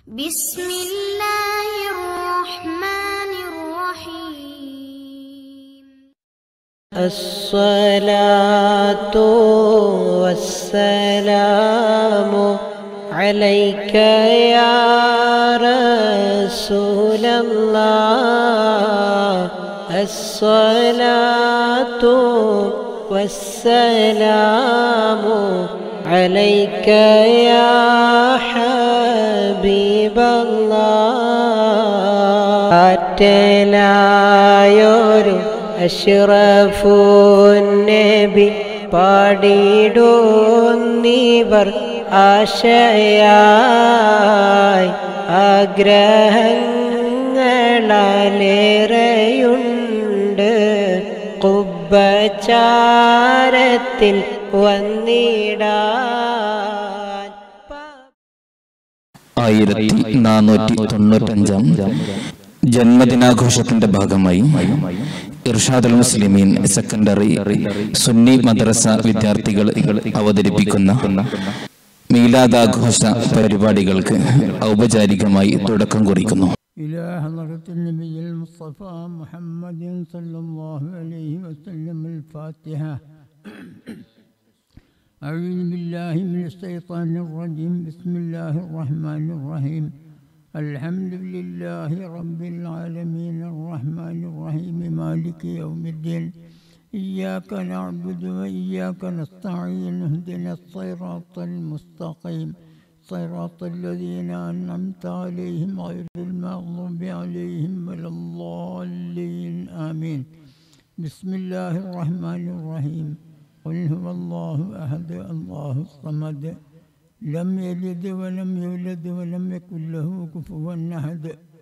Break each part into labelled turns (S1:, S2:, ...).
S1: بسم الله الرحمن الرحيم
S2: الصلاة والسلام عليك يا رسول الله الصلاة والسلام عليك يا حبيب الله ആറ്റലായൊരു അഷ്റഫുന്നബി പാടിടുന്നിവർ ആശയായി ആഗ്രഹങ്ങളേറെയുണ്ട് കുബചാരത്തിൽ വന്നിടാൻ
S3: ആയിരത്തി നാനൂറ്റി തൊണ്ണൂറ്റഞ്ചാം ജന്മദിനാഘോഷത്തിന്റെ ഭാഗമായി ഇർഷാദുൽ മുസ്ലിമീൻ സെക്കൻഡറി സുന്നി മദ്രസ വിദ്യാർത്ഥികൾ അവതരിപ്പിക്കുന്ന മീലാദാഘോഷ പരിപാടികൾക്ക് ഔപചാരികമായി തുടക്കം കുറിക്കുന്നു
S4: إلى حضرة النبي المصطفى محمد صلى الله عليه وسلم الفاتحة أعوذ بالله من الشيطان الرجيم بسم الله الرحمن الرحيم الحمد لله رب العالمين الرحمن الرحيم مالك يوم الدين إياك نعبد وإياك نستعين اهدنا الصراط المستقيم صراط الذين أنعمت عليهم غير المغضوب عليهم ولا الضالين آمين بسم الله الرحمن الرحيم قل هو الله أحد الله الصمد لم يلد ولم يولد ولم يكن له كفوا أحد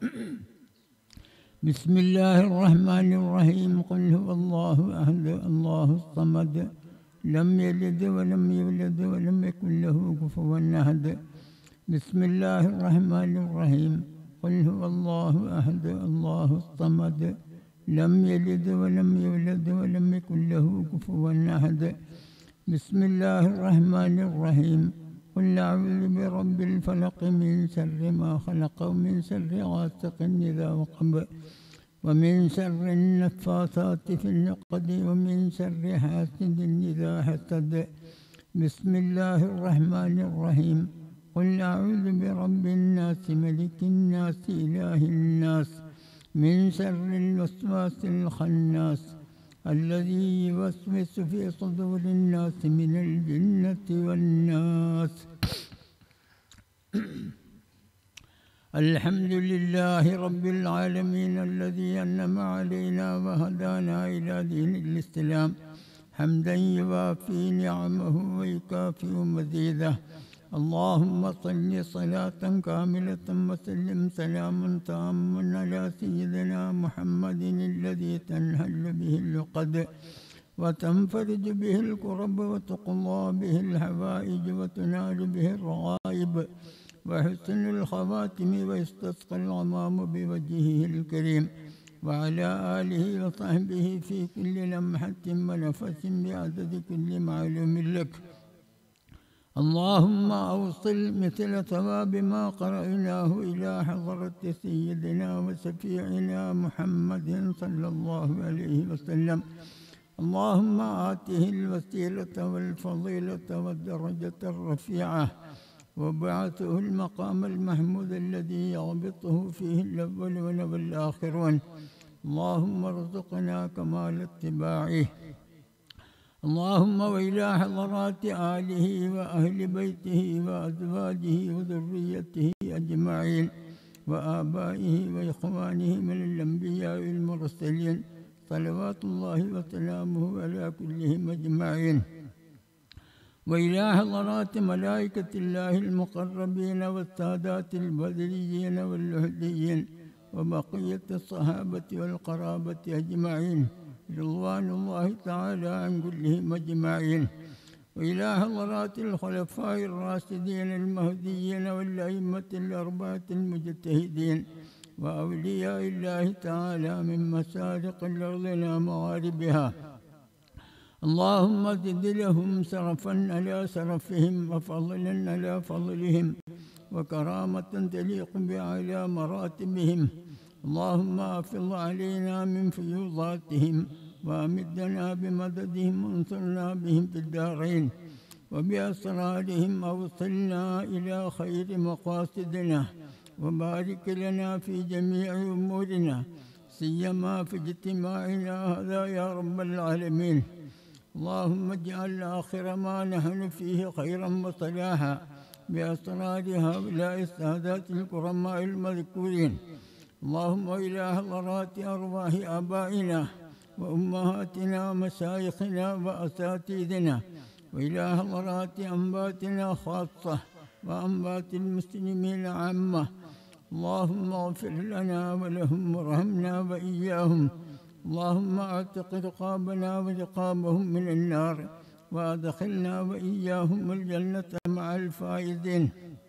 S4: بسم الله الرحمن الرحيم قل هو الله أحد الله الصمد لم يلد ولم يولد ولم يكن له كفوا أحد بسم الله الرحمن الرحيم قل هو الله أحد الله الصمد لم يلد ولم يولد ولم يكن له كفوا أحد بسم الله الرحمن الرحيم قل أعوذ برب الفلق من شر ما خلق ومن شر غاسق إذا وقب ومن شر النفاثات في العقد ومن شر حاسد إذا حسد بسم الله الرحمن الرحيم قل أعوذ برب الناس ملك الناس إله الناس من شر الوسواس الخناس الذي يوسوس في صدور الناس من الجنة والناس الحمد لله رب العالمين الذي أنعم علينا وهدانا إلى دين الإسلام حمدا يوافي نعمه ويكافئ مزيده اللهم صل صلاة كاملة وسلم سلاما تاما على سيدنا محمد الذي تنهل به العقد وتنفرج به الكرب وتقضى به الحوائج وتنال به الرغائب وحسن الخواتم ويستسقى الغمام بوجهه الكريم وعلى آله وصحبه في كل لمحة ونفس بعدد كل معلوم لك اللهم أوصل مثل ثواب ما قرأناه إلى حضرة سيدنا وشفيعنا محمد صلى الله عليه وسلم اللهم آته الوسيلة والفضيلة والدرجة الرفيعة وبعثه المقام المحمود الذي يغبطه فيه الأولون والآخرون اللهم ارزقنا كمال اتباعه اللهم وإلى حضرات آله وأهل بيته وأزواجه وذريته أجمعين وآبائه وإخوانه من الأنبياء المرسلين صلوات الله وسلامه على كلهم أجمعين وإلى حضرات ملائكة الله المقربين والسادات البدريين واللهديين وبقية الصحابة والقرابة أجمعين رضوان الله تعالى عن كلهم أجمعين وإلى حضرات الخلفاء الراشدين المهديين والأئمة الأربعة المجتهدين وأولياء الله تعالى من مشارق الأرض إلى مغاربها اللهم زد لهم سرفا على سرفهم وفضلا على فضلهم وكرامة تليق بأعلى مراتبهم اللهم أفض علينا من فيوضاتهم وأمدنا بمددهم وانصرنا بهم في الدارين وبأسرارهم أوصلنا إلى خير مقاصدنا وبارك لنا في جميع أمورنا سيما في اجتماعنا هذا يا رب العالمين اللهم اجعل آخر ما نحن فيه خيرا وصلاحا بأسرار هؤلاء السادات الكرماء المذكورين اللهم إله ضرات أرواح آبائنا وأمهاتنا ومشايخنا وأساتذنا وإله ضرات أنباتنا خاصة وأنبات المسلمين عامة اللهم اغفر لنا ولهم وارحمنا وإياهم اللهم اعتق رقابنا ورقابهم من النار وادخلنا وإياهم الجنة مع الفائزين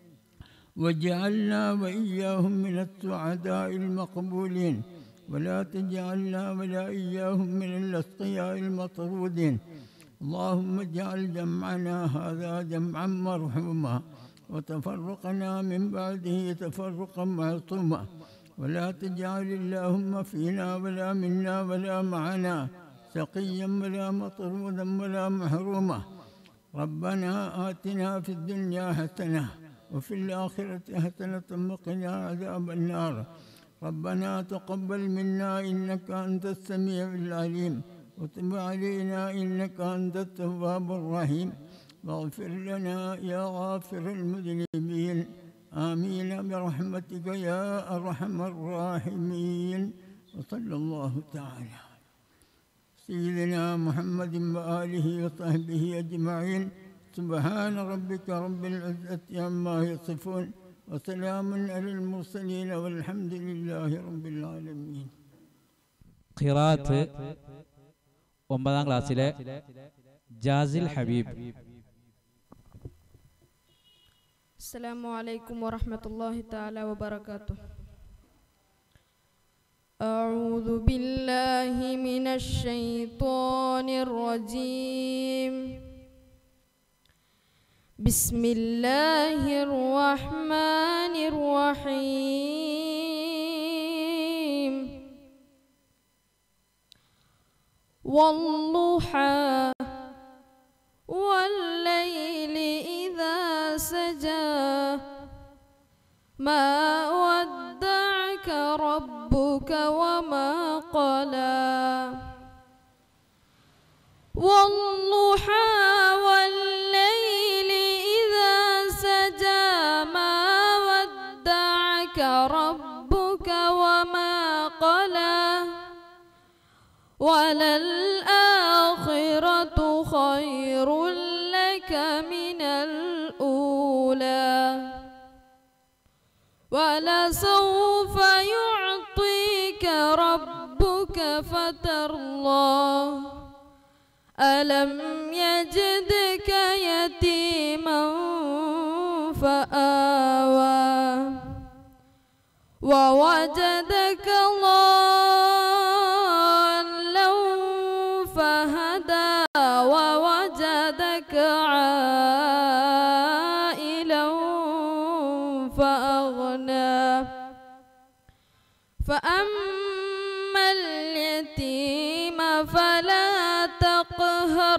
S4: وجعلنا وإياهم من السعداء المقبولين ولا تجعلنا ولا إياهم من الأسقياء المطرودين اللهم اجعل جمعنا هذا جمعا مرحوما وتفرقنا من بعده تفرقا معصوما ولا تجعل اللهم فينا ولا منا ولا معنا شقيا ولا مطرودا ولا محروما ربنا آتنا في الدنيا حسنة وفي الآخرة حسنة وقنا عذاب النار ربنا تقبل منا إنك أنت السميع العليم وتب علينا إنك أنت التواب الرحيم واغفر لنا يا غافر المذنبين آمين برحمتك يا أرحم الراحمين وصلى الله تعالى سيدنا محمد وآله وصحبه أجمعين سبحان ربك رب العزة عما يصفون وسلام على المرسلين والحمد لله رب العالمين
S5: ഖിറാത്ത് ഒമ്പതാം ക്ലാസ്സിലെ ജാസിൽ ഹബീബ്
S6: السلام عليكم ورحمة الله تعالى وبركاته أعوذ بالله من الشيطان الرجيم بسم الله الرحمن الرحيم والضحى والليل إذا سجى ما ودعك ربك وما قلى والضحى والليل إذا سجى ما ودعك ربك وما قلى وللآخرة خير لك من الأولى ولسوف يعطيك ربك فترضى ألم يجدك يتيما فآوى ووجدك ضالا فهدى ووجدك عائلا فأغنى فأما اليتيم فلا تقهر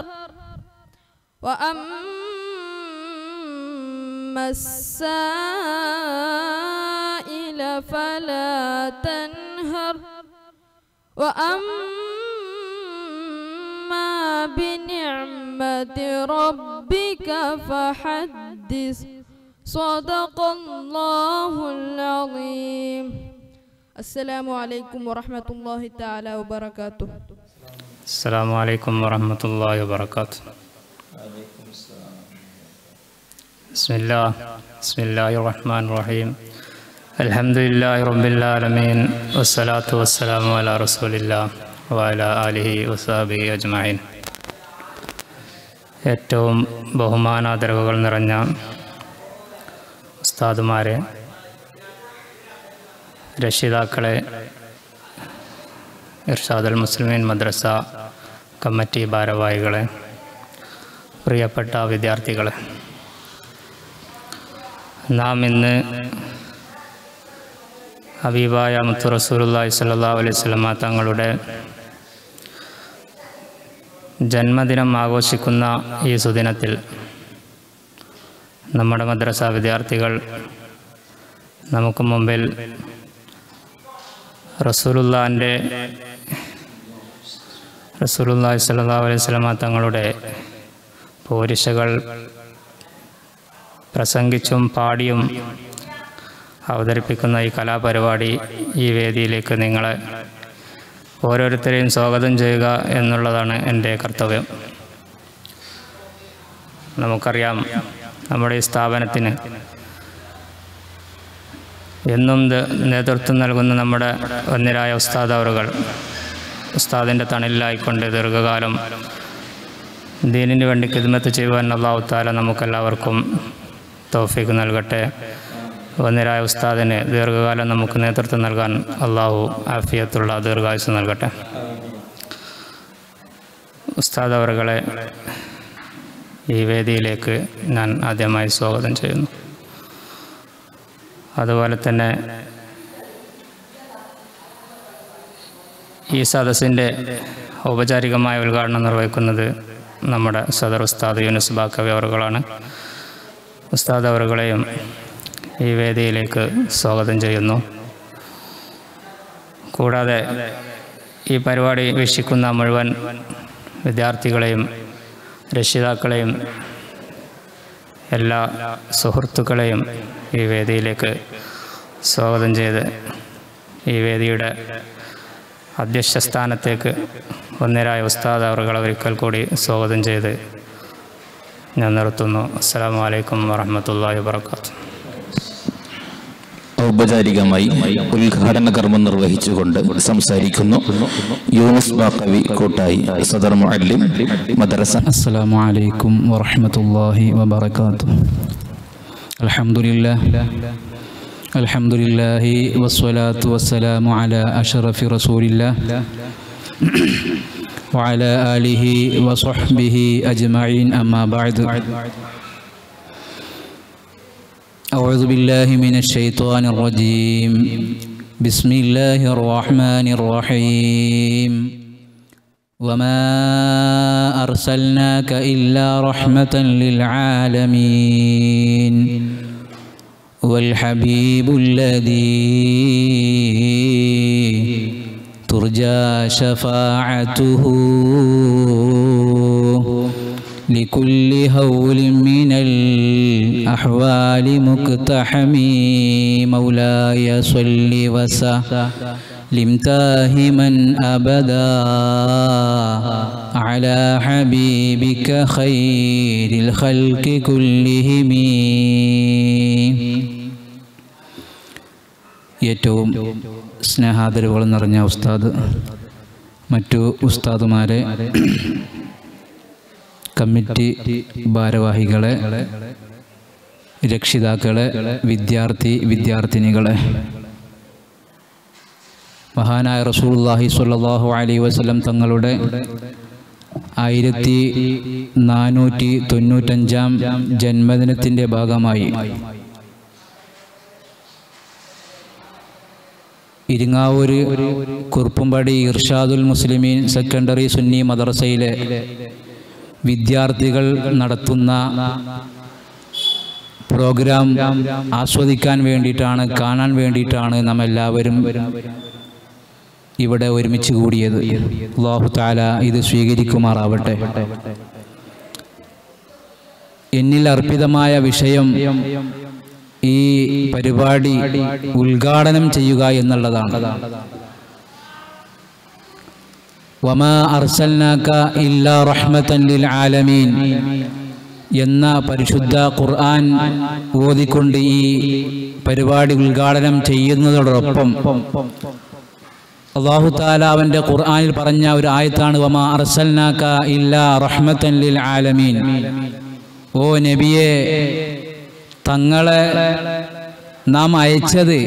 S6: وأما السائل فلا تنهر وأما بنعمة ربك فحدث صدق الله العظيم السلام عليكم ورحمة الله تعالى وبركاته
S7: السلام عليكم ورحمة الله وبركاته بسم الله بسم الله الرحمن الرحيم الحمد لله رب العالمين والصلاة والسلام على رسول الله وعلى آله وصحبه أجمعين ഏറ്റവും ബഹുമാനാദരവുകൾ നിറഞ്ഞ ഉസ്താദുമാരെ രക്ഷിതാക്കളെ ഇർഷാദുൽ മുസ്ലിമീൻ മദ്രസ കമ്മിറ്റി ഭാരവാഹികളെ പ്രിയപ്പെട്ട വിദ്യാർത്ഥികളെ നാം ഇന്ന് ഹബീബായ മുത്തു റസൂലുള്ളാഹി സ്വല്ലല്ലാഹു അലൈഹി വസല്ലമ തങ്ങളുടെ ജന്മദിനം ആഘോഷിക്കുന്ന ഈ സുദിനത്തിൽ നമ്മുടെ മദ്രസ വിദ്യാർത്ഥികൾ നമുക്ക് മുമ്പിൽ റസൂലുള്ളാൻ്റെ റസൂലുള്ളാഹി സ്വല്ലല്ലാഹു അലൈഹി വസല്ലമ തങ്ങളുടെ പോരിശകൾ പ്രസംഗിച്ചും പാടിയും അവതരിപ്പിക്കുന്ന ഈ കലാപരിപാടി ഈ വേദിയിലേക്ക് നിങ്ങളെ ഓരോരുത്തരെയും സ്വാഗതം ചെയ്യുക എന്നുള്ളതാണ് എൻ്റെ കർത്തവ്യം നമുക്കറിയാം നമ്മുടെ ഈ സ്ഥാപനത്തിന് എന്നും ദ- നേതൃത്വം നൽകുന്ന നമ്മുടെ ഒന്നിരായ ഉസ്താദ് അവറുകൾ ഉസ്താദിൻ്റെ തണലിലായിക്കൊണ്ട് ദീർഘകാലം ദീനിന് വേണ്ടി ഖിദ്മത്ത് ചെയ്യുവാൻ അള്ളാഹു താല നമുക്കെല്ലാവർക്കും തൗഫീക്ക് നൽകട്ടെ ഒന്നിരായ ഉസ്താദിന് ദീർഘകാലം നമുക്ക് നേതൃത്വം നൽകാൻ അള്ളാഹു ആഫിയത്തുള്ള ദീർഘായുസ് നൽകട്ടെ ഉസ്താദ് അവറുകളെ ഈ വേദിയിലേക്ക് ഞാൻ ആദ്യമായി സ്വാഗതം ചെയ്യുന്നു അതുപോലെ തന്നെ ഈ സദസ്സിൻ്റെ ഔപചാരികമായ ഉദ്ഘാടനം നിർവഹിക്കുന്നത് നമ്മുടെ സദർ ഉസ്താദ് യൂനുസ് ബാക്കവി അവറുകളാണ് ഉസ്താദ് അവറുകളെയും ഈ വേദിയിലേക്ക് സ്വാഗതം ചെയ്യുന്നു കൂടാതെ ഈ പരിപാടി വീക്ഷിക്കുന്ന മുഴുവൻ വിദ്യാർത്ഥികളെയും രക്ഷിതാക്കളെയും എല്ലാ സുഹൃത്തുക്കളെയും ഈ വേദിയിലേക്ക് സ്വാഗതം ചെയ്ത് ഈ വേദിയുടെ അധ്യക്ഷ സ്ഥാനത്തേക്ക് ഒന്നിരായ ഉസ്താദ് അവറുകളെ ഒരിക്കൽ കൂടി സ്വാഗതം ചെയ്ത് ഞാൻ നിർത്തുന്നു അസ്സാം വലൈക്കും വാഹമത്തല്ലാ വാത്തു
S3: ഔപചാരികമായി ഉദ്ഘാടന കർമ്മം നിർവഹിച്ചുകൊണ്ട് സംസാരിക്കുന്നു യൂനുസ് ബാക്കവി കൂട്ടായി സദർ മുഅല്ലിം മദ്രസ
S8: السلام عليكم ورحمة الله وبركاته الحمد لله الحمد لله والصلاة والسلام على أشرف رسول الله وعلى آله وصحبه أجمعين أما بعد أعوذ بالله من الشيطان الرجيم بسم الله الرحمن الرحيم وما أرسلناك إلا رحمة للعالمين والحبيب الذي ترجى شفاعته لكل هول من الأحوال مقتحم مولاي صل وسلم دائما أبدا على حبيبك خير الخلق كلهم ഏറ്റവും സ്നേഹാദരവുകൾ നിറഞ്ഞ ഉസ്താദ് മറ്റു ഉസ്താദുമാരെ കമ്മിറ്റി ഭാരവാഹികളെ രക്ഷിതാക്കളെ വിദ്യാർത്ഥി വിദ്യാർത്ഥിനികളെ മഹാനായ റസൂലുള്ളാഹി സ്വല്ലല്ലാഹു അലൈഹി വസല്ലം തങ്ങളുടെ ആയിരത്തി നാനൂറ്റി തൊണ്ണൂറ്റഞ്ചാം ജന്മദിനത്തിൻ്റെ ഭാഗമായി ഇരിങ്ങാവൂര് കുറുപ്പുംപടി ഇർഷാദുൽ മുസ്ലിമീൻ സെക്കൻഡറി സുന്നി മദ്രസയിലെ വിദ്യാർത്ഥികൾ നടത്തുന്ന പ്രോഗ്രാം ആസ്വദിക്കാൻ വേണ്ടിയിട്ടാണ് കാണാൻ വേണ്ടിയിട്ടാണ് നാം എല്ലാവരും ഇവിടെ ഒരുമിച്ച് കൂടിയത് അള്ളാഹു താല ഇത് സ്വീകരിക്കുമാറാവട്ടെ എന്നിൽ അർപ്പിതമായ വിഷയം ഈ പരിപാടി ഉദ്ഘാടനം ചെയ്യുക എന്നുള്ളതാണ് വമാ അർസൽനാക ഇല്ലാ റഹ്മത്തൻ ലിൽ ആലമീൻ എന്ന പരിശുദ്ധ ഖുർആൻ ഓതിക്കൊണ്ട് ഈ പരിപാടി ഉദ്ഘാടനം ചെയ്യുന്നതോടൊപ്പം അള്ളാഹു താല അവൻ്റെ ഖുർആനിൽ പറഞ്ഞ ഒരു ആയത്താണ് വമാ അർസൽനാക ഇല്ലാ റഹ്മത്തൻ ലിൽ ആലമീൻ ഓ നബിയെ തങ്ങളെ നാം അയച്ചത്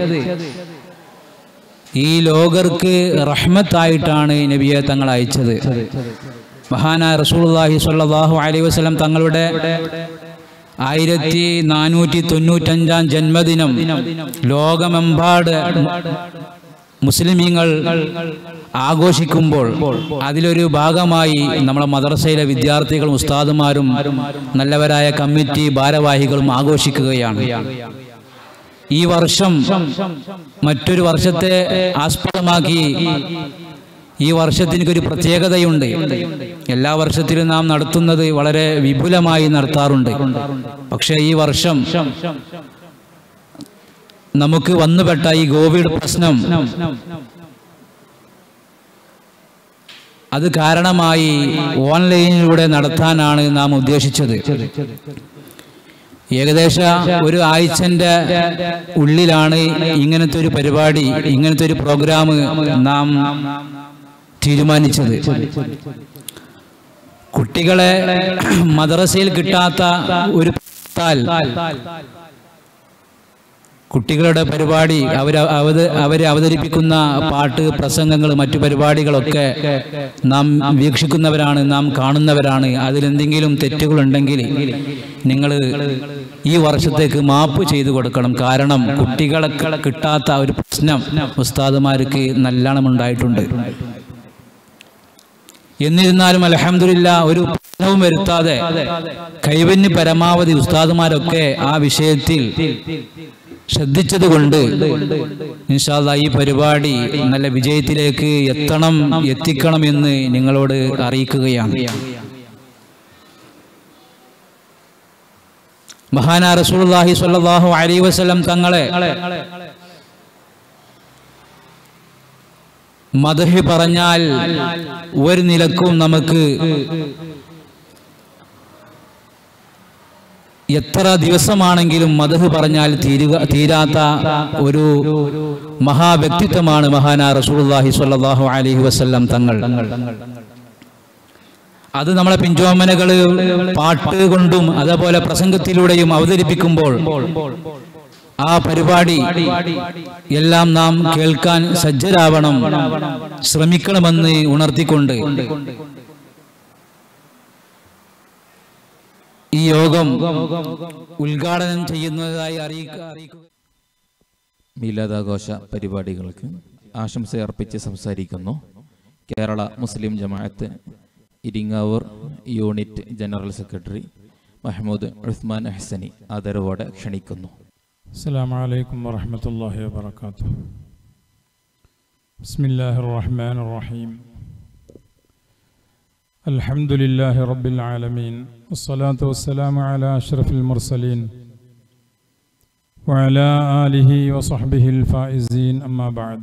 S8: ഈ ലോകർക്ക് റഹ്മത്തായിട്ടാണ് നബിയെ തങ്ങൾ അയച്ചത് മഹാനായ റസൂലുള്ളാഹി സ്വല്ലല്ലാഹു അലൈഹി വസല്ലം തങ്ങളുടെ ആയിരത്തി നാനൂറ്റി തൊണ്ണൂറ്റഞ്ചാം ജന്മദിനം ലോകമെമ്പാട് മുസ്ലിമീങ്ങൾ ആഘോഷിക്കുമ്പോൾ അതിലൊരു ഭാഗമായി നമ്മളെ മദ്രസയിലെ വിദ്യാർത്ഥികളും ഉസ്താദുമാരും നല്ലവരായ കമ്മിറ്റി ഭാരവാഹികളും ആഘോഷിക്കുകയാണ് ഈ വർഷം മറ്റൊരു വർഷത്തെ ആസ്പദമാക്കി ഈ വർഷത്തിനൊരു പ്രത്യേകതയുണ്ട് എല്ലാ വർഷത്തിലും നാം നടത്തുന്നത് വളരെ വിപുലമായി നടത്താറുണ്ട് പക്ഷേ ഈ വർഷം നമുക്ക് വന്നുപെട്ട ഈ കോവിഡ് പ്രശ്നം അത് കാരണമായി ഓൺലൈനിലൂടെ നടത്താനാണ് നാം ഉദ്ദേശിച്ചത് ഏകദേശം ഒരു ആഴ്ചന്റെ ഉള്ളിലാണ് ഇങ്ങനത്തെ ഒരു പരിപാടി ഇങ്ങനത്തെ ഒരു പ്രോഗ്രാം നാം തീരുമാനിച്ചത് കുട്ടികളെ മദ്രസയിൽ കിട്ടാത്ത ഒരു താൽ കുട്ടികളുടെ പരിപാടി അവർ അവത് അവരെ അവതരിപ്പിക്കുന്ന പാട്ട് പ്രസംഗങ്ങൾ മറ്റു പരിപാടികളൊക്കെ നാം വീക്ഷിക്കുന്നവരാണ് നാം കാണുന്നവരാണ് അതിലെന്തെങ്കിലും തെറ്റുകളുണ്ടെങ്കിൽ നിങ്ങൾ ഈ വർഷത്തേക്ക് മാപ്പ് ചെയ്തു കൊടുക്കണം കാരണം കുട്ടികളെ കിട്ടാത്ത ഒരു പ്രശ്നം ഉസ്താദുമാർക്ക് നല്ലോണം ഉണ്ടായിട്ടുണ്ട് എന്നിരുന്നാലും അലഹമില്ല ഒരു പ്രശ്നവും വരുത്താതെ കൈവന്യ പരമാവധി ഉസ്താദുമാരൊക്കെ ആ വിഷയത്തിൽ ശ്രദ്ധിച്ചതുകൊണ്ട് ഇൻഷാല്ല ഈ പരിപാടി നല്ല വിജയത്തിലേക്ക് എത്തണം എത്തിക്കണം എന്ന് നിങ്ങളോട് അറിയിക്കുകയാണ് മഹാനാ റസൂലുള്ളാഹി സ്വല്ലല്ലാഹു അലൈഹി വസല്ലം തങ്ങളെ മദഹി പറഞ്ഞാൽ ഒരു നിലക്കും നമുക്ക് എത്ര ദിവസമാണെങ്കിലും മദഹ് പറഞ്ഞാൽ തീരുക തീരാത്ത ഒരു മഹാവ്യക്തിത്വമാണ് മഹാനാ റസൂലുള്ളാഹി സ്വല്ലല്ലാഹു അലൈഹി വസല്ലം തങ്ങൾ അത് നമ്മളെ പിഞ്ചോമനകള് പാട്ട് കൊണ്ടും അതേപോലെ പ്രസംഗത്തിലൂടെയും അവതരിപ്പിക്കുമ്പോൾ ആ പരിപാടി എല്ലാം നാം കേൾക്കാൻ സജ്ജരാവണം ശ്രമിക്കണമെന്ന് ഉണർത്തിക്കൊണ്ട് ഈ യോഗം ഉദ്ഘാടനം ചെയ്യുന്നതായി അറിയിക്കുക അറിയിക്കുക
S3: മീലാദാഘോഷ പരിപാടികൾക്ക് ആശംസ അർപ്പിച്ച് സംസാരിക്കുന്നു Kerala Muslim Jamaath Iringavoor unit general secretary Mahmood Usman Ahsani ആദരവോടെ ക്ഷണിക്കുന്നു
S9: السلام عليكم ورحمة الله وبركاته بسم الله الرحمن الرحيم الحمد لله رب العالمين والصلاة والسلام على أشرف المرسلين وعلى آله وصحبه الفائزين أما بعد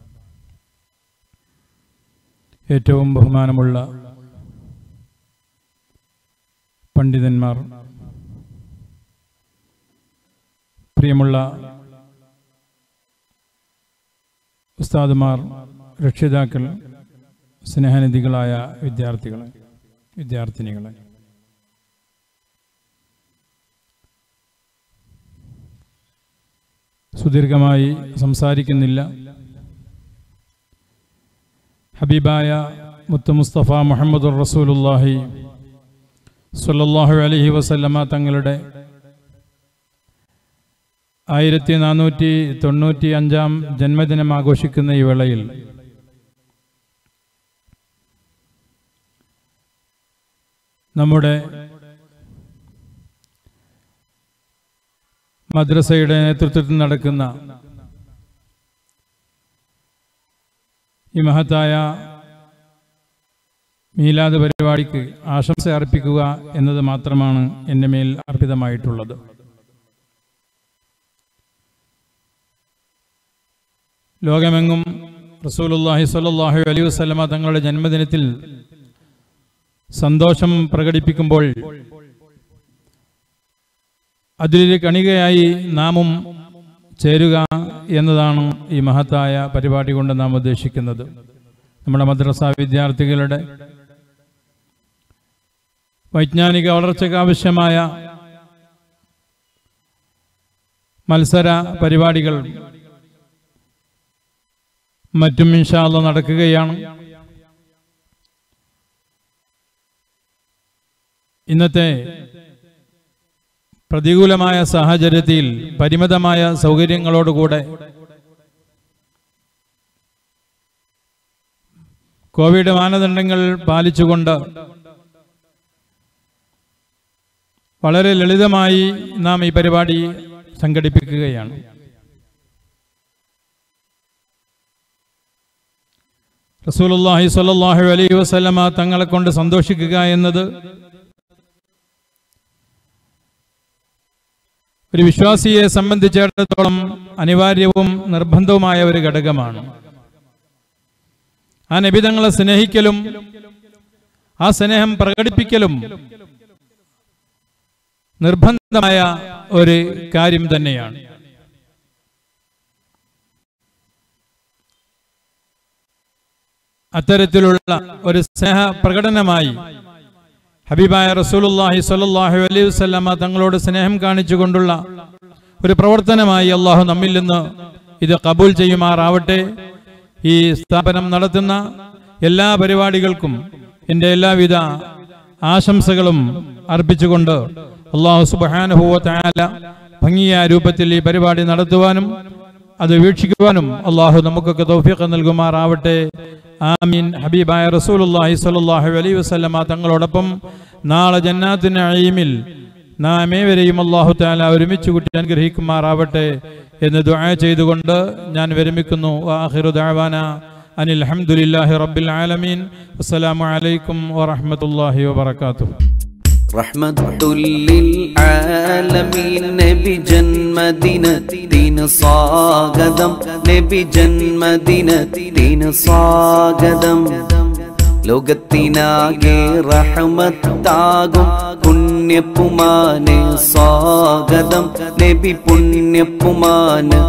S9: ഏറ്റവും ബഹുമാനമുള്ള പണ്ഡിതന്മാർ പ്രിയമുള്ള ഉസ്താദുമാർ രക്ഷിതാക്കൾ സ്നേഹനിധികളായ വിദ്യാർത്ഥികളെ വിദ്യാർത്ഥിനികളെ സുദീർഘമായി സംസാരിക്കുന്നില്ല ഹബീബായ മുത്ത് മുസ്തഫ മുഹമ്മദുർ റസൂലുല്ലാഹി സ്വല്ലല്ലാഹു അലൈഹി വസല്ലമ തങ്ങളുടെ ആയിരത്തി നാനൂറ്റി തൊണ്ണൂറ്റി അഞ്ചാം ജന്മദിനം ആഘോഷിക്കുന്ന ഈ വേളയിൽ നമ്മുടെ മദ്രസയുടെ നേതൃത്വത്തിൽ നടക്കുന്ന ഈ മഹത്തായ മീലാദ് പരിപാടിക്ക് ആശംസ അർപ്പിക്കുക എന്നത് മാത്രമാണ് എൻ്റെ മേൽ അർപ്പിതമായിട്ടുള്ളത് ലോകമെങ്ങും റസൂലുല്ലാഹി സ്വല്ലല്ലാഹു അലൈഹി വസല്ലമ തങ്ങളുടെ ജന്മദിനത്തിൽ സന്തോഷം പ്രകടിപ്പിക്കുമ്പോൾ അതിലൊരു കണികയായി നാമും ചേരുക എന്നതാണ് ഈ മഹത്തായ പരിപാടി കൊണ്ട് നാം ഉദ്ദേശിക്കുന്നത് നമ്മുടെ മദ്രസ വിദ്യാർത്ഥികളുടെ വൈജ്ഞാനിക വളർച്ചയ്ക്ക് ആവശ്യമായ മത്സര പരിപാടികൾ മറ്റും ഇൻഷാല്ല നടക്കുകയാണ് ഇന്നത്തെ പ്രതികൂലമായ സാഹചര്യത്തിൽ പരിമിതമായ സൗകര്യങ്ങളോടുകൂടെ കോവിഡ് മാനദണ്ഡങ്ങൾ പാലിച്ചുകൊണ്ട് വളരെ ലളിതമായി നാം ഈ പരിപാടി സംഘടിപ്പിക്കുകയാണ് റസൂലുള്ളാഹി സ്വല്ലല്ലാഹു അലൈഹി വസല്ലമ തങ്ങളെ കൊണ്ട് സന്തോഷിക്കുക എന്നത് ഒരു വിശ്വാസിയെ സംബന്ധിച്ചിടത്തോളം അനിവാര്യവും നിർബന്ധവുമായ ഒരു ഘടകമാണ് ആ നബിതങ്ങളെ സ്നേഹിക്കലും ആ സ്നേഹം പ്രകടിപ്പിക്കലും നിർബന്ധമായ ഒരു കാര്യം തന്നെയാണ് അത്തരത്തിലുള്ള ഒരു സ്നേഹ പ്രകടനമായി ഹബീബായ റസൂലുള്ളാഹി സ്വല്ലല്ലാഹു അലൈഹി വസല്ലമ തങ്ങളോട് സ്നേഹം കാണിച്ചുകൊണ്ടുള്ള ഒരു പ്രവർത്തനമായി അള്ളാഹു നമ്മിൽ നിന്ന് ഇത് കബൂൽ ചെയ്യുമാറാവട്ടെ ഈ സ്ഥാപനം നടത്തുന്ന എല്ലാ പരിപാടികൾക്കും എൻ്റെ എല്ലാവിധ ആശംസകളും അർപ്പിച്ചുകൊണ്ട് അള്ളാഹു സുബാനുഭൂവ താല ഭംഗിയായ രൂപത്തിൽ ഈ പരിപാടി നടത്തുവാനും അത് വീക്ഷിക്കുവാനും അള്ളാഹു നമുക്കൊക്കെ തൗഫീഖ് നൽകുമാറാവട്ടെ ആമീൻ ഹബീബായ റസൂലുള്ളാഹി സ്വല്ലല്ലാഹു അലൈഹി വസല്ലമ തങ്ങളോടൊപ്പം നാളെ ജന്നാത്തിന് അഴീമിൽ നാം ഏവരെയും അള്ളാഹു താല ഒരുമിച്ച് കൂട്ടി അനുഗ്രഹിക്കുമാറാവട്ടെ എന്ന് ദുആ ചെയ്തുകൊണ്ട് ഞാൻ വിരമിക്കുന്നു ആഖിറു ദഅവാന അനിൽ ഹംദുലില്ലാഹി റബ്ബിൽ ആലമീൻ അസ്സലാമു അലൈക്കും വറഹ്മത്തുള്ളാഹി വബറകാതുഹു
S10: رحمة للعالمين نبي جنمدينة دين صاقدم نبي جنمدينة دين صاقدم ലോകത്തിനാകെ റഹമത്താകും പുണ്യപ്പുമാന് സ്വാഗതം നബി പുണ്യപ്പുമാന്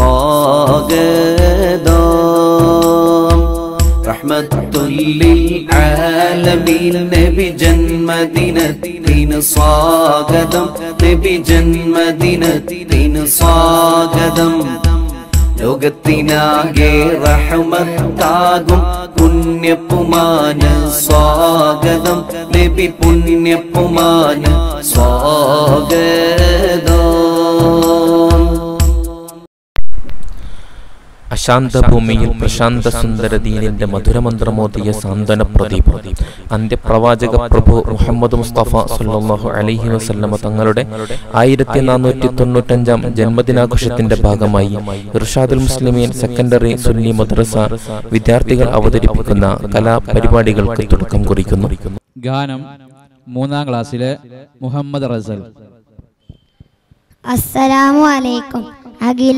S10: സ്വാഗതം റഹ്മത്തുല്ലിൽ ആലമീൻ നബി ജന്മദിനത്തിന് സ്വാഗതം നബി ജന്മദിനത്തിന് സ്വാഗതം ലോകത്തിനാകെ റഹമത്താകും പുണ്യപ്പുമാന് സ്വാഗതം നബി പുണ്യപ്പുമാന് സ്വാഗതം
S3: അശാന്തഭൂമിയിൽ പ്രശാന്ത സുന്ദര ദീനിന്റെ മധുരമന്ത്രമോദിയ സാന്ത്വന പ്രദീപം അന്ത്യപ്രവാചക പ്രഭു മുഹമ്മദ് മുസ്തഫ സല്ലല്ലാഹു അലൈഹി വസല്ലമ തങ്ങളുടെ ആയിരത്തി നാനൂറ്റി തൊണ്ണൂറ്റഞ്ചാം ജന്മദിനാഘോഷത്തിന്റെ ഭാഗമായി ഇർഷാദുൽ മുസ്ലിമീൻ സെക്കൻഡറി സുന്നി മദ്രസ വിദ്യാർത്ഥികൾ അവതരിപ്പിക്കുന്ന കലാപരിപാടികൾക്ക് തുടക്കം കുറിക്കുന്നു
S5: ഗാനം മൂന്നാം ക്ലാസ്സിലെ മുഹമ്മദ് റസൽ
S1: അസ്സലാമു അലൈക്കും അഖില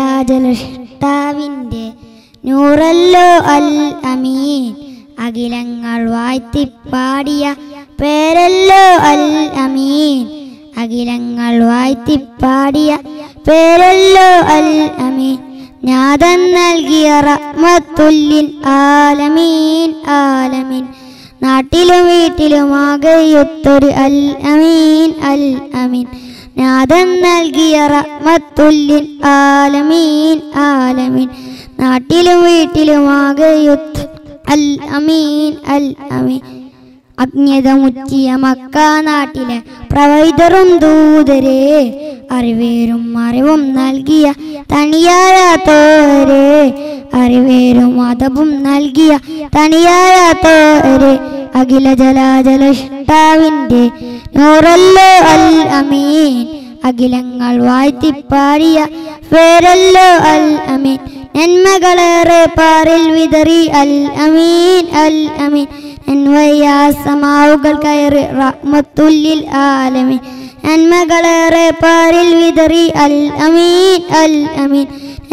S1: ജരാജലഷ്ടാവിൻ്റെ നൂറല്ലോ അൽ അമീൻ അഖിലങ്ങൾ വാഴ്ത്തിപ്പാടിയ പേരല്ലോ അൽ അമീൻ അഖിലങ്ങൾ വാഴ്ത്തിപ്പാടിയ പേരല്ലോ അൽ അമീൻ നാദൻ നൽകിയ റഹ്മത്തുല്ലിൽ ആലമീൻ ആലമീൻ നാട്ടിലും വീട്ടിലുമാകെയൊത്തൊരു അൽ അമീൻ അൽ അമീൻ നാദൻ നൽകിയ റഹ്മത്തുല്ലിൽ ആലമീൻ ആലമീൻ നാട്ടിലും വീട്ടിലുമാകെയൊത്ത് അൽ അമീൻ അൽ അമീൻ അജ്ഞത മുറ്റിയ മക്ക നാട്ടിലെ പ്രവൈതറും ദൂതരെ അറിവേരും അറിവും നൽകിയ തണിയായ തോരെ അറിവേരും അതവും നൽകിയ തണിയായ തോരെ അഖില ജലാജലഷ്ടാവിൻ്റെ നൂറല്ലോ അൽ അമീൻ അഖിലങ്ങൾ വാഴ്ത്തിപ്പാടിയ പേരല്ലോ അൽ അമീൻ നന്മകളേറെ പാറിൽ വിതറി അൽ അമീൻ അൽ അമീൻ നന്മയാസമാവുകൾ കയറി റഹ്മത്തുല്ലിൽ ആലമീൻ നന്മകളേറെ പാറിൽ വിതറി അൽ അമീൻ അൽ അമീൻ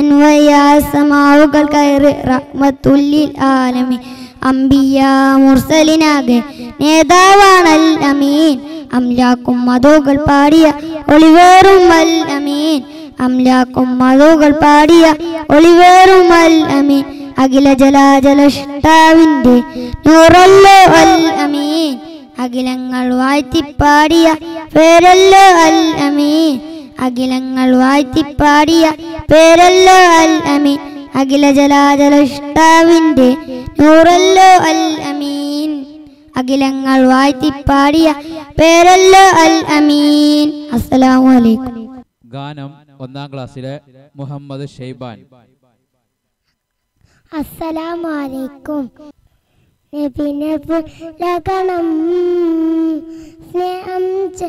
S1: നന്മയാസമാവുകൾ കയറി റഹ്മത്തുല്ലിൽ ആലമീൻ അംബിയ മുർസലിനാകെ നേതാവാണൽ അമീൻ അംലാക്കും മതോകൾ പാടിയ ഒളിവേറും അൽ അമീൻ അംലാക്കും മതോകൾ പാടിയ ഒളിവേറും അൽ അമീൻ അഖില ജലാജലഷ്ടാവിൻ്റെ നൂറല്ലോ അൽ അമീൻ അഖിലങ്ങൾ വാഴ്ത്തിപ്പാടിയ പേരല്ലോ അൽ അമീൻ അഖിലങ്ങൾ വാഴ്ത്തിപ്പാടിയ പേരല്ലോ അൽ അമീൻ അഖില ജലാജലഷ്ടാവിൻ്റെ നൂറല്ലോ അൽ അമീൻ അഖിലങ്ങൾ വാഴ്ത്തിപ്പാടിയ പേരല്ലോ അൽ അമീൻ അസ്സലാമു അലൈക്കും
S5: ഗാനം ഒന്നാം ക്ലാസ്സിലെ മുഹമ്മദ് ഷെയ്ബാൻ
S11: അസ്സലാമു അലൈക്കും നബിനെ പുലകണം സ്നേഹം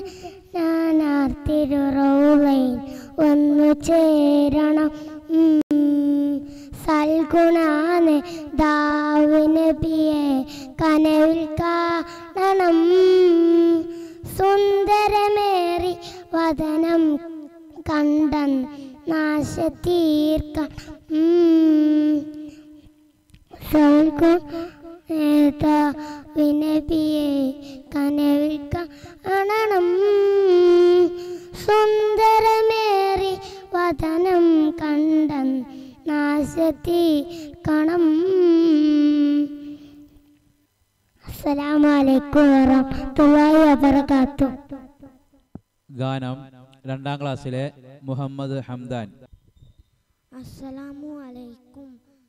S11: ഞാനാർത്തിരുറൗളയിൽ വന്നു ചേരണം ഉം. സൽഗുണാന് ദാവിനബിയെ കനവിൽ കാണണം സുന്ദരമേറി വദനം കണ്ടൻ നാശത്തീർക്ക വിനബിയെ കനവിൽ കാണണം സുന്ദരമേറി വദനം കണ്ടൻ നാശത്തീർക്കണം അസ്സലാമലൈക്കും വറഹ്മത്തുള്ളാഹി വബറകാതുഹു
S5: ഗാനം രണ്ടാം ക്ലാസ്സിലെ മുഹമ്മദ് ഹംദാൻ
S11: അസ്സലാമു അലൈക്കും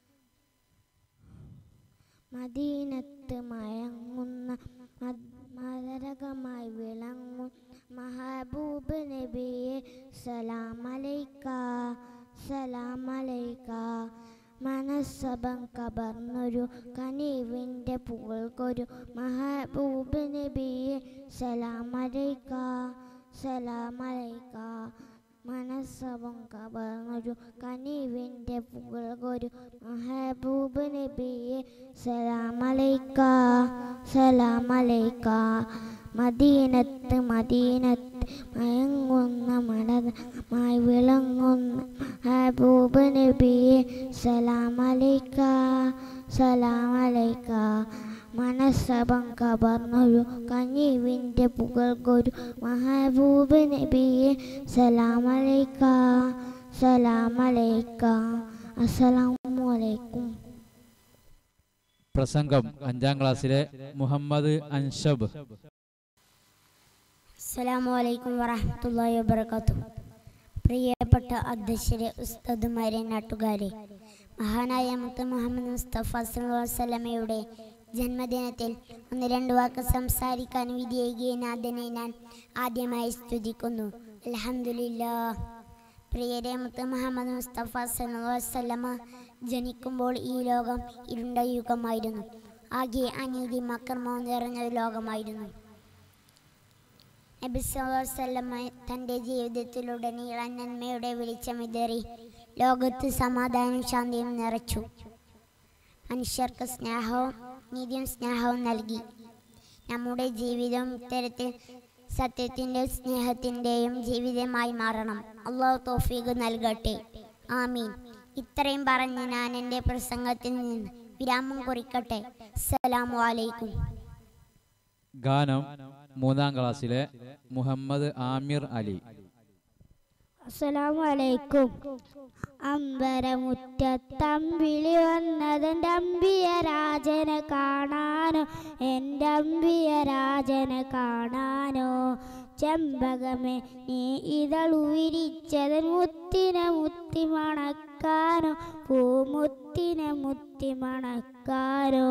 S11: മദീനത്ത് മയങ്ങുന്ന മദ്- മലരകമായി വിളങ്ങും മഹബൂബ് നബിയെ സലാമലൈക്ക സലാമലൈക്ക മനസ്സഭം കവർന്നൊരു കനീവിൻ്റെ പുകൾക്കൊരു മഹബൂബ് നബിയെ സലാമലൈക്ക സലാമലൈക്ക മനസ്സവം കവർന്നൊരു കനീവിൻ്റെ പുകൾക്കൊരു മഹബൂബ് നബിയെ സലാമലൈക്ക സലാമലൈക്ക മദീനത്ത് മദീനത്ത് മയങ്ങുന്ന മലമായി വിളങ്ങുന്ന മഹബൂബ് നബിയെ സലാമലൈക്ക സലാമലൈക്ക മനസ്സഭം കവർന്നൊരു കനീവിൻ്റെ പുകൾക്കൊരു മഹബൂബ് നബിയെ സലാമലൈക്ക സലാമലൈക്ക അസ്സലാമു അലൈക്കും
S5: പ്രസംഗം അഞ്ചാം ക്ലാസ്സിലെ മുഹമ്മദ് അൻഷബ്
S11: അസ്സലാമു അലൈക്കും വറഹ്മത്തുള്ളാഹി വബറകാതുഹു പ്രിയപ്പെട്ട അധ്യക്ഷരെ ഉസ്താദുമാരെ നാട്ടുകാരെ മഹാനായ മുത്ത് മുഹമ്മദ് മുസ്തഫ സല്ലല്ലാഹു അലൈഹി വസല്ലമയുടെ ജന്മദിനത്തിൽ ഒന്ന് രണ്ട് വാക്ക് സംസാരിക്കാൻ വിധിയേകിയ നാഥനെ ഞാൻ ആദ്യമായി സ്തുതിക്കുന്നു അൽഹംദുലില്ലാ പ്രിയരെ മുത്ത് മുഹമ്മദ് മുസ്തഫ സല്ലല്ലാഹു അലൈഹി വസല്ലമ ജനിക്കുമ്പോൾ ഈ ലോകം ഇരുണ്ട യുഗമായിരുന്നു ആകെ അനീതി അക്രമവും നിറഞ്ഞ ഒരു ലോകമായിരുന്നു നബി സല്ലല്ലാഹു അലൈഹി വസല്ലമ തൻ്റെ ജീവിതത്തിലുടനീളം നന്മയുടെ വെളിച്ചം വിതറി ലോകത്ത് സമാധാനവും ശാന്തിയും നിറച്ചു മനുഷ്യർക്ക് സ്നേഹവും നീതിയും സ്നേഹവും നൽകി നമ്മുടെ ജീവിതം ഇത്തരത്തിൽ സത്യത്തിൻ്റെ സ്നേഹത്തിൻ്റെയും ജീവിതമായി മാറണം അള്ളാഹു തോഫീഖ് നൽകട്ടെ ആമീൻ ഇത്രയും പറഞ്ഞ് ഞാൻ എൻ്റെ പ്രസംഗത്തിൽ നിന്ന് വിരാമം കുറിക്കട്ടെ അസ്സലാമു അലൈക്കും
S5: ഗാനം മൂന്നാം ക്ലാസ്സിലെ മുഹമ്മദ് ആമിർ അലി
S11: അസ്സലാമു അലൈക്കും അമ്പരമുറ്റത്തമ്പിളി വന്നതെൻ്റെ അമ്പിയ രാജനെ കാണാനോ എൻ്റെ അമ്പിയ രാജനെ കാണാനോ ചെമ്പകമേ നീ ഇതളുവിരിച്ചതൻ മുത്തിനെ മുത്തി മണക്കാനോ പൂമുത്തിനെ മുത്തി മണക്കാനോ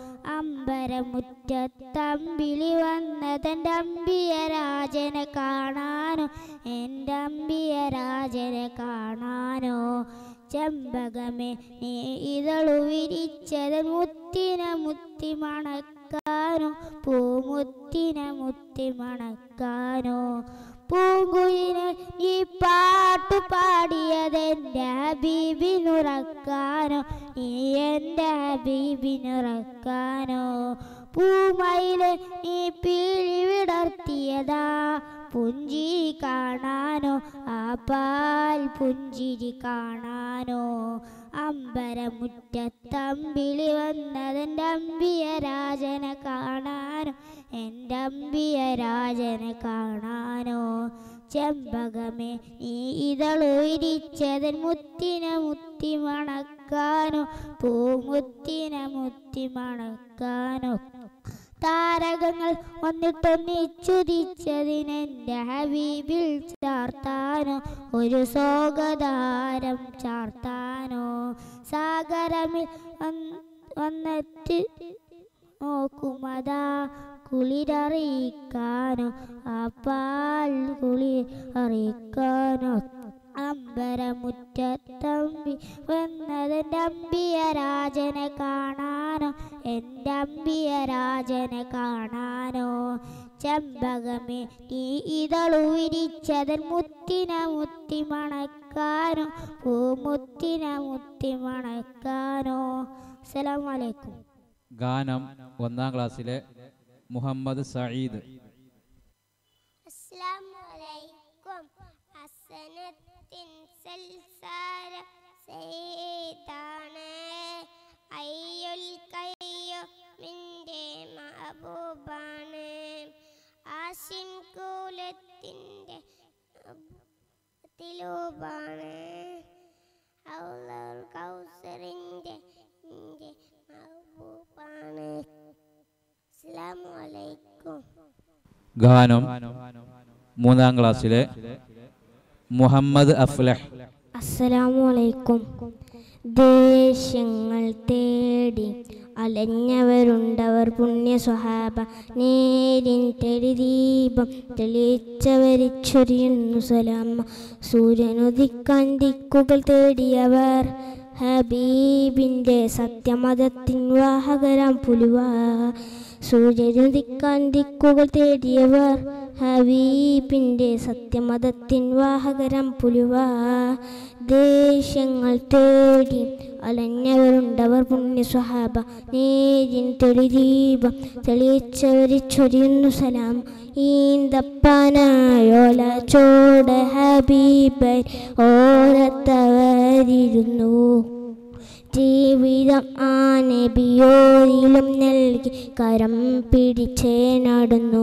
S11: അമ്പരമുറ്റത്തമ്പിളി വന്നതെൻ്റെ അമ്പിയ രാജനെ കാണാനോ എൻ്റെ അമ്പിയ രാജനെ കാണാനോ ചെമ്പകമേ നീ ഇതളു വിരിച്ചത് മുത്തിനെ മുത്തി മണക്കാനോ പൂമുത്തിനെ മുത്തി മണക്കാനോ പൂങ്കുയിന് ഈ പാട്ടു പാടിയതെൻ്റെ ഹബീബിനുറക്കാനോ നീ എൻ്റെ ഹബീബിനുറക്കാനോ പൂമയില് നീ പീലി വിടർത്തിയതാ പുഞ്ചിരി കാണാനോ ആ പാൽ പുഞ്ചിരി കാണാനോ അമ്പരമുറ്റത്തമ്പിളി വന്നതെൻ്റെ അമ്പിയ രാജനെ കാണാനോ എൻ്റെ അമ്പിയ രാജനെ കാണാനോ ചെമ്പകമേ നീ ഇതളു ഇരിച്ചതൻ മുത്തിനെ മുത്തി മണക്കാനോ പൂമുത്തിനെ മുത്തി മണക്കാനോ താരകങ്ങൾ വന്നിട്ടൊന്നിച്ചുതിച്ചതിനെൻ്റെ ഹബീബിൽ ചാർത്താനോ ഒരു സോഗതാരം ചാർത്താനോ സാഗരമിൽ വന്ന് വന്നെത്തി
S12: നോക്കുമതാ കുളിരറിയിക്കാനോ ആ പാൽ കുളി അറിയിക്കാനോ അമ്പരമുറ്റത്തമ്പി വന്നതെൻ്റെ അമ്പിയ രാജനെ കാണാനോ എൻ്റെ അമ്പിയ രാജനെ കാണാനോ ചെമ്പകമേ നീ ഇതളു വിരിച്ചതൻ മുത്തിന മുത്തി മണക്കാനോ പൂമുത്തിന മുത്തി മണക്കാനോ അസ്സലാമു അലൈക്കും
S5: ഗാനം ഒന്നാം ക്ലാസ്സിലെ മുഹമ്മദ് സയീദ്
S13: അസ്സലാമലൈക്കും ഹസനത്തിൻ സൽസാര സയ്യിദാണ് അയ്യുൽ കയ്യോ മിൻ്റെ മഹബൂബാണ് ആശിൻ കൂലത്തിൻ്റെ തിലൂബാണ് ഔലർ കൗസറിൻ്റെ എൻ്റെ മഹബൂബാണ് അസ്സലാമു അലൈക്കും
S5: ഗാനം മൂന്നാം ക്ലാസ്സിലെ മുഹമ്മദ് അഫ്ലഹ്
S12: അസ്സലാമു അലൈക്കും ദേശങ്ങൾ തേടി അലഞ്ഞവരുണ്ടവർ പുണ്യ സ്വഹാബ നേരിൻ തെളിദീപം തെളിച്ചവരിച്ചൊരിയുന്നു സലാമ സൂര്യനുദിക്കാൻ ദിക്കുകൾ തേടിയവർ ഹബീബിൻ്റെ സത്യമതത്തിൻ വാഹകരാം പുലുവ സൂര്യനുദിക്കാൻ ദിക്കുകൾ തേടിയവർ ഹബീബിൻ്റെ സത്യമതത്തിൻ വാഹകരം പുലുവ ദേശങ്ങൾ തേടി അലഞ്ഞവരുണ്ടവർ പുണ്യ സ്വഹാബ നേരിൻ തെളിദീപം തെളിച്ചവരിച്ചൊരിയുന്നു സലാം ഈന്തപ്പനായോല ചോട ഹബീബർ ഓരത്തവരിരുന്നു ജീവിതം ആ നബിയോരിലും നൽകി കരം പിടിച്ചേ നടന്നു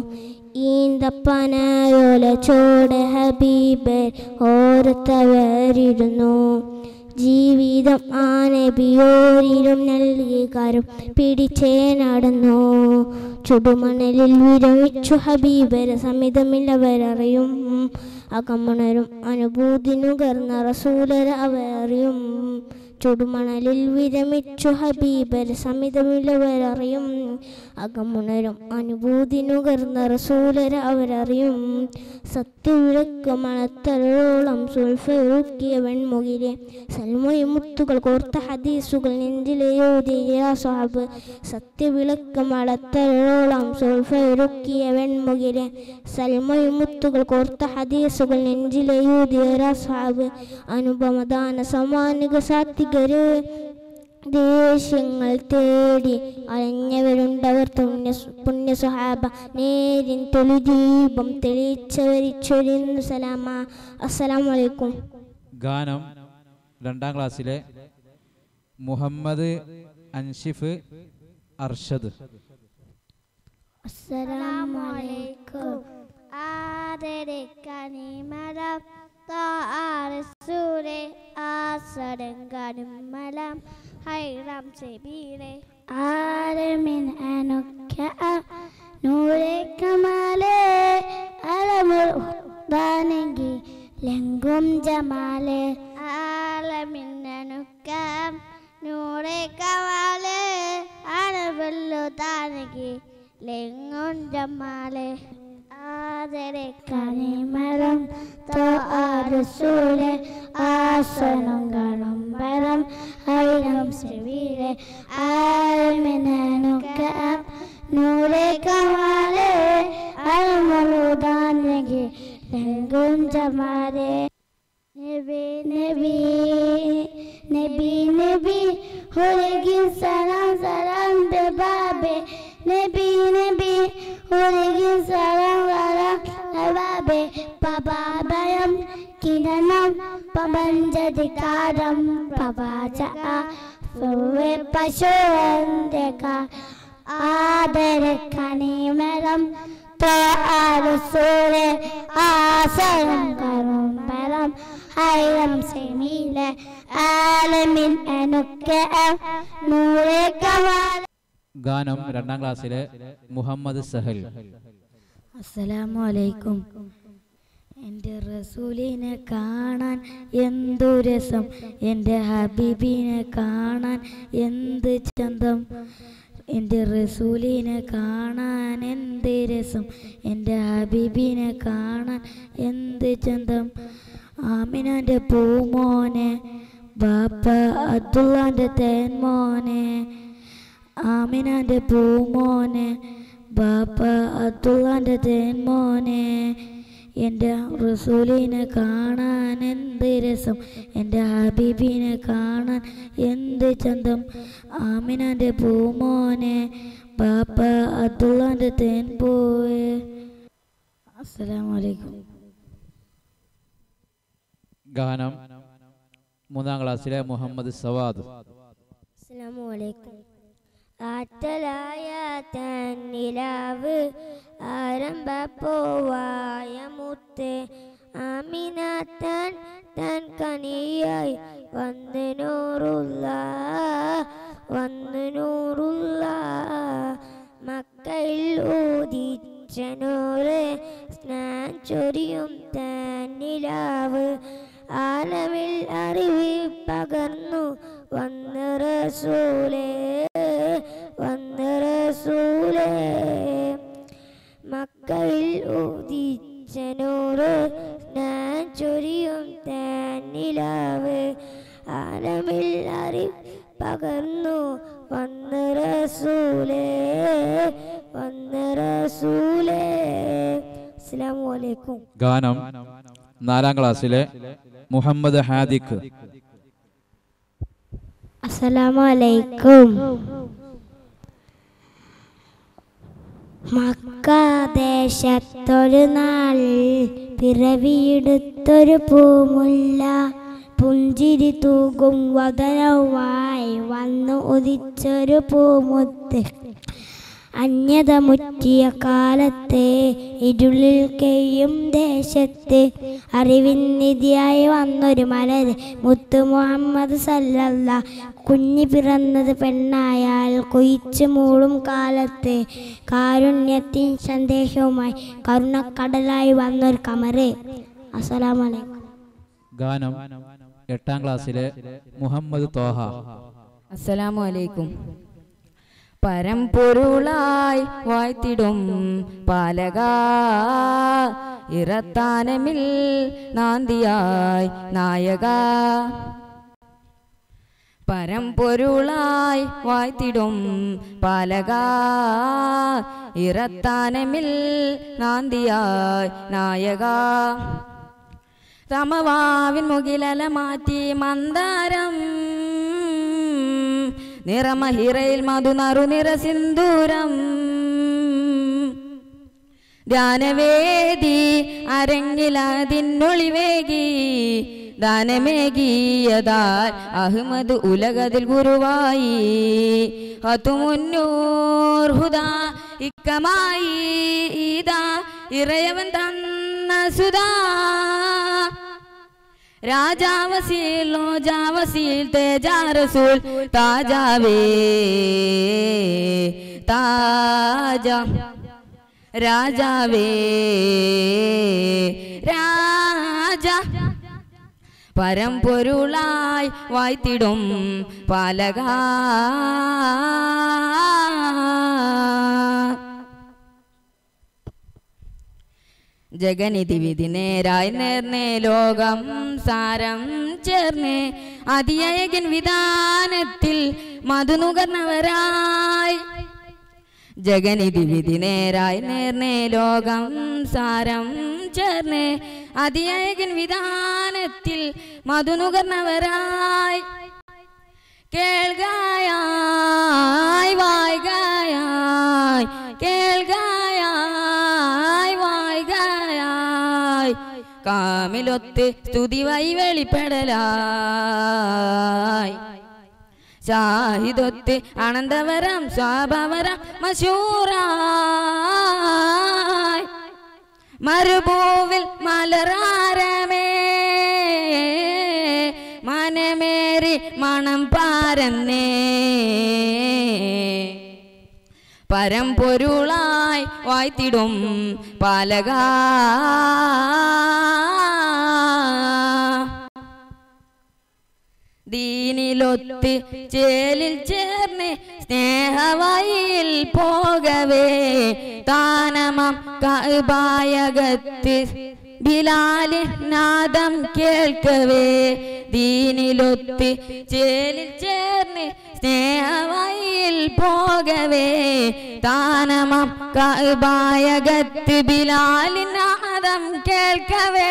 S12: ഈന്തപ്പനയോല ചോട് ഹബീബർ ഓർത്തവരിരുന്നു ജീവിതം ആ നബിയോരിലും നൽകി കരം പിടിച്ചേ നടന്നു ചുടുമണലിൽ വിരമിച്ചു ഹബീബർ സമിതമില്ലവരറിയും അകമണരും അനുഭൂതി നുകർന്ന റസൂലർ അവരറിയും ചുടുമണലിൽ വിരമിച്ചു ഹബീബർ സമിതമില്ലവരറിയും അകമുണരും അനുഭൂതി നുകർന്ന റസൂലർ അവരറിയും സത്യവിളക്ക് മണത്തലോളം സുൽഫറുക്കിയ വെൺമുകിലെ സൽമൊഴി മുത്തുകൾ കോർത്ത ഹദീസുകൾ നെഞ്ചിലെയോതിയ സാബ് സത്യവിളക്ക് മളത്തലോളം സുൽഫറുക്കിയ വെൺമുകിലെ സൽമൊഴി മുത്തുകൾ കോർത്ത ഹദീസുകൾ നെഞ്ചിലെയോതിയ സാബ് അനുപമദാന സമാനിക സാത്വികര് ദേഷ്യങ്ങൾ തേടി അലഞ്ഞവരുണ്ടവർ പുണ്യ പുണ്യ സുഹാബ നേരിൻ തെളിദീപം തെളിച്ചവരിച്ചൊരിന്നു സലാമ അസ്സലാമു അലൈക്കും
S5: ഗാനം രണ്ടാം ക്ലാസ്സിലെ മുഹമ്മദ് അൻഷിഫ് അർഷദ്
S12: അസ്സലാമു അലൈക്കും ആദരക്കനി മരം താറസൂരെ ആസടങ്കാനും മലം ഹൈറാം സെബീരെ ആരമിൻ അനൊക്ക നൂറെ കമാലെ അലമുർ ദാനെങ്കി ലങ്കും ജമാലെ ആലമിൻ അനൊക്ക നൂറെ കമാലെ അലവല്ലു ദാനെങ്കി ലെങ്ങും ജമാലെ ആദരെ കനിമരം തോരസൂലെ ആസനം കാണും ബലം ഐരം സെവിരെ ആൽമിനനുക്ക നൂറെ കമാലെ അൽമലുദാനകി രംഗും ജമാരെ നബി നബി നബി നബി ഹുരഗി സലാം സലാം ബബാബെ നബി നബി ഹുരഗി സലാം സലാം ബബാബെ പബാബയം കിരണം പബഞ്ചതികാരം പബാച ഫുവെ പശുവന്തക ആദരക്കണിമരം തോരസൂരെ ആസനം കറുമ്പരം ഹൈരം സെമീലെ ആലമിൻ അനുക്കെ നൂറെ കമാല
S5: ഗാനം രണ്ടാം ക്ലാസ്സിലെ മുഹമ്മദ് സഹൽ
S14: അസ്സലാമു അലൈക്കും എൻ്റെ റസൂലിനെ കാണാൻ എന്തു രസം എൻ്റെ ഹബീബിനെ കാണാൻ എന്ത് ചന്തം എൻ്റെ റസൂലിനെ കാണാൻ എന്ത് രസം എൻ്റെ ഹബീബിനെ കാണാൻ എന്ത് ചന്തം ആമിനാൻ്റെ പൂമോനെ ബാപ്പ അബ്ദുള്ളാൻ്റെ തേൻമോനെ ആമിനാൻ്റെ പൂമോനെ ബാപ്പ അബ്ദുള്ളാൻ്റെ തേൻമോനെ എൻ്റെ റസൂലിനെ കാണാൻ എന്ത് രസം എൻ്റെ ഹബീബിനെ കാണാൻ എന്ത് ചന്തം ആമിനാൻ്റെ പൂമോനെ ബാപ്പ അബ്ദുള്ളാൻ്റെ തേൻ പോയെ അസ്സലാമലൈക്കും
S5: ഗാനം മൂന്നാം ക്ലാസ്സിലെ മുഹമ്മദ് സവാദ്
S13: അസ്സലാമലൈക്കും ആറ്റലായ തന്നിലാവ് ആരംഭ പോവായ മുത്ത് ആമിനാത്തൻ തൻ കനിയായി വന്ന് നൂറുള്ള വന്ന് നൂറുള്ള മക്കയിൽ ഊതിച്ച നൂറ് സ്നാൻ ചൊരിയും തന്നിലാവ് ആലമിൽ അറിവ് പകർന്നു വന്ന് റസൂലേ വന്ന് റസൂലേ മക്കയിൽ ഉദിച്ച നൂറ് ഞാൻ ചൊരിയും തന്നിലാവ് ആലമിൽ അറിവ് പകർന്നു വന്ന് റസൂലേ വന്ന് റസൂലേ അസ്സലാമു അലൈക്കും
S5: ഗാനം നാലാം ക്ലാസ്സിലെ മുഹമ്മദ് ഹാദിഖ്
S13: അസ്സലാമു അലൈക്കും മക്കാദേശത്തൊരു നാളിൽ പിറവിയെടുത്തൊരു പൂമുല്ല പുഞ്ചിരി തൂകും വതനവുമായി വന്നു ഉദിച്ചൊരു പൂമുത്ത് അന്യത മുറ്റിയ കാലത്തെ ഇരുളിൽ കെയ്യും ദേശത്ത് അറിവിൻ നിധിയായി വന്നൊരു മലര് മുത്തു മുഹമ്മദ് സല്ലല്ല കുഞ്ഞി പിറന്നത് പെണ്ണായാൽ കുയിച്ചു മൂളും കാലത്ത് കാരുണ്യത്തിൻ സന്ദേശവുമായി കരുണക്കടലായി വന്നൊരു കമറ് അസ്സലാമലൈക്കും
S5: ഗാനം എട്ടാം ക്ലാസ്സിലെ മുഹമ്മദ് തോഹ
S15: അസ്സലാമു അലൈക്കും പരമ്പൊരുളായി വായ്ത്തിടും പാലക ഇറത്താനമിൽ നാന്തിയായി നായക പരമ്പൊരുളായി വായ്ത്തിടും പാലക ഇറത്താനമിൽ നാന്തിയായി നായക തമവാവിൻ മുകിലല മാറ്റി മന്ദാരം നിറമഹിറയിൽ മധു നറു നിറ സിന്ദൂരം ധ്യാനവേദി അരങ്ങിലതിന്നൊളിവേകി ദാനമേകിയതാൽ അഹമ്മദ് ഉലകതിൽ ഗുരുവായി ഹതുമുന്നൂർ ഹുദാ ഇക്കമായി ഇതാ ഇറയവൻ തന്ന സുധാ രാജാവസീൽ നോജാവസീൽ തേജാ റസൂൽ താജാവേ താജ രാജാവേ രാജ പരമ്പൊരുളായി വായ്ത്തിടും പാലക ജഗനിധി വിധി നേരായി നേർന്നേ ലോകം സാരം ചേർന്നേ അതിയകൻ വിധാനത്തിൽ മധുനുകർന്നവരായി ജഗനിധി വിധി നേരായി നേർന്നേ ലോകം സാരം ചേർന്നേ അതിയകൻ വിധാനത്തിൽ മധുനുകർന്നവരായി കേൾകായായി വായികായായി കേൾകായായി വായികായായി കാമിലൊത്ത് സ്തുതി വൈ വെളിപ്പെടലായി ഷാഹിദൊത്ത് അനന്തവരം സ്വാഭവരം മശൂറായി മരുഭൂവിൽ മലറാരമേ മനമേറി മണം പാരന്നേ പരമ്പൊരുളായി വായ്ത്തിടും പാലക ദീനിലൊത്ത് ചേലിൽ ചേർന്ന് സ്നേഹവയിൽ പോകവേ താനമം കഅബായകത്ത് ബിലാല് നാദം കേൾക്കവേ ദീനിലൊത്ത് ചേലിൽ ചേർന്ന് സ്നേഹവയിൽ പോകവേ താനമം കഅബായകത്ത് ബിലാല് നാദം കേൾക്കവേ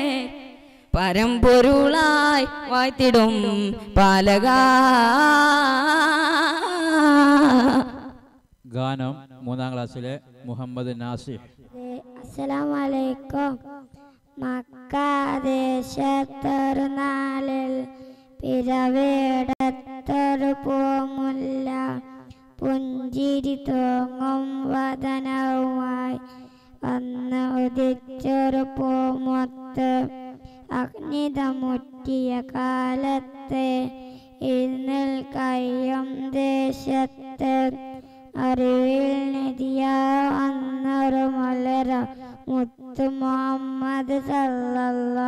S15: പരമ്പൊരുളായി വായ്ത്തിടും പാലക
S5: ഗാനം മൂന്നാം ക്ലാസ്സിലെ മുഹമ്മദ് നാസിഫ്
S12: അസ്സലാമലൈക്കും മക്കാദേശത്തൊരു നാളിൽ പിറവേടത്തൊരു പൂമുല്ല പുഞ്ചിരി തൂങ്ങും വദനവുമായി വന്ന് ഉദിച്ചൊരു പൂമൊത്ത് അഗ്നിതമുറ്റിയ കാലത്ത് ഇന്നിൽ കയ്യും ദേശത്ത് അറിവിൽ നിധിയാ അന്നൊരു മലര മുത്തു മുഹമ്മദ് സല്ലല്ല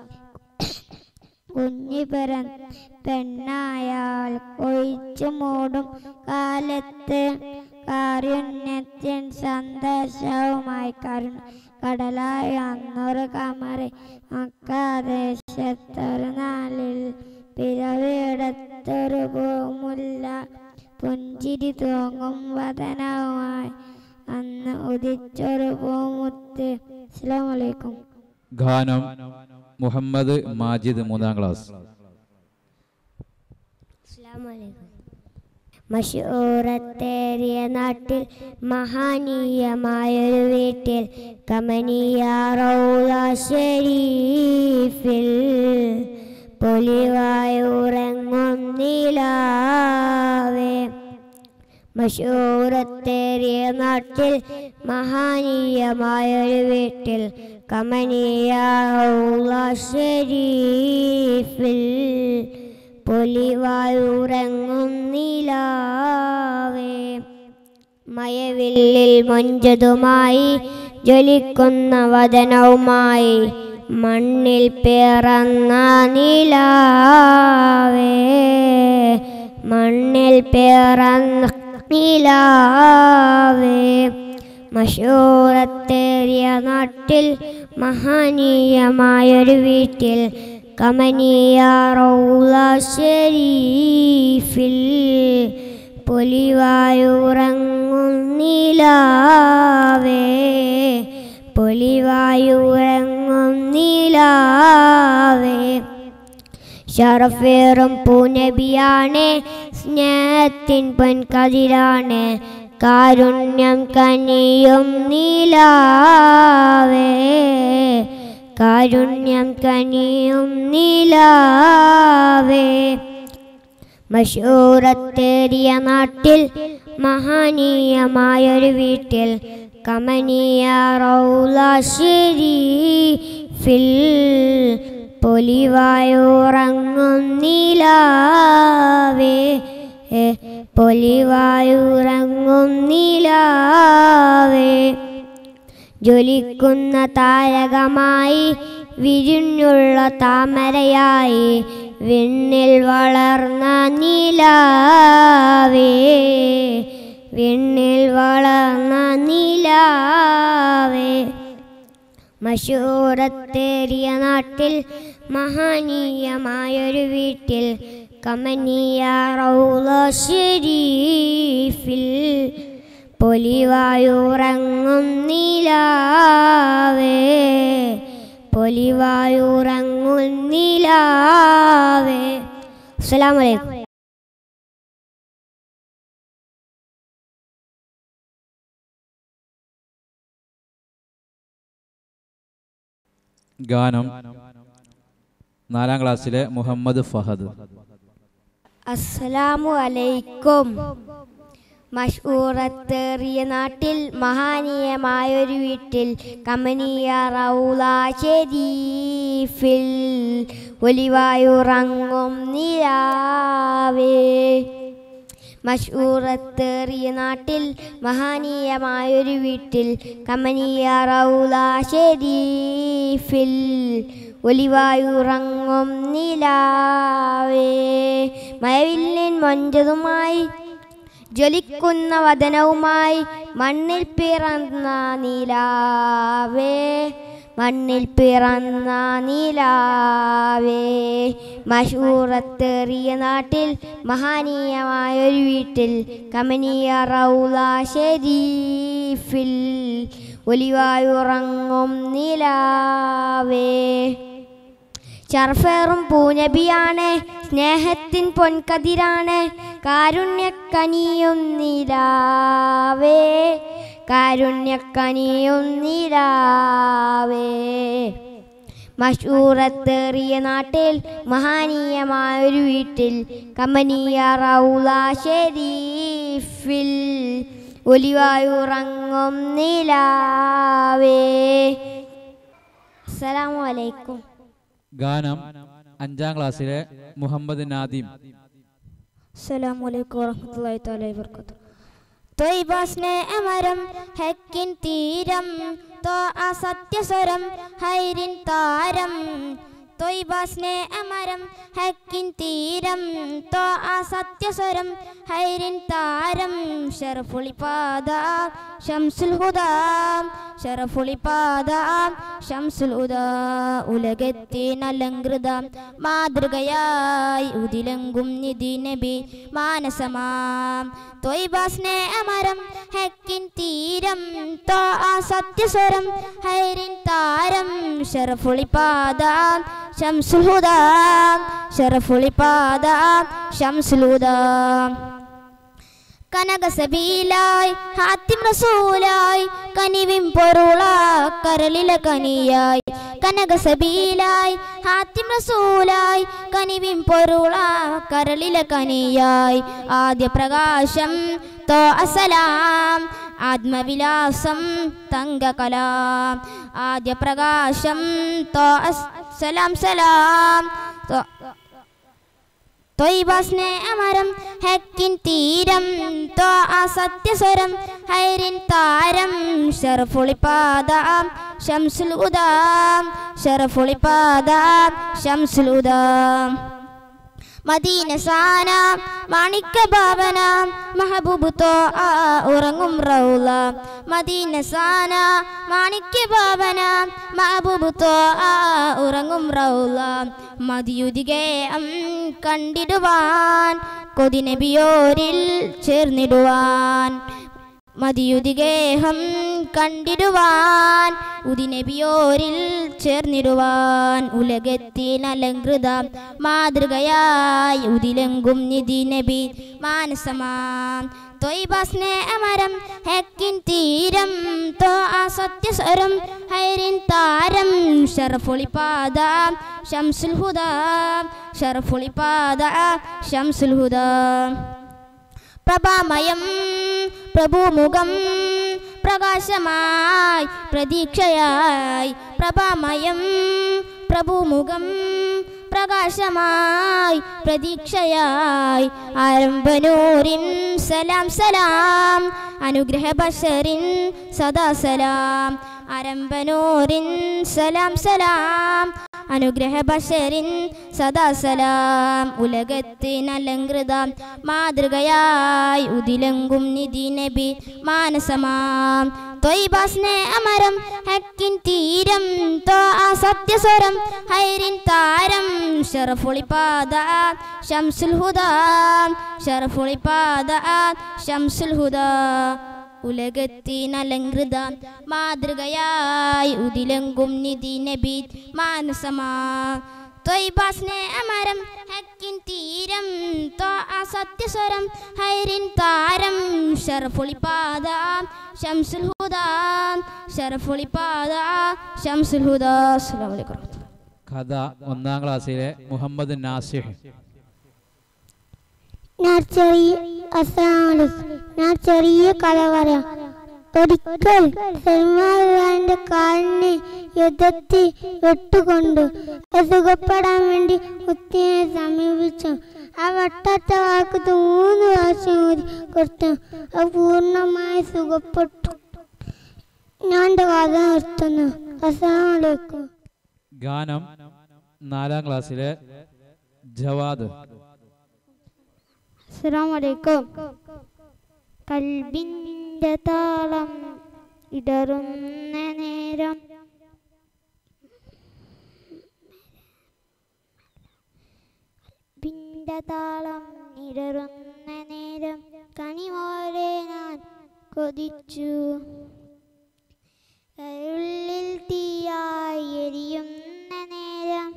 S12: കുഞ്ഞിപെരൻ പെണ്ണായാൽ കൊഴിച്ചു മൂടും കാലത്ത് കാരുണ്യത്തിൻ സന്ദേശവുമായി കരുണ കടലായ അന്നൊരു കമറി മക്കാദേശത്തൊരു നാളിൽ പിറവിടത്തൊരു പൂമുല്ല പുഞ്ചിരി തൂങ്ങും വദനവുമായി അന്ന് ഉദിച്ചൊരു പൂമുത്ത് അസ്സലാമു അലൈക്കും
S5: ഗാനം മുഹമ്മദ് മാജിദ് മൂന്നാം ക്ലാസ്
S13: മഷൂറത്തേറിയ നാട്ടിൽ മഹാനീയമായൊരു വീട്ടിൽ കമനീയ റൗള ഷരീഫിൽ പൊലിവായുറങ്ങും നീലാവേ മഷൂറത്തേറിയ നാട്ടിൽ മഹാനീയമായൊരു വീട്ടിൽ കമനീയ റൗള ഷരീഫിൽ പൊലിവായുറങ്ങും നീലാവേ മയവില്ലിൽ മൊഞ്ചതുമായി ജ്വലിക്കുന്ന വദനവുമായി മണ്ണിൽ പിറന്ന നീലാവേ മണ്ണിൽ പിറന്ന നീലാവേ മഷൂറത്തേറിയ നാട്ടിൽ മഹനീയമായൊരു വീട്ടിൽ കമനീയ റൗള ഷരീഫിൽ പൊലിവായുറങ്ങും നീലാവേ പൊലിവായുറങ്ങും നീലാവേ ഷറഫേറും പൂനബിയാണ് സ്നേഹത്തിൻ പൊൻകതിരാണ് കാരുണ്യം കനിയും നീലാവേ കാരുണ്യം കനിയും നീലാവേ മഷൂറത്തേറിയ നാട്ടിൽ മഹനീയമായൊരു വീട്ടിൽ കമനീയ റൗള ഷരീഫിൽ പൊലിവായുറങ്ങും നീലാവേ ഏ, പൊലിവായുറങ്ങും നീലാവേ ജ്വലിക്കുന്ന താരകമായി വിരിഞ്ഞുള്ള താമരയായി വിണ്ണിൽ വളർന്ന നീലാവേ വിണ്ണിൽ വളർന്ന നീലാവേ മഷൂറത്തേറിയ നാട്ടിൽ മഹനീയമായൊരു വീട്ടിൽ കമനീയ റൗള ഷരീഫിൽ പൊലിവായുറങ്ങും നീലാവേ പൊലിവായുറങ്ങും നീലാവേ അസ്സലാമു അലൈക്കും
S5: ഗാനം നാലാം ക്ലാസ്സിലെ മുഹമ്മദ് ഫഹദ്
S13: അസ്സലാമു അലൈക്കും മഷൂറത്തേറിയ നാട്ടിൽ മഹാനീയമായൊരു വീട്ടിൽ കമനീയ റൗള ഷരീഫിൽ ഒലിവായുറങ്ങും നിലാവേ മഷൂറത്തേറിയ നാട്ടിൽ മഹാനീയമായൊരു വീട്ടിൽ കമനീയ റൗള ഷരീഫിൽ ഒലിവായുറങ്ങും നിലാവേ മഴവില്ലിൻ മൊഞ്ചതുമായി ജ്വലിക്കുന്ന വദനവുമായി മണ്ണിൽ പിറന്ന നീലാവേ മണ്ണിൽ പിറന്ന നീലാവേ മഷൂറത്തേറിയ നാട്ടിൽ മഹാനീയമായൊരു വീട്ടിൽ കമനീയ റൗല ഷെരീഫിൽ ഒലിവായുറങ്ങും നീലാവേ ചർഫേറും പൂനബിയാണ് സ്നേഹത്തിൻ പൊൻകതിരാണ് കാരുണ്യക്കനിയും നിലാവേ കാരുണ്യക്കനിയും നിലാവേ മഷൂറത്തേറിയ നാട്ടിൽ മഹാനീയമായൊരു വീട്ടിൽ കമനീയ റൗല ഷെരീഫിൽ ഒലിവായുറങ്ങും നിലാവേ അസ്സലാമു അലൈക്കും
S5: ഗാനം അഞ്ചാം ക്ലാസ്സിലെ മുഹമ്മദ് നാദിം
S12: അസ്സലാമു അലൈക്കും വറഹ്മത്തുള്ളാഹി തആല വബറകാതുഹു ത്വയ്ബ സ്നേഹമരം ഹക്കിൻ തീരം തോ അസത്യസ്വരം ഹൈരിൻ താരം ത്വയ്ബ സ്നേഹമരം ഹക്കിൻ തീരം തോ അസത്യസ്വരം ഹൈരിൻ താരം ഷറഫുളി പാദ ഷംസുൽ ഹുദാ ഷറഫുളി പാദ ഷംസുൽ ഹുദാ ഉലകത്തിനലങ്കൃത മാതൃകയായി ഉതിലങ്കും നിധി നബി മാനസമാം ത്വയ്ബ സ്നേഹമരം ഹക്കിൻ തീരം തോ ആ സത്യസ്വരം ഹൈരിൻ താരം ഷറഫുളി പാദ ഷംസുൽ ഹുദാ ഷറഫുളി പാദ ഷംസുൽ ഹുദാ കനകസബീലായി ഹാത്തിം റസൂലായി കനിവിം പൊരുള കരളില കനിയായി കനകസബീലായി ഹാത്തിം റസൂലായി കനിവിം പൊരുള കരളില കനിയായി ആദ്യ പ്രകാശം തോ അസലാം ആത്മവിലാസം തങ്കകലാം ആദ്യ പ്രകാശം തോ അസ് സലാം സലാം തോ ത്വയ്ബ സ്നേഹമരം ഹക്കിൻ തീരം ത്വ അസത്യസ്വരം ഹൈരിൻ താരം ഷറഫുളിപാദ ഷംസുൽ ഉദാം ഷറഫുളിപാദ ഷംസുൽ ഉദാം മദീന സാന മാണിക്ക ഭാവന മഹബൂബ് തോ ആ ഉറങ്ങും റൗല മദീന സാന മാണിക്യ ഭാവന മഹബൂബ് തോ ആ ഉറങ്ങും റൗല മതിയുതികെ അം കണ്ടിടുവാൻ കൊതി നബിയോരിൽ ചേർന്നിടുവാൻ മതിയുതികേഹം കണ്ടിടുവാൻ ഉദിനബിയോരിൽ ചേർന്നിടുവാൻ ഉലകത്തിനലങ്കൃത മാതൃകയായി ഉദിലെങ്കും നിധി നബി മാനസമാം ത്വയ്ബ സ്നേഹമരം ഹക്കിൻ തീരം തോ ആ സത്യസ്വരം ഹൈരിൻ താരം ഷറഫുളിപാദ ഷംസുൽ ഹുദാ ഷറഫുളിപാദ ഷംസുൽ ഹുദാ പ്രഭാമയം പ്രഭുമുഖം പ്രകാശമായി പ്രതീക്ഷയായി പ്രഭാമയം പ്രഭുമുഖം പ്രകാശമായി പ്രതീക്ഷയായി ആരംഭനൂരിൻ സലാം സലാം അനുഗ്രഹ ബഷറിൻ സദാ സലാം ആരംഭനൂരിൻ സലാം സലാം അനുഗ്രഹ ബഷറിൻ സദാ സലാം ഉലകത്തിനലങ്കൃത മാതൃകയായി ഉദിലങ്കും നിധി നബി മാനസമാം ത്വയ്ബ സ്നേഹമരം ഹക്കിൻ തീരം തോ ആ സത്യസ്വരം ഹൈരിൻ താരം ഷറഫുളിപാദ ഷംസുൽ ഹുദാ ഷറഫുളിപാദ ഷംസുൽ ഹുദാ ഉലകത്തിനലങ്കൃത മാതൃകയായി ഉദിലങ്കും നിധി നബി മാനസമാ ത്വയ്ബ സ്നേഹമരം ഹക്കിൻ തീരം ത്വ അസത്യസ്വരം ഹൈരിൻ താരം ഷറഫുളിപാദ ഷംസുൽ ഹുദാ ഷറഫുളിപാദ ഷംസുൽ ഹുദാ അസ്സലാമു അലൈക്കും
S5: കഥ ഒന്നാം ക്ലാസ്സിലെ മുഹമ്മദ് നാസിഹ്
S1: ഞാൻ ചെറിയ അസ്സലാമലൈക്കും ഞാൻ ചെറിയ കഥ പറയാം ഒരിക്കൽ സൽമാന്റെ കാലിന് യുദ്ധത്തിൽ വെട്ടുകൊണ്ടു അത് സുഖപ്പെടാൻ വേണ്ടി കുത്തിയെ സമീപിച്ചു ആ വട്ടാത്ത വാക്ക് മൂന്ന് പ്രാവശ്യം ഊതി കൊടുത്തു അത് പൂർണ്ണമായി സുഖപ്പെട്ടു ഞാൻ എൻ്റെ കഥ നിർത്തുന്നു അസ്സലാമലൈക്കും
S5: ഗാനം നാലാം ക്ലാസ്സിലെ ജവാദ്
S1: അസ്സലാമു അലൈക്കും കൽബിൻ്റെ താളം ഇടറുന്ന നേരം കൽബിൻ്റെ താളം ഇടറുന്ന നേരം കണിമോരെ ഞാൻ കൊതിച്ചു ഉള്ളിൽ തീയായി എരിയുന്ന നേരം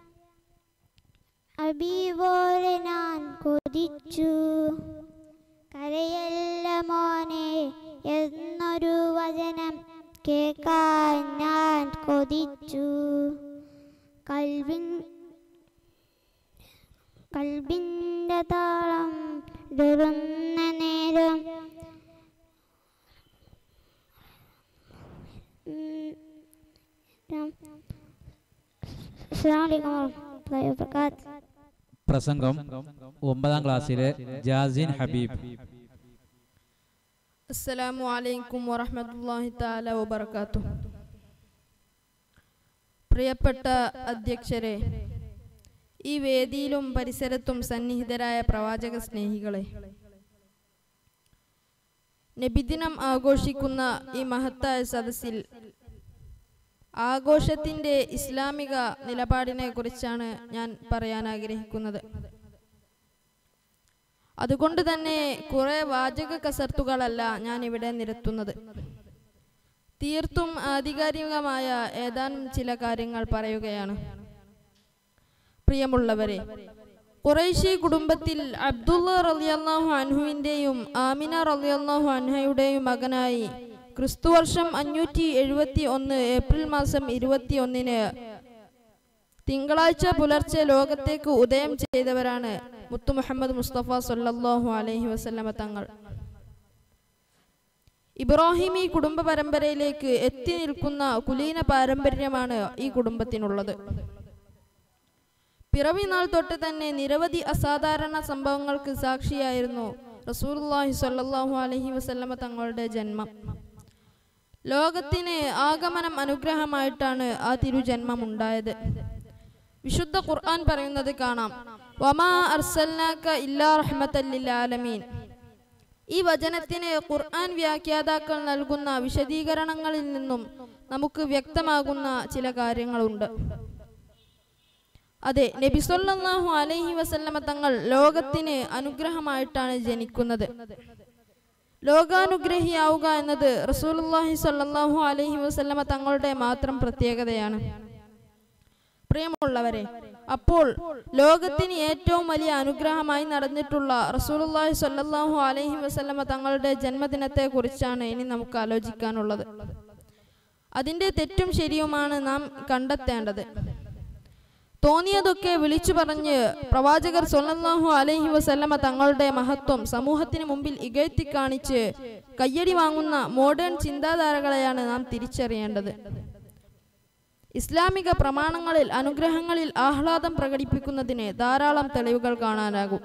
S1: അബീബോരെ ഞാൻ കൊതിച്ചു കരയല്ല മോനെ എന്നൊരു വചനം കേൾക്കാൻ ഞാൻ കൊതിച്ചു കൽവിൻ കൽബിൻ്റെ താളം ഇടറുന്ന നേരം ഉം, ഉം. അസ്സലാമു അലൈക്കും വറഹ്മത്തുള്ളാഹി വബറകാത്തുഹ്
S5: പ്രസംഗം ഒമ്പതാം ക്ലാസ്സിലെ ജാസിൻ ഹബീബ്
S6: അസ്സലാമു അലൈക്കും വറഹ്മത്തുള്ളാഹി തആല വബറകാത്തു പ്രിയപ്പെട്ട അധ്യക്ഷരെ ഈ വേദിയിലും പരിസരത്തും സന്നിഹിതരായ പ്രവാചക സ്നേഹികളെ നബിദിനം ആഘോഷിക്കുന്ന ഈ മഹത്തായ സദസ്സിൽ ആഘോഷത്തിന്റെ ഇസ്ലാമിക നിലപാടിനെ കുറിച്ചാണ് ഞാൻ പറയാൻ ആഗ്രഹിക്കുന്നത് അതുകൊണ്ട് തന്നെ കുറെ വാചക കസർത്തുകളല്ല ഞാൻ ഇവിടെ നിരത്തുന്നത് തീർത്തും ആധികാരികമായ ഏതാനും ചില കാര്യങ്ങൾ പറയുകയാണ് പ്രിയമുള്ളവരെ ഖുറൈശി കുടുംബത്തിൽ അബ്ദുള്ള റളിയല്ലാഹു അൻഹുവിൻ്റെയും ആമിന റളിയല്ലാഹു അൻഹയുടെയും മകനായി ക്രിസ്തുവർഷം അഞ്ഞൂറ്റി എഴുപത്തി ഒന്ന് ഏപ്രിൽ മാസം ഇരുപത്തി ഒന്നിന് തിങ്കളാഴ്ച പുലർച്ചെ ലോകത്തേക്ക് ഉദയം ചെയ്തവരാണ് മുത്തു മുഹമ്മദ് മുസ്തഫ സല്ലല്ലാഹു അലൈഹി വസല്ലമ തങ്ങൾ ഇബ്രാഹിമി കുടുംബ പരമ്പരയിലേക്ക് എത്തി നിൽക്കുന്ന കുലീന പാരമ്പര്യമാണ് ഈ കുടുംബത്തിനുള്ളത് പിറവി നാൾ തൊട്ട് തന്നെ നിരവധി അസാധാരണ സംഭവങ്ങൾക്ക് സാക്ഷിയായിരുന്നു റസൂലുള്ളാഹി സ്വല്ലല്ലാഹു അലൈഹി വസല്ലമ തങ്ങളുടെ ജന്മം ലോകത്തിന് ആഗമനം അനുഗ്രഹമായിട്ടാണ് ആ തിരുജന്മം ഉണ്ടായത് വിശുദ്ധ ഖുർആൻ പറയുന്നത് കാണാം വമാ അർസൽനാക ഇല്ലാ റഹ്മത്തൽ ലിൽ ആലമീൻ ഈ വചനത്തിന് ഖുർആൻ വ്യാഖ്യാതാക്കൾ നൽകുന്ന വിശദീകരണങ്ങളിൽ നിന്നും നമുക്ക് വ്യക്തമാകുന്ന ചില കാര്യങ്ങളുണ്ട് അതെ നബി സല്ലല്ലാഹു അലൈഹി വസല്ലമ തങ്ങൾ ലോകത്തിന് അനുഗ്രഹമായിട്ടാണ് ജനിക്കുന്നത് ലോകാനുഗ്രഹിയാവുക എന്നത് റസൂലുള്ളാഹി സ്വല്ലല്ലാഹു അലൈഹി വസല്ലമ തങ്ങളുടെ മാത്രം പ്രത്യേകതയാണ് പ്രിയമുള്ളവരെ അപ്പോൾ ലോകത്തിന് ഏറ്റവും വലിയ അനുഗ്രഹമായി നടന്നിട്ടുള്ള റസൂലുള്ളാഹി സ്വല്ലല്ലാഹു അലൈഹി വസല്ലമ തങ്ങളുടെ ജന്മദിനത്തെ കുറിച്ചാണ് ഇനി നമുക്ക് ആലോചിക്കാനുള്ളത് അതിന്റെ തെറ്റും ശരിയുമാണ് നാം കണ്ടെത്തേണ്ടത് തോന്നിയതൊക്കെ വിളിച്ചു പറഞ്ഞ് പ്രവാചകർ സൊല്ലാഹു അലൈഹി വസല്ലമ തങ്ങളുടെ മഹത്വം സമൂഹത്തിന് മുമ്പിൽ ഇകഴ്ത്തി കാണിച്ച് കയ്യടി വാങ്ങുന്ന മോഡേൺ ചിന്താധാരകളെയാണ് നാം തിരിച്ചറിയേണ്ടത് ഇസ്ലാമിക പ്രമാണങ്ങളിൽ അനുഗ്രഹങ്ങളിൽ ആഹ്ലാദം പ്രകടിപ്പിക്കുന്നതിന് ധാരാളം തെളിവുകൾ കാണാനാകും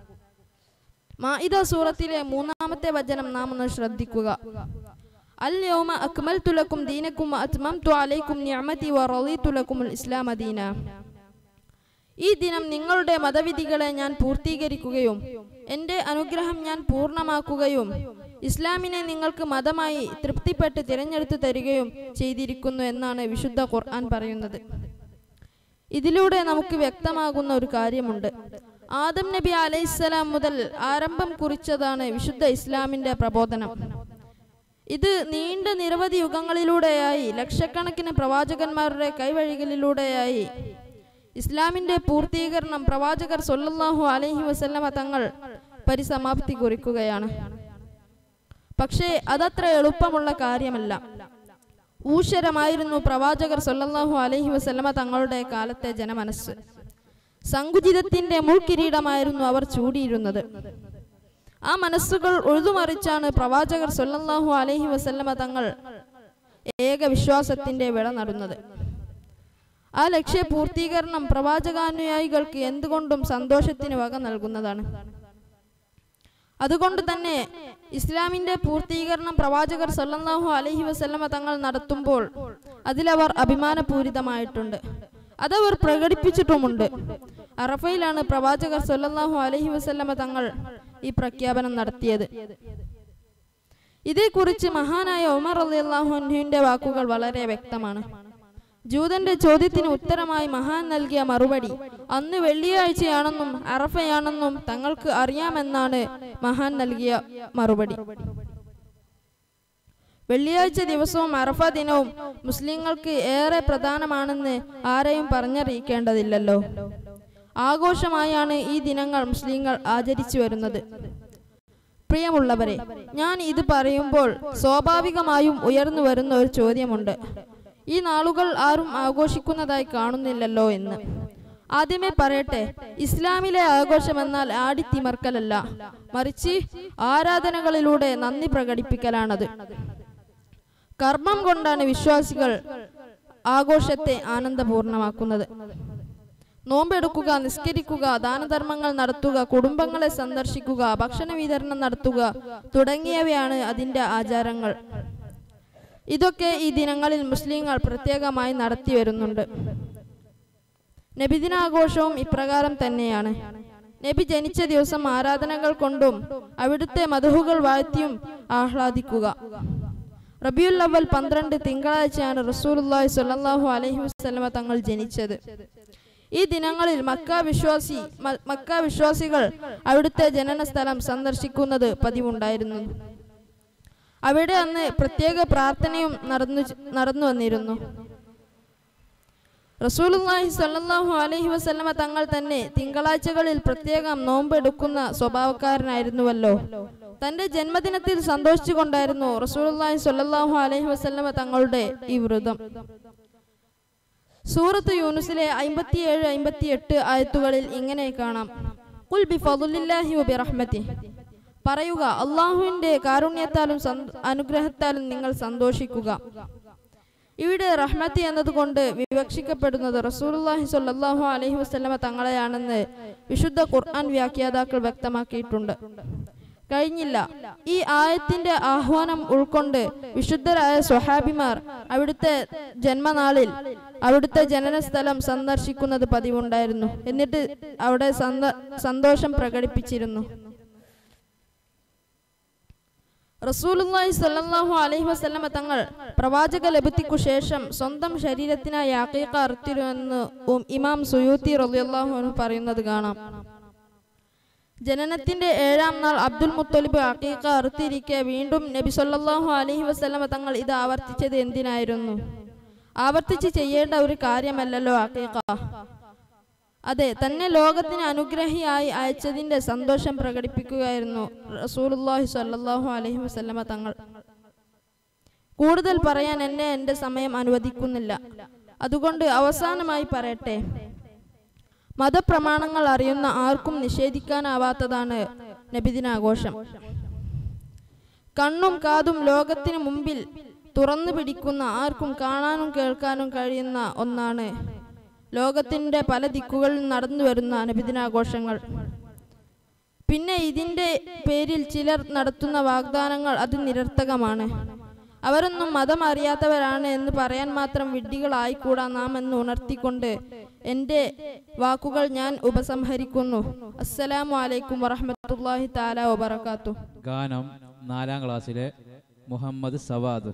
S6: മാഇദ സൂറത്തിലെ മൂന്നാമത്തെ വചനം നാം ഒന്ന് ശ്രദ്ധിക്കുക അൽ യൗമ അക്മൽതു ലക്കും ദീനക്കും അത്മംതു അലൈക്കും നിഅമതി വറളീതു ലക്കുമുൽ ഇസ്ലാമ ദീന ഈ ദിനം നിങ്ങളുടെ മതവിധികളെ ഞാൻ പൂർത്തീകരിക്കുകയും എൻ്റെ അനുഗ്രഹം ഞാൻ പൂർണ്ണമാക്കുകയും ഇസ്ലാമിനെ നിങ്ങൾക്ക് മതമായി തൃപ്തിപ്പെട്ട് തിരഞ്ഞെടുത്തു തരികയും ചെയ്തിരിക്കുന്നു എന്നാണ് വിശുദ്ധ ഖുർആൻ പറയുന്നത് ഇതിലൂടെ നമുക്ക് വ്യക്തമാകുന്ന ഒരു കാര്യമുണ്ട് ആദം നബി അലൈഹിസ്സലാം മുതൽ ആരംഭം കുറിച്ചതാണ് വിശുദ്ധ ഇസ്ലാമിന്റെ പ്രബോധനം ഇത് നീണ്ട നിരവധി യുഗങ്ങളിലൂടെയായി ലക്ഷക്കണക്കിന് പ്രവാചകന്മാരുടെ കൈവഴികളിലൂടെയായി ഇസ്ലാമിന്റെ പൂർത്തീകരണം പ്രവാചകർ സൊല്ലാഹു അലൈഹി വസല്ലമ തങ്ങൾ പരിസമാപ്തി കുറിക്കുകയാണ് പക്ഷേ അതത്ര എളുപ്പമുള്ള കാര്യമല്ല ഊഷരമായിരുന്നു പ്രവാചകർ സൊല്ലാഹു അലൈഹി വസല്ലമ തങ്ങളുടെ കാലത്തെ ജനമനസ്സ് സങ്കുചിതത്തിന്റെ മുൾക്കിരീടമായിരുന്നു അവർ ചൂടിയിരുന്നത് ആ മനസ്സുകൾ ഉഴുതുമറിച്ചാണ് പ്രവാചകർ സൊല്ലാഹു അലൈഹി വസല്ലമ തങ്ങൾ ഏക വിശ്വാസത്തിന്റെ വിള നടുന്നത് ആ ലക്ഷ്യ പൂർത്തീകരണം പ്രവാചകാനുയായികൾക്ക് എന്തുകൊണ്ടും സന്തോഷത്തിന് വക നൽകുന്നതാണ് അതുകൊണ്ട് തന്നെ ഇസ്ലാമിന്റെ പൂർത്തീകരണം പ്രവാചകർ സല്ലല്ലാഹു അലൈഹി വസല്ലമ തങ്ങൾ നടത്തുമ്പോൾ അതിലവർ അഭിമാനപൂരിതമായിട്ടുണ്ട് അതവർ പ്രകടിപ്പിച്ചിട്ടുമുണ്ട് അറഫയിലാണ് പ്രവാചകർ സല്ലല്ലാഹു അലൈഹി വസല്ലമ തങ്ങൾ ഈ പ്രഖ്യാപനം നടത്തിയത് ഇതേക്കുറിച്ച് മഹാനായ ഉമർ അള്ളാഹുവിന്റെ വാക്കുകൾ വളരെ വ്യക്തമാണ് ജൂതന്റെ ചോദ്യത്തിന് ഉത്തരമായി മഹാൻ നൽകിയ മറുപടി അന്ന് വെള്ളിയാഴ്ചയാണെന്നും അറഫയാണെന്നും തങ്ങൾക്ക് അറിയാമെന്നാണ് മഹാൻ നൽകിയ മറുപടി വെള്ളിയാഴ്ച ദിവസവും അറഫ ദിനവും മുസ്ലിങ്ങൾക്ക് ഏറെ പ്രധാനമാണെന്ന് ആരെയും പറഞ്ഞറിയിക്കേണ്ടതില്ലല്ലോ ആഘോഷമായാണ് ഈ ദിനങ്ങൾ മുസ്ലിങ്ങൾ ആചരിച്ചു വരുന്നത് പ്രിയമുള്ളവരെ ഞാൻ ഇത് പറയുമ്പോൾ സ്വാഭാവികമായും ഉയർന്നു വരുന്ന ഒരു ചോദ്യമുണ്ട് ഈ നാളുകൾ ആരും ആഘോഷിക്കുന്നതായി കാണുന്നില്ലല്ലോ എന്ന് ആദ്യമേ പറയട്ടെ ഇസ്ലാമിലെ ആഘോഷമെന്നാൽ ആടിത്തിമർക്കലല്ല മറിച്ച് ആരാധനകളിലൂടെ നന്ദി പ്രകടിപ്പിക്കലാണത് കർമ്മം കൊണ്ടാണ് വിശ്വാസികൾ ആഘോഷത്തെ ആനന്ദപൂർണമാക്കുന്നത് നോമ്പെടുക്കുക നിസ്കരിക്കുക ദാനധർമ്മങ്ങൾ നടത്തുക കുടുംബങ്ങളെ സന്ദർശിക്കുക ഭക്ഷണ വിതരണം നടത്തുക തുടങ്ങിയവയാണ് അതിൻ്റെ ആചാരങ്ങൾ ഇതൊക്കെ ഈ ദിനങ്ങളിൽ മുസ്ലിങ്ങൾ പ്രത്യേകമായി നടത്തി വരുന്നുണ്ട് നബിദിനാഘോഷവും ഇപ്രകാരം തന്നെയാണ് നബി ജനിച്ച ദിവസം ആരാധനകൾ കൊണ്ടും അവിടുത്തെ മധുഹുകൾ വാഴ്ത്തിയും ആഹ്ലാദിക്കുക റബിയുൽ അവൽ പന്ത്രണ്ട് തിങ്കളാഴ്ചയാണ് റസൂലുള്ളാഹി സ്വല്ലല്ലാഹു അലൈഹി വസല്ലമ തങ്ങൾ ജനിച്ചത് ഈ ദിനങ്ങളിൽ മക്ക വിശ്വാസി മ- മക്ക വിശ്വാസികൾ അവിടുത്തെ ജനന സ്ഥലം സന്ദർശിക്കുന്നത് പതിവുണ്ടായിരുന്നു അവിടെ അന്ന് പ്രത്യേക പ്രാർത്ഥനയും നടന്നു നടന്നു വന്നിരുന്നു റസൂലുള്ളാഹി സ്വല്ലല്ലാഹു അലൈഹി വസല്ലമ തങ്ങൾ തന്നെ തിങ്കളാഴ്ചകളിൽ പ്രത്യേകം നോമ്പ് എടുക്കുന്ന സ്വഭാവക്കാരനായിരുന്നുവല്ലോ തന്റെ ജന്മദിനത്തിൽ സന്തോഷിച്ചുകൊണ്ടായിരുന്നു റസൂലുള്ളാഹി സ്വല്ലല്ലാഹു അലൈഹി വസല്ലമ തങ്ങളുടെ ഈ വ്രതം സൂറത്ത് യൂനുസിലെ അമ്പത്തിയേഴ് അമ്പത്തിയെട്ട് ആയത്തുകളിൽ ഇങ്ങനെ കാണാം "ഖുൽ ബിഫദ്ലില്ലാഹി വബിറഹ്മതിഹി." പറയുക അള്ളാഹുവിന്റെ കാരുണ്യത്താലും സന്ത- അനുഗ്രഹത്താലും നിങ്ങൾ സന്തോഷിക്കുക ഇവിടെ റഹ്മത്തി എന്നതുകൊണ്ട് വിവക്ഷിക്കപ്പെടുന്നത് റസൂലുള്ളാഹി സ്വല്ലല്ലാഹു അലൈഹി വസല്ലമ തങ്ങളെയാണെന്ന് വിശുദ്ധ ഖുർആൻ വ്യാഖ്യാതാക്കൾ വ്യക്തമാക്കിയിട്ടുണ്ട് കഴിഞ്ഞില്ല ഈ ആയത്തിന്റെ ആഹ്വാനം ഉൾക്കൊണ്ട് വിശുദ്ധരായ സ്വഹാബിമാർ അവിടുത്തെ ജന്മനാളിൽ അവിടുത്തെ ജനനസ്ഥലം സന്ദർശിക്കുന്നത് പതിവുണ്ടായിരുന്നു എന്നിട്ട് അവിടെ സന്ത- സന്തോഷം പ്രകടിപ്പിച്ചിരുന്നു റസൂലുള്ളാഹി സ്വല്ലല്ലാഹു അലൈഹി വസല്ലമ തങ്ങൾ പ്രവാചക ലഭത്തിക്കു ശേഷം സ്വന്തം ശരീരത്തിനായി അഖീഖ അറുത്തിരുമെന്ന് ഉം ഇമാം സുയൂത്തി റളിയല്ലാഹു അൻഹു പറയുന്നത് കാണാം ജനനത്തിന്റെ ഏഴാം നാൾ അബ്ദുൽ മുത്തലിബ് അഖീഖ അറുത്തിരിക്കെ വീണ്ടും നബി സല്ലല്ലാഹു അലൈഹി വസല്ലമ തങ്ങൾ ഇത് ആവർത്തിച്ചത് എന്തിനായിരുന്നു ആവർത്തിച്ച് ചെയ്യേണ്ട ഒരു കാര്യമല്ലല്ലോ അഖീഖ അതെ തന്നെ ലോകത്തിന് അനുഗ്രഹിയായി അയച്ചതിന്റെ സന്തോഷം പ്രകടിപ്പിക്കുകയായിരുന്നു റസൂലുള്ളാഹി സ്വല്ലല്ലാഹു അലൈഹി വസല്ലമ തങ്ങൾ കൂടുതൽ പറയാൻ എന്നെ എൻ്റെ സമയം അനുവദിക്കുന്നില്ല അതുകൊണ്ട് അവസാനമായി പറയട്ടെ മതപ്രമാണങ്ങൾ അറിയുന്ന ആർക്കും നിഷേധിക്കാനാവാത്തതാണ് നബിദിനാഘോഷം കണ്ണും കാതും ലോകത്തിന് മുമ്പിൽ തുറന്നു പിടിക്കുന്ന ആർക്കും കാണാനും കേൾക്കാനും കഴിയുന്ന ഒന്നാണ് ലോകത്തിൻ്റെ പല ദിക്കുകളിൽ നടന്നു വരുന്ന നബിദിനാഘോഷങ്ങൾ പിന്നെ ഇതിൻ്റെ പേരിൽ ചിലർ നടത്തുന്ന വാഗ്ദാനങ്ങൾ അത് നിരർത്ഥകമാണ് അവരൊന്നും മതം അറിയാത്തവരാണ് എന്ന് പറയാൻ മാത്രം വിഡ്ഢികളായിക്കൂടാ നാം എന്ന് ഉണർത്തിക്കൊണ്ട് എൻ്റെ വാക്കുകൾ ഞാൻ ഉപസംഹരിക്കുന്നു അസ്സലാമു അലൈക്കും വറഹ്മത്തുള്ളാഹി താല വബറകാത്തു
S5: ഗാനം നാലാം ക്ലാസ്സിലെ മുഹമ്മദ് സവാദ്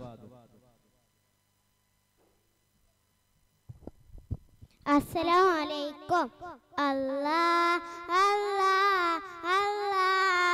S1: അസ്സലാമു അലൈക്കും അല്ലാ അല്ലാ അല്ലാ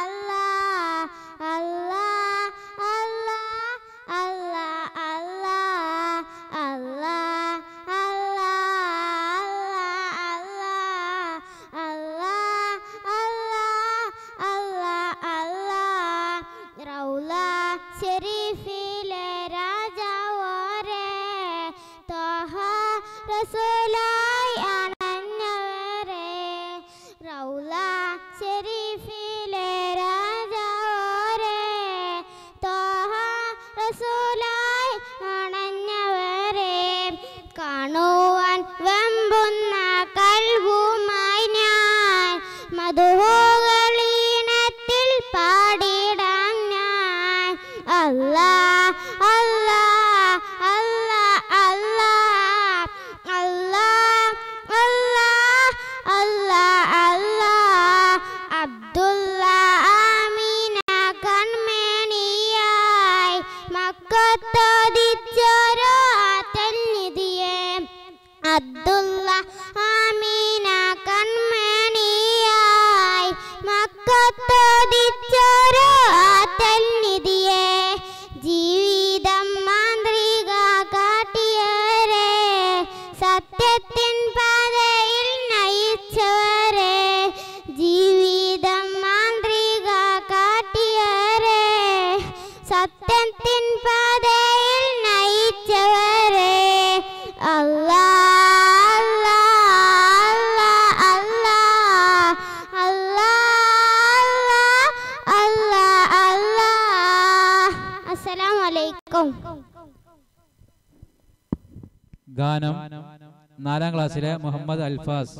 S1: അല്ലാ അല്ലാ അല്ലാ അല്ലാ അല്ലാ അല്ലാ അല്ലാ അല്ലാ അല്ലാ അല്ലാ അല്ലാ റൗല ഷെരീഫിലെ രാജാവോരെ ത്വഹ റസൂലായി അണഞ്ഞവരെ റൗല ഷെരീഫിലെ രാജാവോരെ ത്വഹ റസൂലായി അണഞ്ഞവരെ കാണുവാൻ വെമ്പുന്ന കൽവുമായി ഞാൻ മധുഹോകളീനത്തിൽ പാടിടാൻ ഞാൻ അല്ലാ അല്ലാ അല്ലാ അല്ലാ അല്ലാ അല്ലാ അല്ലാ അല്ലാ അബ്ദുള്ള മക്കത്തോദിച്ചോരോ ആറ്റൽ നിധിയെ ജീവിതം മാന്ത്രിക കാട്ടിയവരെ സത്യത്തിൻ പാതയിൽ നയിച്ചവരെ ജീവിതം മാന്ത്രിക കാട്ടിയവരെ സത്യത്തിൻ പാതയിൽ നയിച്ചവരെ അല്ലാ അല്ലാ അല്ലാ അല്ലാ അല്ലാ അല്ലാ അസ്സലാമു അലൈക്കും
S5: ഗാനം നാലാം ക്ലാസ്സിലെ മുഹമ്മദ് അൽഫാസ്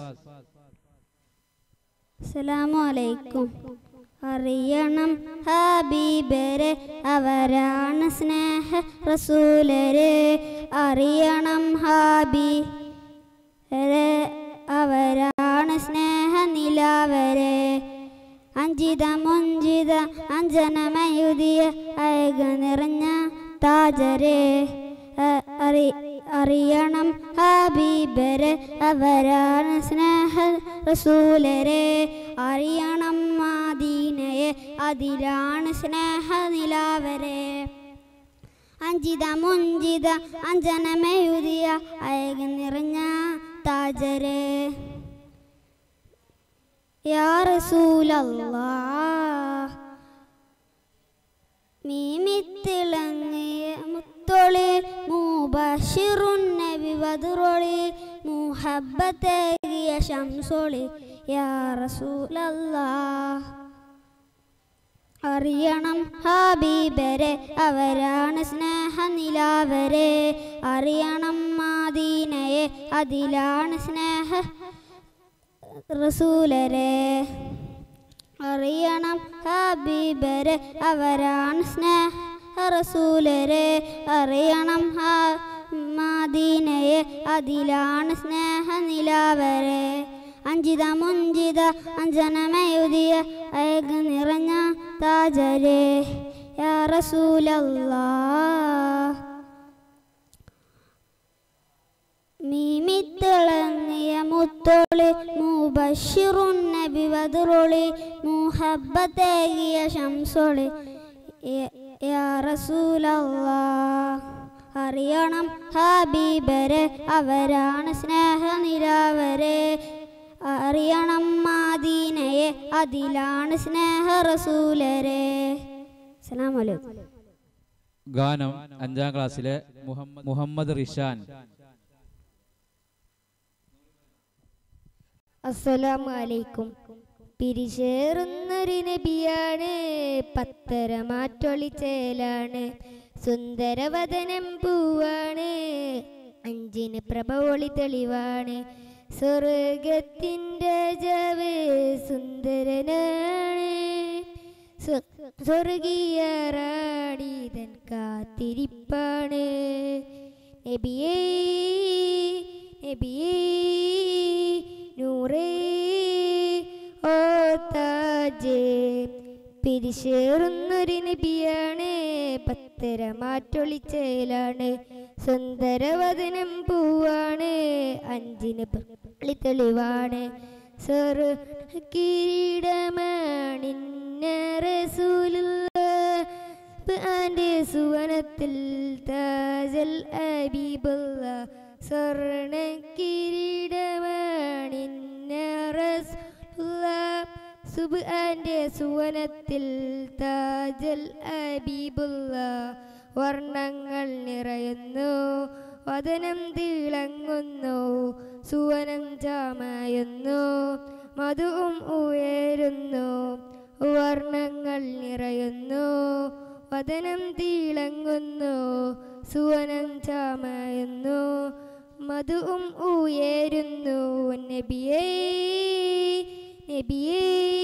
S1: അസ്സലാമു അലൈക്കും അറിയണം ഹബീബരെ അവരാണ് സ്നേഹ റസൂലരെ അറിയണം ഹാബിരെ അവരാണ് സ്നേഹ നിലാവരെ അഞ്ചിത മുഞ്ചിത അഞ്ജനമയുതിയ അയക നിറഞ്ഞ താജരെ അ- അറി അറിയണം ഹബീബരെ അവരാണ് സ്നേഹ റസൂലരെ അറിയണം മാദീനയെ അതിലാണ് സ്നേഹ നിലാവരെ അഞ്ചിത മുഞ്ചിത അഞ്ജനമയുതിയ അയക നിറഞ്ഞ താജരെ യാ റസൂലല്ലാഹ് മീമിത്തിളങ്ങിയ മുത്തൊളി മൂബഷിറുൻ നബി വധുറൊളി മുഹബത്തേകിയ ശംസൊളി യാ റസൂലല്ലാഹ് അറിയണം ഹബീബരെ അവരാണ് സ്നേഹ നിലാവരെ അറിയണം മാദീനയെ അതിലാണ് സ്നേഹ റസൂലരെ അറിയണം ഹബീബരെ അവരാണ് സ്നേഹ റസൂലരെ അറിയണം ഹ- മദീനയെ അതിലാണ് സ്നേഹ നിലാവരെ അഞ്ചിത മുഞ്ചിത അഞ്ജനമയുതിയ അയക നിറഞ്ഞ താജരെ യാ റസൂലല്ലാ മീമിത്തിളങ്ങിയ മുത്തൊളി മുബഷിറുൻ നബി വധുറൊളി മുഹബത്തേകിയ ശംസൊളി യ- യാ റസൂലല്ലാ അറിയണം ഹബീബരെ അവരാണ് സ്നേഹ നിരാവരെ അറിയണം മാദീനയെ അതിലാണ് സ്നേഹ റസൂലരെ അസ്സലാമലൈക്കും
S5: ഗാനം അഞ്ചാം ക്ലാസ്സിലെ മുഹമ്മദ് മുഹമ്മദ് റിഷാൻ
S13: അസ്സലാമു അലൈക്കും പിരിശേറുന്നൊരു നബിയാണ് പത്തരമാറ്റൊളിച്ചേലാണ് സുന്ദരവദനം പൂവാണ് അഞ്ചിന് പ്രഭ ഒളി തെളിവാണ് സ്വർഗത്തിൻ്റെ ജവ് സുന്ദരനാണ് സ്വ- സ്വർഗീയ റാണീതൻ കാത്തിരിപ്പാണ് നബിയേ നബിയേ നൂറേ ഓ താജേ പിരിശേറുന്നൊരു നബിയാണ് പത്തര മാറ്റൊളിച്ചേലാണ് സുന്ദരവദനം പൂവാണ് അഞ്ചിന് പള്ളി തെളിവാണ് സർ കിരീടമാണിന്ന റസൂലുള്ള സുവനത്തിൽ താജൽ അബീബുള്ള സ്വർണ കിരീടമാണിന്ന റസൂലുള്ള സുബ്ആന്റെ സുവനത്തിൽ താജൽ അബീബുള്ള വർണ്ണങ്ങൾ നിറയുന്നു വദനം തിളങ്ങുന്നു സുവനം ചാമയുന്നു മധുവും ഉയരുന്നു വർണ്ണങ്ങൾ നിറയുന്നു വദനം തിളങ്ങുന്നു സുവനം ചാമയുന്നു മധുവും ഉയരുന്നു നബിയേ നബിയേ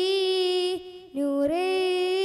S13: നൂറേ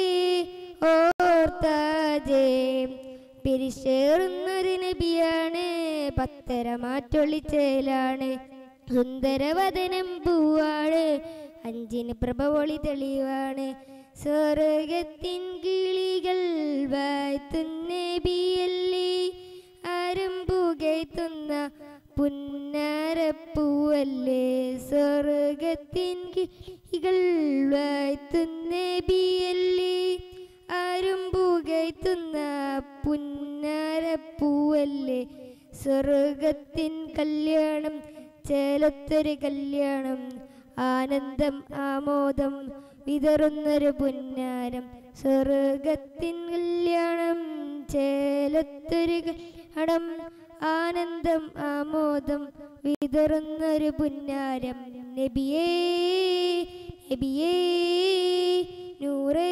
S13: ഓർത്താജേ പിരിശേറുന്നൊരു നബിയാണ് പത്തര മാറ്റൊളിച്ചേലാണ് സുന്ദരവദനം പൂവാണ് അഞ്ചിന് പ്രഭ ഒളി തെളിവാണ് സ്വർഗത്തിൻ കിളികൾ വായ്ത്തുന്നബിയല്ലേ ആരും പുകയ്ത്തുന്ന പുന്നാരപ്പൂവല്ലേ സ്വർഗത്തിൻ കിളികൾ വാഴ്ത്തുന്ന നബിയല്ലേ ആരും പുകഴ്ത്തുന്ന പുന്നാരപ്പൂവല്ലേ സ്വർഗത്തിൻ കല്യാണം ചേലത്തൊരു കല്യാണം ആനന്ദം ആമോദം വിതറുന്നൊരു പുന്നാരം സ്വർഗത്തിൻ കല്യാണം ചേലത്തൊരു കല്യാണം ആനന്ദം ആമോദം വിതറുന്നൊരു പുന്നാരം നബിയേ നബിയേ നൂറേ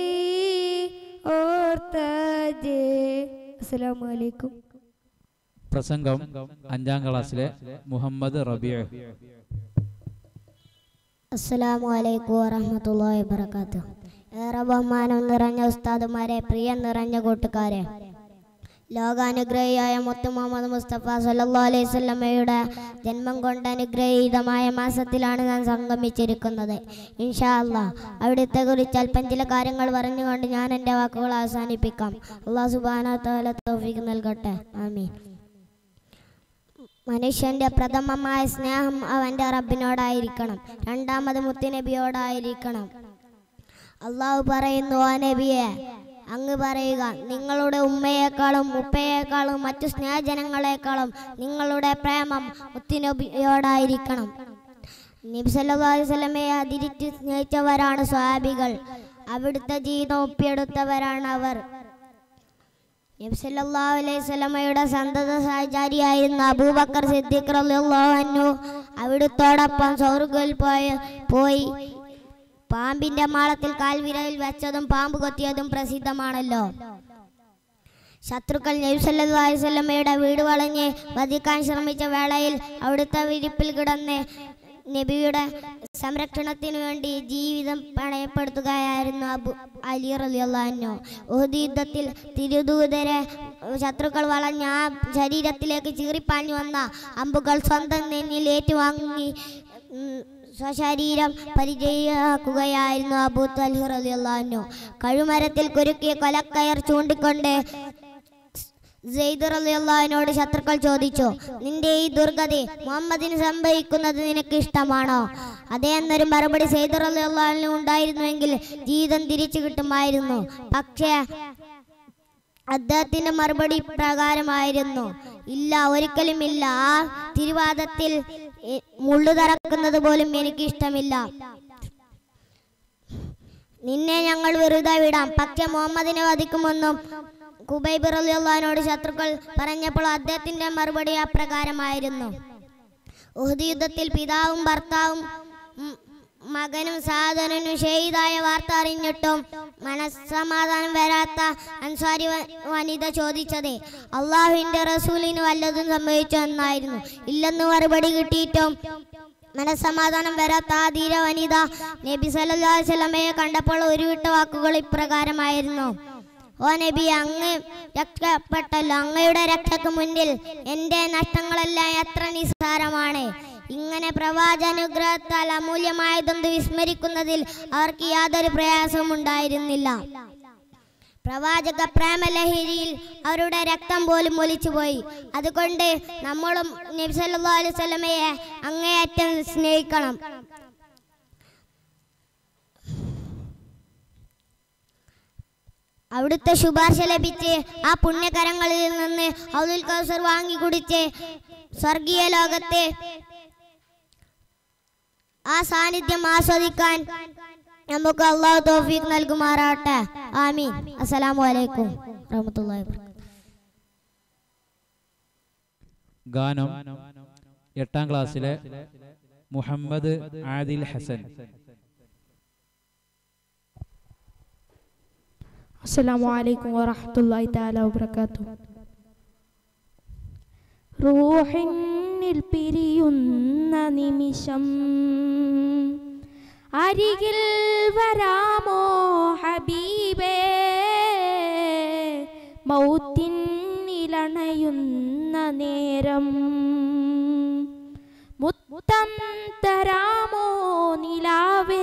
S13: ഓർത്താജേ അസ്സലാമു അലൈക്കും
S5: പ്രസംഗം അഞ്ചാം ക്ലാസ്സിലെ മുഹമ്മദ് റബിയ
S11: അസ്സലാമു അലൈക്കും വറഹ്മത്തുള്ളാഹി വബറകാതുഹു ഏറെ ബഹുമാനം നിറഞ്ഞ ഉസ്താദുമാരെ പ്രിയം നിറഞ്ഞ കൂട്ടുകാരെ ലോകാനുഗ്രഹിയായ മുത്തു മുഹമ്മദ് മുസ്തഫ സല്ലല്ലാഹു അലൈഹി വസല്ലമയുടെ ജന്മം കൊണ്ട് അനുഗ്രഹീതമായ മാസത്തിലാണ് ഞാൻ സംഗമിച്ചിരിക്കുന്നത് ഇൻഷാ അല്ലാ അവിടുത്തെ കുറിച്ച് അല്പം ചില കാര്യങ്ങൾ പറഞ്ഞുകൊണ്ട് ഞാൻ എൻ്റെ വാക്കുകൾ അവസാനിപ്പിക്കാം അള്ളാഹു സുബ്ഹാനഹു തആല തൗഫീഖ് നൽകട്ടെ ആമീൻ മനുഷ്യന്റെ പ്രഥമമായ സ്നേഹം അവന്റെ റബ്ബിനോടായിരിക്കണം രണ്ടാമത് മുത്തുനബിയോടായിരിക്കണം അള്ളാഹു പറയുന്നു ആ നബിയെ അങ്ങ് പറയുക നിങ്ങളുടെ ഉമ്മയേക്കാളും ഉപ്പയേക്കാളും മറ്റു സ്നേഹജനങ്ങളെക്കാളും നിങ്ങളുടെ പ്രേമം മുത്തുനബിയോടായിരിക്കണം നബി സല്ലല്ലാഹു അലൈഹി വസല്ലമയെ അതിരിച്ച് സ്നേഹിച്ചവരാണ് സ്വാബികൾ അവിടുത്തെ ജീവിതം ഒപ്പിയെടുത്തവരാണ് അവർ നബി സല്ലല്ലാഹു അലൈഹി വസല്ലമയുടെ സന്തത സഹചാരിയായിരുന്ന അബൂബക്കർ സിദ്ദീഖ് റളിയല്ലാഹു അൻഹു അവിടുത്തോടൊപ്പം സ്വർഗ്ഗത്തിൽ പോയി പോയി പാമ്പിന്റെ മാളത്തിൽ കാൽവിരലിൽ വെച്ചതും പാമ്പ് കൊത്തിയതും പ്രസിദ്ധമാണല്ലോ ശത്രുക്കൾ നബി സല്ലല്ലാഹു അലൈഹി വസല്ലമയുടെ വീട് വളഞ്ഞ് വധിക്കാൻ ശ്രമിച്ച വേളയിൽ അവിടുത്തെ വിരിപ്പിൽ കിടന്ന് നബിയുടെ സംരക്ഷണത്തിന് വേണ്ടി ജീവിതം പണയപ്പെടുത്തുകയായിരുന്നു അബു അലി റളിയല്ലാഹു ഉഹദ് യുദ്ധത്തിൽ തിരുദൂതരെ ശത്രുക്കൾ വളഞ്ഞ ആ ശരീരത്തിലേക്ക് ചീറിപ്പാഞ്ഞു വന്ന അമ്പുകൾ സ്വന്തം നെന്നിൽ ഏറ്റുവാങ്ങി ഉം, സ്വശരീരം പരിചയാക്കുകയായിരുന്നു അബൂ തൽഹ് റളിയല്ലാഹു കഴുമരത്തിൽ കുരുക്കിയ കൊലക്കയർ ചൂണ്ടിക്കൊണ്ട് സെയ്ദ് റളിയല്ലാഹുവിനോട് ശത്രുക്കൾ ചോദിച്ചു നിന്റെ ഈ ദുർഗതി മുഹമ്മദിന് സംഭവിക്കുന്നത് നിനക്ക് ഇഷ്ടമാണോ അതേ എന്നൊരു മറുപടി സെയ്ദ് റളിയല്ലാഹുവിന് ഉണ്ടായിരുന്നുവെങ്കിൽ ജീവിതം തിരിച്ചു കിട്ടുമായിരുന്നു പക്ഷേ അദ്ദേഹത്തിന്റെ മറുപടി പ്രകാരമായിരുന്നു ഇല്ല ഒരിക്കലും ഇല്ല ആ തിരുവാദത്തിൽ എ- മുള്ളു തറക്കുന്നത് പോലും എനിക്ക് ഇഷ്ടമില്ല നിന്നെ ഞങ്ങൾ വെറുതെ വിടാം പക്ഷെ മുഹമ്മദിനെ വധിക്കുമെന്നും കുബൈബ് റളിയല്ലാഹുവിനോട് ശത്രുക്കൾ പറഞ്ഞപ്പോൾ അദ്ദേഹത്തിന്റെ മറുപടി അപ്രകാരമായിരുന്നു ഉഹദ് യുദ്ധത്തിൽ പിതാവും ഭർത്താവും ഉം, മകനും സാധനനും ഷഹീദായ വാർത്ത അറിഞ്ഞിട്ടും മനസ്സമാധാനം വരാത്ത അൻസാരി വ- വനിത ചോദിച്ചത് അള്ളാഹുവിന്റെ റസൂലിന് വല്ലതും സംഭവിച്ചോ എന്നായിരുന്നു ഇല്ലെന്ന് മറുപടി കിട്ടിയിട്ടും മനസ്സമാധാനം വരാത്ത ആ ധീര വനിത നബി സല്ലല്ലാഹു അലൈഹി വസല്ലമയെ കണ്ടപ്പോൾ ഉരുവിട്ട വാക്കുകൾ ഇപ്രകാരമായിരുന്നു ഓ നബി അങ്ങ് രക്ഷപ്പെട്ടല്ലോ അങ്ങയുടെ രക്ഷയ്ക്ക് മുന്നിൽ എൻ്റെ നഷ്ടങ്ങളെല്ലാം എത്ര നിസ്സാരമാണ് ഇങ്ങനെ പ്രവാചനുഗ്രഹത്താൽ അമൂല്യമായതൊന്ന് വിസ്മരിക്കുന്നതിൽ അവർക്ക് യാതൊരു പ്രയാസവും ഉണ്ടായിരുന്നില്ല പ്രവാചക പ്രേമലഹരിയിൽ അവരുടെ രക്തം പോലും ഒലിച്ചുപോയി അതുകൊണ്ട് നമ്മളും നബി സല്ലല്ലാഹു അലൈഹി വസല്ലമയെ അങ്ങേയറ്റം സ്നേഹിക്കണം അവിടുത്തെ ശുപാർശ ലഭിച്ച് ആ പുണ്യകരങ്ങളിൽ നിന്ന് ഔദുൽ കൗസർ വാങ്ങി കുടിച്ച് സ്വർഗീയ ലോകത്തെ ആ സാന്നിധ്യം ആസ്വദിക്കാൻ നമുക്ക് അള്ളാഹു തൗഫീഖ് നൽകുമാറാട്ടെ ആമീൻ അസ്സലാമു അലൈക്കും റഹ്മത്തുള്ളാഹി വബറകാതുഹു
S5: ഗാനം എട്ടാം ക്ലാസ്സിലെ മുഹമ്മദ് ആദിൽ ഹസൻ
S16: അസ്സലാമു അലൈക്കും വറഹ്മത്തുള്ളാഹി തആല വബറകാതുഹു റൂഹിന്നിൽ പിരിയുന്ന നിമിഷം അരികിൽ വരാമോ ഹബീബേ മൗത്തിനിലണയുന്ന നേരം മുത്തം തരാമോ നിലാവേ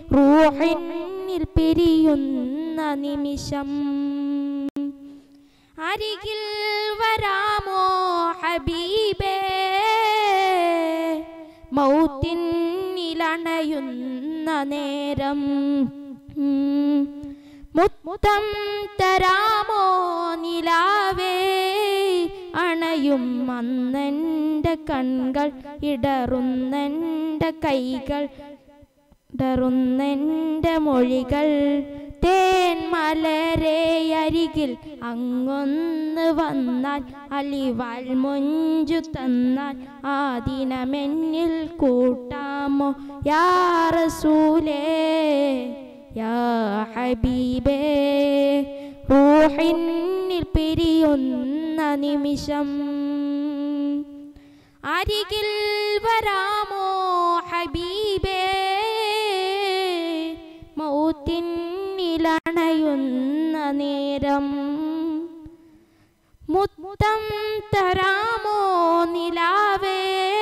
S16: റൂഹിന്നിൽ പിരിയുന്ന നിമിഷം
S12: അരികിൽ വരാമോ ഹബീബേ മൗത്തിനിലണയുന്ന നേരം ഉം. മുത്തം തരാമോ നിലാവേ അണയും അന്നെൻ്റെ കൺകൾ ഇടറുന്നെൻ്റെ കൈകൾ ഇടറുന്നെൻ്റെ മൊഴികൾ തേൻ മലരെ അരികിൽ അങ്ങൊന്ന് വന്നാൽ അലിവാൽ മൊഞ്ചു തന്നാൽ ആ ദിനമെന്നിൽ കൂട്ടാമോ യാ റസൂലേ യാ ഹബീബേ റൂഹിന്നിൽ പിരിയുന്ന നിമിഷം അരികിൽ വരാമോ ഹബീബേ മൗത്തിനിലണയുന്ന നേരം മുത്തം തരാമോ നിലാവേ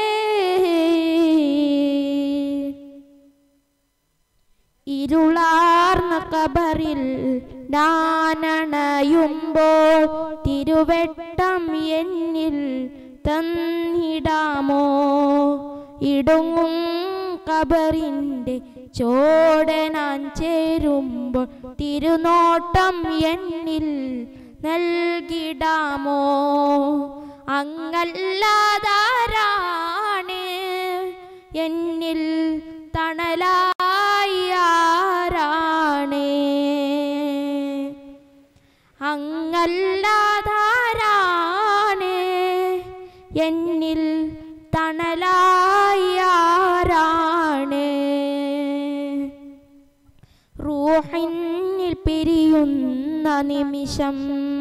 S12: ഇരുളാർന്ന കബറിൽ ഞാനണയുമ്പോൾ തിരുവെട്ടം എന്നിൽ തന്നിടാമോ ഇടുങ്ങും കബറിൻ്റെ ചോടനാൻ ചേരുമ്പോൾ തിരുനോട്ടം എന്നിൽ നൽകിടാമോ അങ്ങല്ലാതാരാണ് എന്നിൽ തണലായി ആരാണ് അങ്ങല്ലാതാരാണ് എന്നിൽ തണലായി ആരാണ് റൂഹിന്നിൽ പിരിയുന്ന നിമിഷം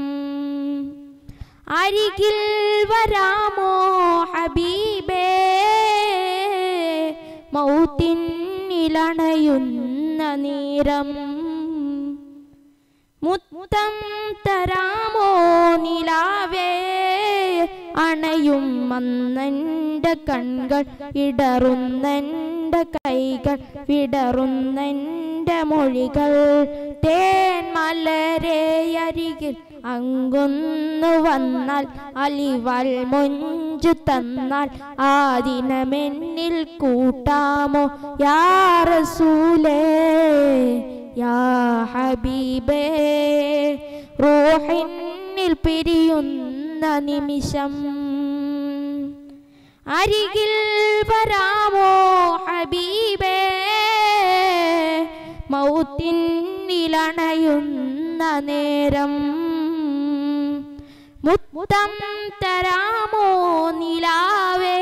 S12: അരികിൽ വരാമോ ഹബീബേ മൗത്തിനിലണയുന്ന നേരം മുത്തം തരാമോ നിലാവേ അണയും അന്നെൻ്റെ കൺകൾ ഇടറുന്നെൻ്റെ കൈകൾ വിടറുന്നെൻ്റെ മൊഴികൾ തേൻ മലരെ അരികിൽ അങ്ങൊന്നു വന്നാൽ അലിവാൽ മൊഞ്ചു തന്നാൽ ആ ദിനമെന്നിൽ കൂട്ടാമോ യാ റസൂലേ യാ ഹബീബേ റൂഹിന്നിൽ പിരിയുന്ന നിമിഷം അരികിൽ വരാമോ ഹബീബേ മൗത്തിനിലണയുന്ന നേരം മുത്തം തരാമോ നിലാവേ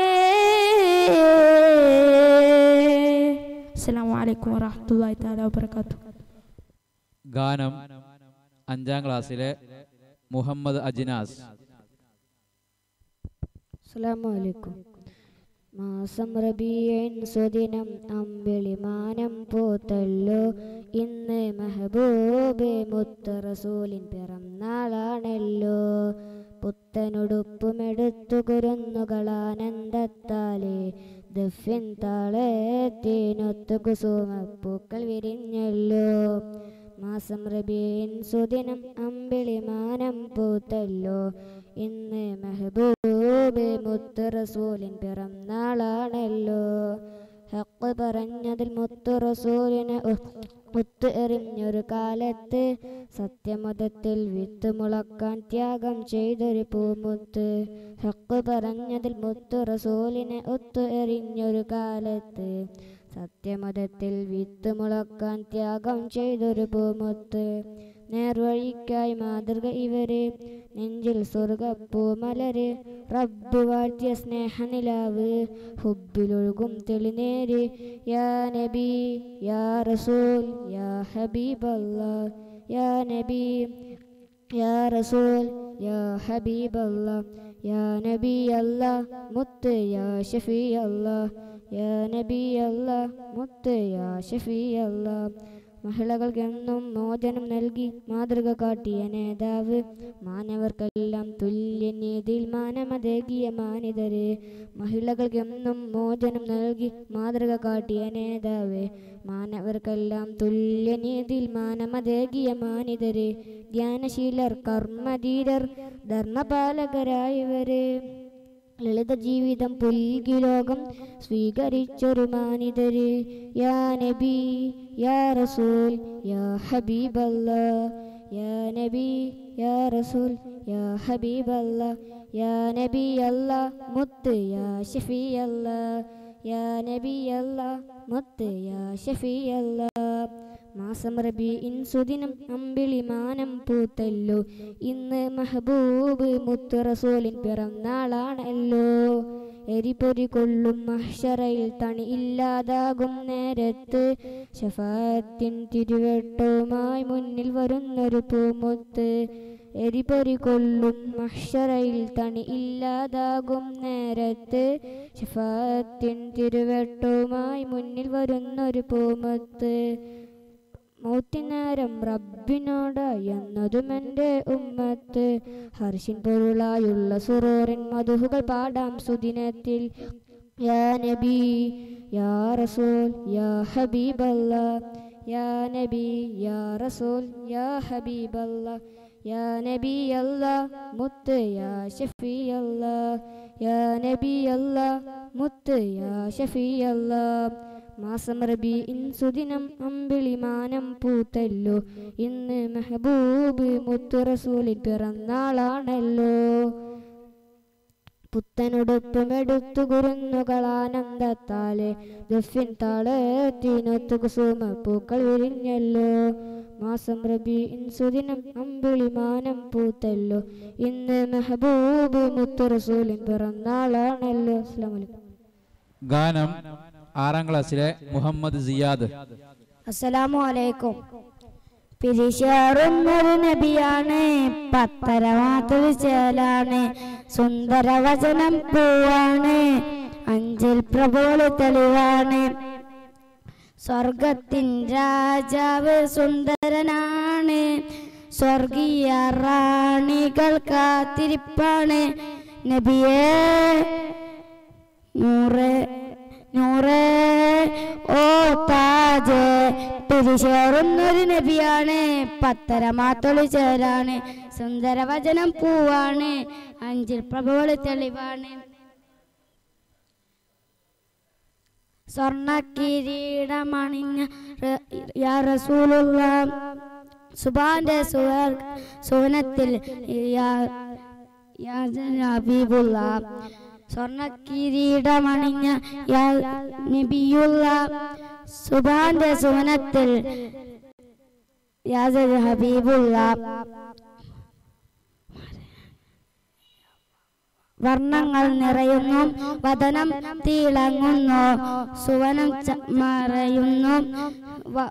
S16: അസ്സലാമു അലൈക്കും വറഹ്മത്തുള്ളാഹി തആല വബറകാതുഹു
S5: ഗാനം അഞ്ചാം ക്ലാസ്സിലെ മുഹമ്മദ് അജിനാസ്
S17: അസ്സലാമലൈക്കും മാസം റബീൻ സുദിനം അമ്പിളിമാനം പൂത്തല്ലോ ഇന്ന് മെഹബൂബ് മുത്ത റസൂലിൻ പിറന്നാളാണല്ലോ പുത്തനുടുപ്പുമെടുത്തു കുരുന്നുകളാനന്ദത്താലെ ദഫിൻ താളത്തിനൊത്തു കുസുമപ്പൂക്കൾ വിരിഞ്ഞല്ലോ മാസം റബീൻ സുദിനം അമ്പിളിമാനം പൂത്തല്ലോ ഇന്ന് മെഹബൂബ് മുത്ത് റസൂലിൻ പിറന്നാളാണല്ലോ ഹക്ക് പറഞ്ഞതിൽ മുത്തു റസൂലിനെ മുത്ത് എറിഞ്ഞൊരു കാലത്ത് സത്യമതത്തിൽ വിത്ത് മുളക്കാൻ ത്യാഗം ചെയ്തൊരു പൂമുത്ത് ഹക്ക് പറഞ്ഞതിൽ മുത്തു റസൂലിനെ ഒത്തു എറിഞ്ഞൊരു കാലത്ത് സത്യമതത്തിൽ വിത്ത് മുളക്കാൻ ത്യാഗം ചെയ്തൊരു പൂമുത്ത് നേർവഴിക്കായി മാതൃക ഇവര് നെഞ്ചിൽ സ്വർഗപ്പൂമലര് റബ്ബ് വാഴ്ത്തിയ സ്നേഹനിലാവ് ഹുബിലൊഴുകും തെളിനേര് യാ നബി യാ റസൂൽ യാ ഹബീബല്ലാ യാ നബി യാ റസൂൽ യാ ഹബീബല്ലാ യാ നബി അല്ലാ മുത്ത് യാ ഷഫി അല്ലാ യാ നബി അല്ലാ മുത്ത് യാ ഷഫി അല്ലാ മഹിളകൾക്കെന്നും മോചനം നൽകി മാതൃക കാട്ടിയ നേതാവ് മാനവർക്കെല്ലാം തുല്യനീതിയിൽ മാനമതേകിയ മാനിതര് മഹിളകൾക്കെന്നും മോചനം നൽകി മാതൃക കാട്ടിയ നേതാവ് മാനവർക്കെല്ലാം തുല്യനീതിയിൽ മാനമതേകിയ മാനിതര് ജ്ഞാനശീലർ കർമ്മധീരർ ധർമ്മപാലകരായവര് ലളിത ജീവിതം പുൽകി ലോകം സ്വീകരിച്ചൊരു മാനിതര് യാ നബി യാ റസൂൽ യാ ഹബീബല്ല യാ നബി യാ റസൂൽ യാ ഹബീബല്ല യാ നബി അല്ല മുത്ത് യാ ഷഫി അല്ല യാ നബി അല്ല മുത്ത് യാ ഷഫി അല്ല മാസം റബി ഇൻസുദിനം അമ്പിളി മാനം പൂത്തല്ലോ ഇന്ന് മെഹബൂബ് മുത്ത് റസൂലിൻ പിറന്നാളാണല്ലോ എരിപൊരി കൊള്ളും മഹ്ഷറയിൽ തണി ഇല്ലാതാകും നേരത്ത് ഷഫാത്തിൻ തിരുവട്ടവുമായി മുന്നിൽ വരുന്നൊരു പൂമുത്ത് എരിപൊരി കൊള്ളും മഹ്ഷറയിൽ തണി ഇല്ലാതാകും നേരത്ത് ഷഫാത്തിൻ തിരുവട്ടവുമായി മുന്നിൽ വരുന്നൊരു പൂമുത്ത് മൗത്തിനേരം റബ്ബിനോട് എന്നതും എൻ്റെ ഉമ്മത്ത് ഹർഷിൻ പൊരുളായുള്ള സുറോറിൻ മധുഹുകൾ പാടാം സുദിനത്തിൽ യാ നബി യാ റസൂൽ യാ ഹബീബല്ല യാ നബി യാ റസൂൽ യാ ഹബീബല്ല യാ നബി അല്ല മുത്ത് യാ ഷഫി അല്ല യാ നബി അല്ല മുത്ത് യാ ഷഫി അല്ല മാസം റബി ഇൻസുദിനം അമ്പിളി മാനം പൂത്തല്ലോ ഇന്ന് മെഹബൂബ് മുത്തു റസൂലിൻ പിറന്നാളാണല്ലോ പുത്തനുടുപ്പുമെടുത്തു കുറുന്നുകളാനന്ദത്താലെ ദഫിൻ താളത്തിനൊത്തു കുസുമ പൂക്കൾ വിരിഞ്ഞല്ലോ മാസം റബി ഇൻസുദിനം അമ്പിളി മാനം പൂത്തല്ലോ ഇന്ന് മെഹബൂബ് മുത്തു റസൂലിൻ പിറന്നാളാണല്ലോ അസ്ലാം വലൈക്കും
S5: ഗാനം ആറാം ക്ലാസ്സിലെ മുഹമ്മദ് സിയാദ്
S13: അസ്സലാമു അലൈക്കും പിരിശേറുന്നൊരു നബിയാണ് പത്തരമാത്തൊരു ചേലാണ് സുന്ദര വചനം പൂവാണ് അഞ്ചിൽ പ്രഭോളി തെളിവാണ് സ്വർഗത്തിൻ രാജാവ് സുന്ദരനാണ് സ്വർഗീയ റാണികൾ കാത്തിരിപ്പാണ് നബിയേ നൂറ് നൂറ് ഓ താജ് പിരിശേറുന്നൊരു നബിയാണ് പത്തര മാത്തൊളി ചേരാണ് സുന്ദര വചനം പൂവാണ് അഞ്ചിൽ പ്രഭവളി തെളിവാണ് സ്വർണ്ണ കിരീടമണിഞ്ഞ ര- യാ റസൂലുള്ള സുബാന്റെ സുവർ സുവനത്തിൽ യാ യാ ഹബീബുള്ള സ്വർണ്ണ കിരീടമണിഞ്ഞ യാ നബിയുള്ള സുബാന്റെ സുവനത്തിൽ യാ ഹബീബുള്ള വർണ്ണങ്ങൾ നിറയുന്നു വദനം തിളങ്ങുന്നു സുവനം ച- മറയുന്നു വ-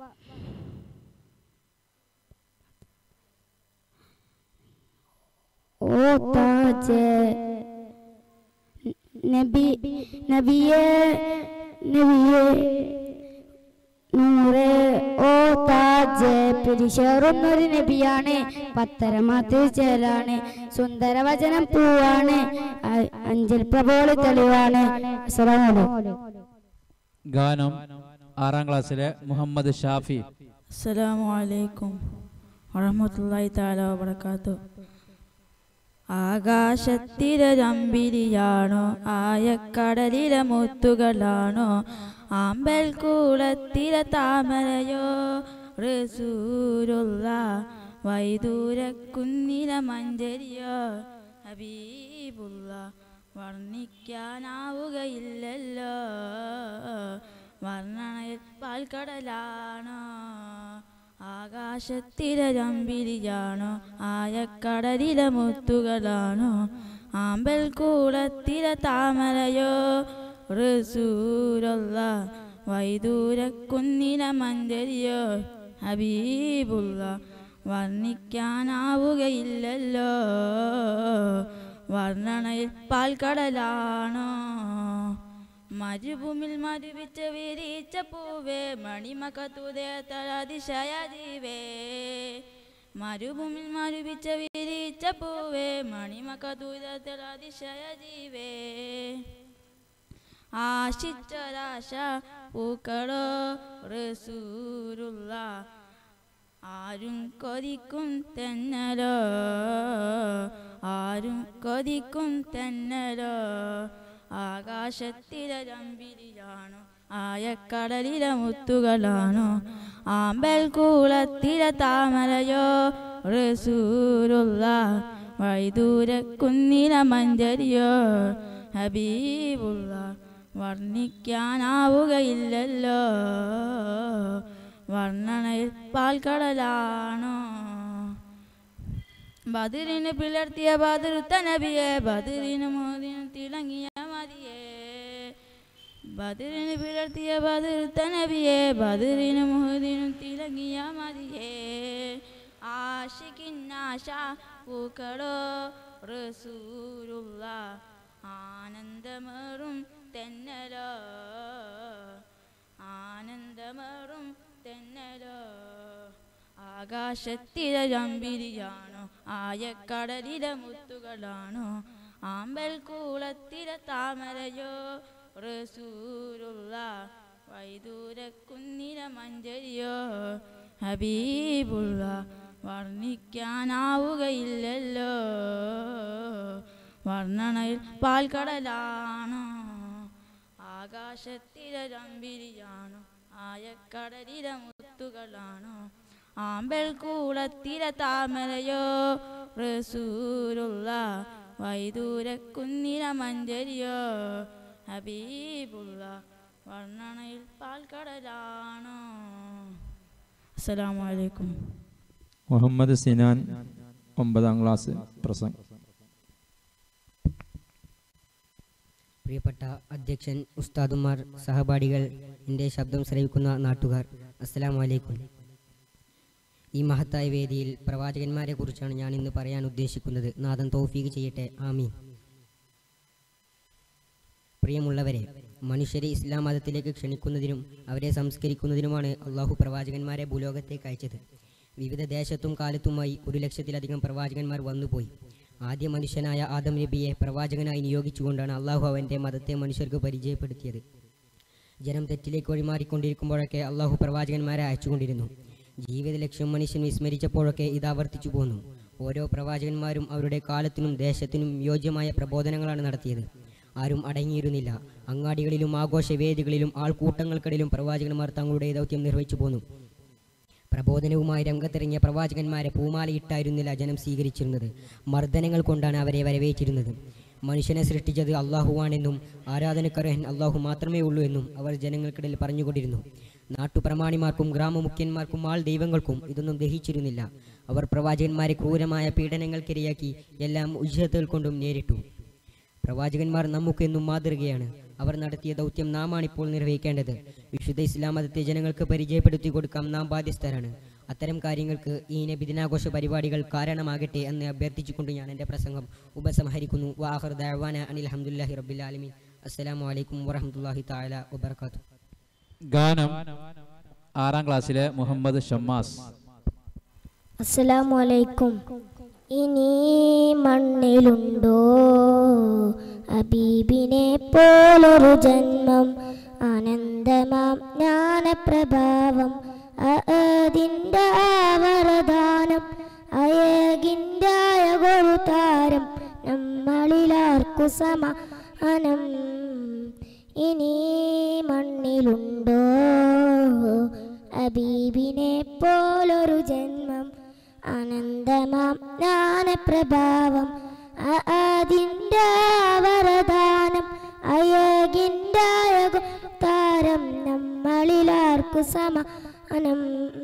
S13: ഓ താജ് നബി നബിയേ നബിയേ നൂറ് ഓ താജ് പിരിശേറുന്നൊരു നബിയാണ് പത്തരമാത്തിൽ ചേലാണ് സുന്ദര വചനം പൂവാണ് അ- അഞ്ചിൽ പ്രഭോളി തെളിവാണ് അസ്സലാമു അലൈക്കും
S5: ഗാനം ആറാം ക്ലാസ്സിലെ മുഹമ്മദ് ഷാഫി
S18: അസ്സലാമു അലൈക്കും വറഹ്മത്തുള്ളാഹി തആല വബറകാത്തു ആകാശത്തിലെ രമ്പിരിയാണോ ആയക്കടലിലെ മുത്തുകളാണോ ആമ്പൽ കൂളത്തിലെ താമരയോ റസൂലുള്ള വൈദൂരക്കുന്നിലെ മഞ്ചരിയോ ഹബീബുള്ള വർണ്ണിക്കാനാവുകയില്ലല്ലോ വർണ്ണനയിൽ പാൽക്കടലാണോ ആകാശത്തിലെ രമ്പിരിയാണോ ആയക്കടലിലെ മുത്തുകളാണോ ആമ്പൽ കൂടത്തിലെ താമരയോ റസൂലുള്ള വൈദൂരക്കുന്നിലെ മഞ്ചരിയോ ഹബീബുള്ള വർണ്ണിക്കാനാവുകയില്ലല്ലോ വർണ്ണനയിൽ പാൽക്കടലാണോ മരുഭൂമിൽ മരുവിച്ച വിരിച്ച പൂവേ മണിമകത്തുതേ തളതിശയ ജീവേ മരുഭൂമിൽ മരുവിച്ച വിരിച്ച പൂവേ മണിമകത്തുതേ തളതിശയ ജീവേ ആശിച്ചൊരാശ പൂക്കളോ റസൂലുള്ള ആരും കൊതിക്കും തെന്നലോ ആരും കൊതിക്കും തെന്നലോ ആകാശത്തിലെ രമ്പിരിയാണോ ആയക്കടലിലെ മുത്തുകളാണോ ആമ്പൽ കൂളത്തിലെ താമരയോ റസൂലുള്ള വൈദൂര കുന്നിലെ മഞ്ചരിയോ ഹബീബുള്ള വർണ്ണിക്കാനാവുകയില്ലല്ലോ വർണ്ണനയിൽ പാൽക്കടലാണോ ബദിറിന് പിളർത്തിയ ബദിറുത്ത നബിയെ ബദിറിന് മോദിന് തിളങ്ങിയ മതിയേ ബദിറിന് പിളർത്തിയ ബദിറുത്ത നബിയെ ബദിറിന് മോദിന് തിളങ്ങിയ മതിയേ ആശിക്കിന്നാശ പൂക്കളോ റസൂലുള്ള ആനന്ദമേറും തെന്നലോ ആനന്ദമേറും തെന്നലോ ആകാശത്തിലെ രമ്പിരിയാണോ ആയക്കടലിലെ മുത്തുകളാണോ ആമ്പൽ കൂളത്തിലെ താമരയോ റസൂലുള്ള വൈദൂര കുന്നിലെ മഞ്ചരിയോ ഹബീബുള്ള വർണ്ണിക്കാനാവുകയില്ലല്ലോ വർണ്ണനയിൽ പാൽക്കടലാണോ ആകാശത്തിലെ രമ്പിരിയാണോ ആയക്കടലിലെ മുത്തുകളാണോ ആമ്പൽ കൂളത്തിലെ താമരയോ റസൂലുള്ള വൈദൂര കുന്നിലെ മഞ്ചരിയോ ഹബീബുള്ള വർണ്ണനയിൽ പാൽക്കടലാണോ അസ്സലാമു അലൈക്കും
S5: മുഹമ്മദ് സിനാൻ ഒമ്പതാം ക്ലാസ് പ്രസംഗം
S19: പ്രിയപ്പെട്ട അധ്യക്ഷൻ ഉസ്താദുമാർ സഹപാഠികൾ എൻ്റെ ശബ്ദം ശ്രവിക്കുന്ന നാട്ടുകാർ അസ്സലാമു അലൈക്കും ഈ മഹത്തായ വേദിയിൽ പ്രവാചകന്മാരെ കുറിച്ചാണ് ഞാൻ ഇന്ന് പറയാൻ ഉദ്ദേശിക്കുന്നത് നാഥൻ തൗഫീഖ് ചെയ്യട്ടെ ആമീൻ പ്രിയമുള്ളവരെ മനുഷ്യരെ ഇസ്ലാം മതത്തിലേക്ക് ക്ഷണിക്കുന്നതിനും അവരെ സംസ്കരിക്കുന്നതിനുമാണ് അള്ളാഹു പ്രവാചകന്മാരെ ഭൂലോകത്തേക്ക് അയച്ചത് വിവിധ ദേശത്തും കാലത്തുമായി ഒരു ലക്ഷത്തിലധികം പ്രവാചകന്മാർ വന്നുപോയി ആദ്യ മനുഷ്യനായ ആദം നബിയെ പ്രവാചകനായി നിയോഗിച്ചുകൊണ്ടാണ് അള്ളാഹു അവൻ്റെ മതത്തെ മനുഷ്യർക്ക് പരിചയപ്പെടുത്തിയത് ജനം തെറ്റിലേക്ക് വഴിമാറിക്കൊണ്ടിരിക്കുമ്പോഴൊക്കെ അള്ളാഹു പ്രവാചകന്മാരെ അയച്ചുകൊണ്ടിരുന്നു ജീവിത ലക്ഷ്യം മനുഷ്യൻ വിസ്മരിച്ചപ്പോഴൊക്കെ ഇത് ആവർത്തിച്ചു പോന്നു ഓരോ പ്രവാചകന്മാരും അവരുടെ കാലത്തിനും ദേശത്തിനും യോജ്യമായ പ്രബോധനങ്ങളാണ് നടത്തിയത് ആരും അടങ്ങിയിരുന്നില്ല അങ്ങാടികളിലും ആഘോഷവേദികളിലും ആൾക്കൂട്ടങ്ങൾക്കിടയിലും പ്രവാചകന്മാർ തങ്ങളുടെ ദൗത്യം നിർവഹിച്ചു പോന്നു പ്രബോധനവുമായി രംഗത്തിറങ്ങിയ പ്രവാചകന്മാരെ പൂമാലയിട്ടായിരുന്നില്ല ജനം സ്വീകരിച്ചിരുന്നത് മർദ്ദനങ്ങൾ കൊണ്ടാണ് അവരെ വരവേറ്റിരുന്നത് മനുഷ്യനെ സൃഷ്ടിച്ചത് അള്ളാഹുവാണെന്നും ആരാധനക്കർഹൻ അള്ളാഹു മാത്രമേ ഉള്ളൂ എന്നും അവർ ജനങ്ങൾക്കിടയിൽ പറഞ്ഞുകൊണ്ടിരുന്നു നാട്ടുപ്രമാണിമാർക്കും ഗ്രാമമുഖ്യന്മാർക്കും ആൾ ദൈവങ്ങൾക്കും ഇതൊന്നും ദഹിച്ചിരുന്നില്ല അവർ പ്രവാചകന്മാരെ ക്രൂരമായ പീഡനങ്ങൾക്കിരയാക്കി എല്ലാം ഉജ്ജത്തുകൾ കൊണ്ടും നേരിട്ടു പ്രവാചകന്മാർ നമുക്കെന്നും മാതൃകയാണ് അവർ നടത്തിയ ദൗത്യം നാമാണിപ്പോൾ നിർവഹിക്കേണ്ടത് വിശുദ്ധ ഇസ്ലാം മതത്തെ ജനങ്ങൾക്ക് പരിചയപ്പെടുത്തി കൊടുക്കാൻ നാം ബാധ്യസ്ഥരാണ് അത്തരം കാര്യങ്ങൾക്ക് ഈ നബിദിനാഘോഷ പരിപാടികൾ കാരണമാകട്ടെ എന്ന് അഭ്യർത്ഥിച്ചുകൊണ്ട് ഞാൻ എൻ്റെ പ്രസംഗം ഉപസംഹരിക്കുന്നു വാഹർ ദഅവാന അനിൽ അഹമ്മദുല്ലാഹി റബ്ബിൽ ആലമീൻ അസ്സലാമു അലൈക്കും വറഹ്മത്തുള്ളാഹി തആല വബറകാതുഹു
S5: ഗാനം ആറാം ക്ലാസ്സിലെ മുഹമ്മദ് ഷമ്മാസ്
S17: അസ്സലാമു അലൈക്കും ഇനി മണ്ണിലുണ്ടോ അബീബിനെ പോലൊരു ജന്മം ആനന്ദമാം ജ്ഞാനപ്രഭാവം അതിൻ്റെ ആവരദാനം അയകിൻ്റെ അയകൊരു താരം നമ്മളിലാർക്കു സമാനം ഇനി മണ്ണിലുണ്ടോ അബീബിനെ പോലൊരു ജന്മം ആനന്ദമാം ജ്ഞാനപ്രഭാവം അതിൻ്റെ വരദാനം അയകിൻ്റെ താരം നമ്മളിലാർക്കു സമാനം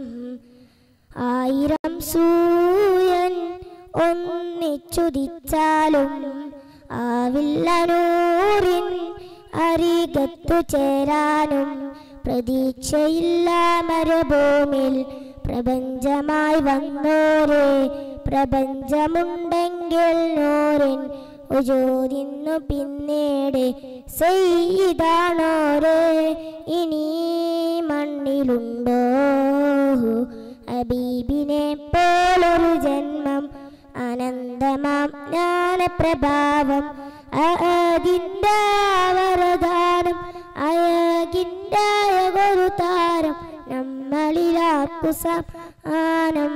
S17: ആയിരം സൂയൻ ഒന്നിച്ചുദിച്ചാലും ആവില്ല നൂറിൻ അരികത്തു ചേരാനും പ്രതീക്ഷയില്ല മരുഭൂമിൽ പ്രപഞ്ചമായി വന്നോരെ പ്രപഞ്ചമുണ്ടെങ്കിൽ നൂറിൻ ഉജോദിന്നു പിന്നീട് സെയ്താണോരേ ഇനി മണ്ണിലുണ്ടോ അബീബിനെ പോലൊരു ജന്മം അനന്തമാം ജ്ഞാനപ്രഭാവം അതിൻ്റെ വരദാനം അയകിൻ്റായ ഒരു താരം നമ്മളിലാക്കു സമാനം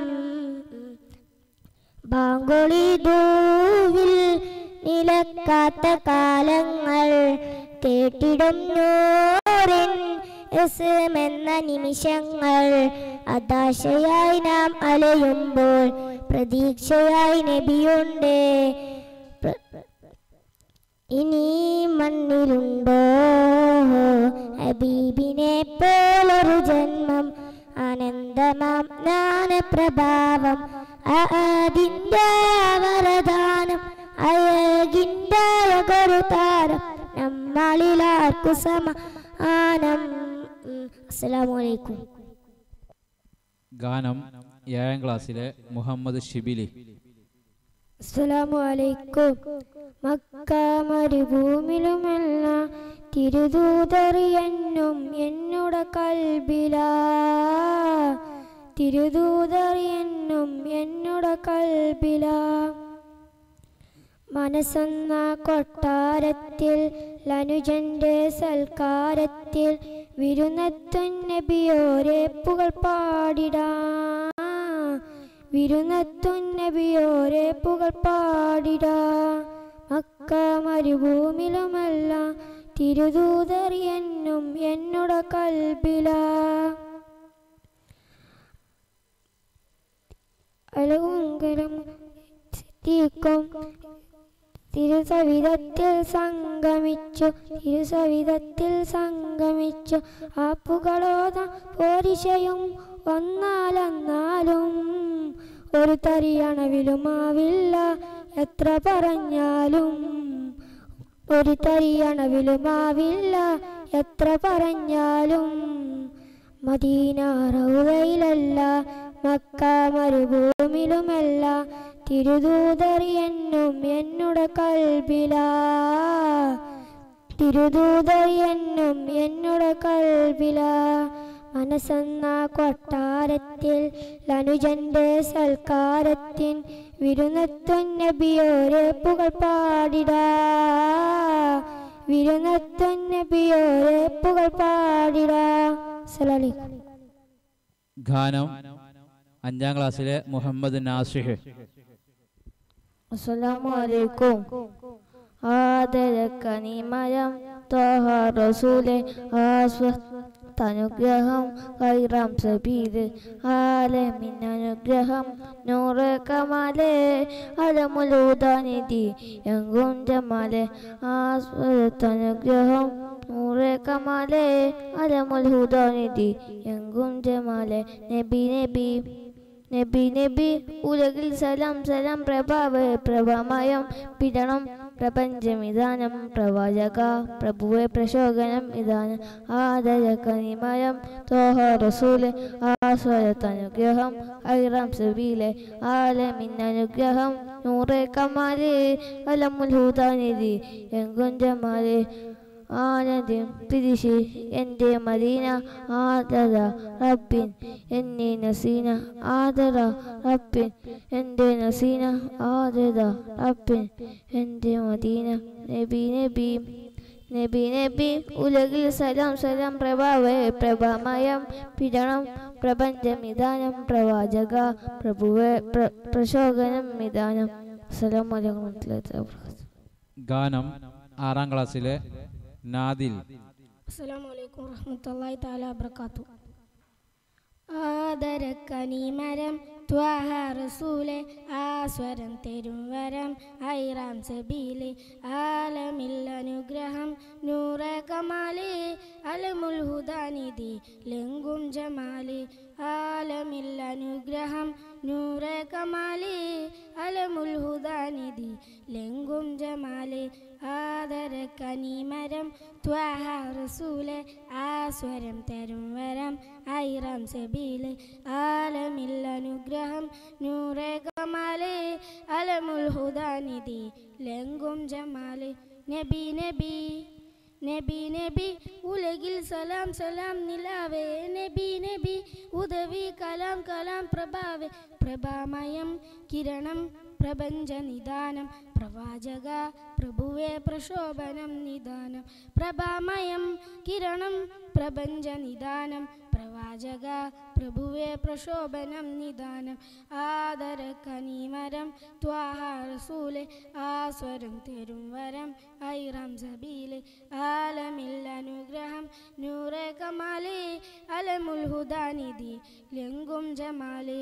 S17: ബാങ്കുളി ദൂവിൽ നിലക്കാത്ത കാലങ്ങൾ കേട്ടിടും നൂറിൻ എന്ന നിമിഷങ്ങൾ അതാശയായി നാം അലയുമ്പോൾ പ്രതീക്ഷയായി നബിയുണ്ട് പ്ര- ഇനി മണ്ണിലുണ്ടോ ഹബീബിനെ പോലൊരു ജന്മം ആനന്ദമാം ജ്ഞാനപ്രഭാവം അതിൻ്റെ വരദാനം അയകിൻ്റെ ഒരു താരം നമ്മളിലാർക്കു സമാനം അസ്സലാമു അലൈക്കും
S5: ഗാനം ഏഴാം ക്ലാസ്സിലെ മുഹമ്മദ് ഷിബിലി
S1: അസ്സലാമു അലൈക്കും മക്ക മരുഭൂമിലുമെല്ലാം തിരുദൂതറിയെന്നും എന്നുടെ കൽബിലാ തിരുദൂതറിയെന്നും എന്നുടെ കൽബിലാ മനസ്സെന്ന കൊട്ടാരത്തിൽ ലനുജന്റെ സൽക്കാരത്തിൽ വിരുന്നെത്തും നബിയോരെ പുകൾ പാടിടാ വിരുന്നെത്തും നബിയോരെ പുകൾ പാടിടാ മക്ക മരുഭൂമിലുമല്ല തിരുദൂതറിയെന്നും എന്നുടെ കൽബിലാ അലകുങ്കരം തീക്കും തിരുസവിധത്തിൽ സംഗമിച്ചു തിരുസവിധത്തിൽ സംഗമിച്ചു ആപ്പുകളോത പോരിശയും ഒന്നാലെന്നാലും ഒരു തരിയണവിലുമാവില്ല എത്ര പറഞ്ഞാലും ഒരു തരിയണവിലുമാവില്ല എത്ര പറഞ്ഞാലും മദീന റൗദയിലല്ല മക്ക മരുഭൂമിലുമല്ല തിരുദൂതറിയെന്നും എന്നുടെ കൽബിലാ തിരുദൂതറിയെന്നും എന്നുടെ കൽബിലാ മനസ്സെന്ന കൊട്ടാരത്തിൽ ലനുജന്റെ സൽക്കാരത്തിൻ വിരുന്നെത്തും നബിയോരെ പുകൾ പാടിടാ വിരുന്നെത്തും നബിയോരെ പുകൾ പാടിടാ അസ്സലാമലൈക്കും
S5: ഗാനം അഞ്ചാം ക്ലാസ്സിലെ മുഹമ്മദ് നാസിഹ്
S1: അസ്സലാമു അലൈക്കും ആദരക്കനിമയം ത്വഹ റസൂലെ ആസ്വത്തനുഗ്രഹം കൈറാം സബീദ് ആലമിൻ അനുഗ്രഹം നൂറ് കമാലെ അലമുലൂദാനിധി എങ്കും ജമാലെ ആസ്വത്തനുഗ്രഹം നൂറ് കമാലെ അലമുൽഹുദാനിധി എങ്കും ജമാലെ നബി നബി നബി നബി ഉലകിൽ സലാം സലാം പ്രഭാവ പ്രഭാമയം പിടണം പ്രപഞ്ചമിതാനം പ്രവാചക പ്രഭുവെ പ്രശോകനം ഇതാനം ആദരക്കനിമയം തോഹ റസൂലെ ആസ്വരത്തനുഗ്രഹം ഐറാം സബീലെ ആലമിൻ അനുഗ്രഹം നൂറെ കമാലെ അലമുൽ ഹുദാനിധി എങ്കും ജമാലെ ആനന്ദം പിരിശി എൻ്റെ മദീന ആദര റബ്ബിൻ എന്നെ നസീന ആദര റബ്ബിൻ എൻ്റെ നസീന ആദര റബ്ബിൻ എൻ്റെ മദീന നബി നബി നബി നബി ഉലകിൽ സലാം സലാം പ്രഭാവേ പ്രഭാമയം പിടണം പ്രപഞ്ചമിതാനം പ്രവാചക പ്രഭുവെ പ്ര- പ്രശോകനം മിതാനം അസ്സലാമു അലൈക്കും വറഹ്മത്തുള്ളാഹി വബറകാതുഹു
S5: ഗാനം ആറാം ക്ലാസ്സിലെ നാദിൽ
S20: അസ്സലാമലൈക്കും വറഹ്മത്തുള്ളാഹി തആല വബറകാത്തു ആദരക്കനിമരം ത്വാഹ റസൂലെ ആസ്വരം തരും വരം ഐറാം സബീലെ ആലമിൽ അനുഗ്രഹം നൂറ കമാലി അലമുൽ ഹുദാനിധി ലെങ്കും ജമാലി ആലമിൽ അനുഗ്രഹം നൂറെ കമാലി അലമുൽ ഹുദാനിധി ലെങ്കും ജമാലി ആദര കനിമരം ത്വാഹ റസൂലെ ആസ്വരം തരും വരം ഐറാം സബീലെ ആലമിൽ അനുഗ്രഹം നൂറെ കമാലെ അലമുൽ ഹുദാനിധി ലങ്കും ജമാലെ നബി നബി നബി നബി ഉലകിൽ സലാം സലാം നിലാവേ നബി നബി ഉദവി കലാം കലാം പ്രഭാവേ പ്രഭാമയം കിരണം പ്രപഞ്ച നിദാനം പ്രവാചക പ്രഭുവേ പ്രശോഭനം നിദാനം പ്രഭാമയം കിരണം പ്രപഞ്ച നിദാനം പ്രവാചക പ്രഭുവേ പ്രശോഭനം നിദാനം ആദര കനിമരം ത്വാഹ റസൂലെ ആസ്വരം തരും വരം ഐറാം സബീലെ ആലമിൽ അനുഗ്രഹം നൂറെ കമാലെ അലമുൽ ഹുദാനിധി ലെങ്കും ജമാലെ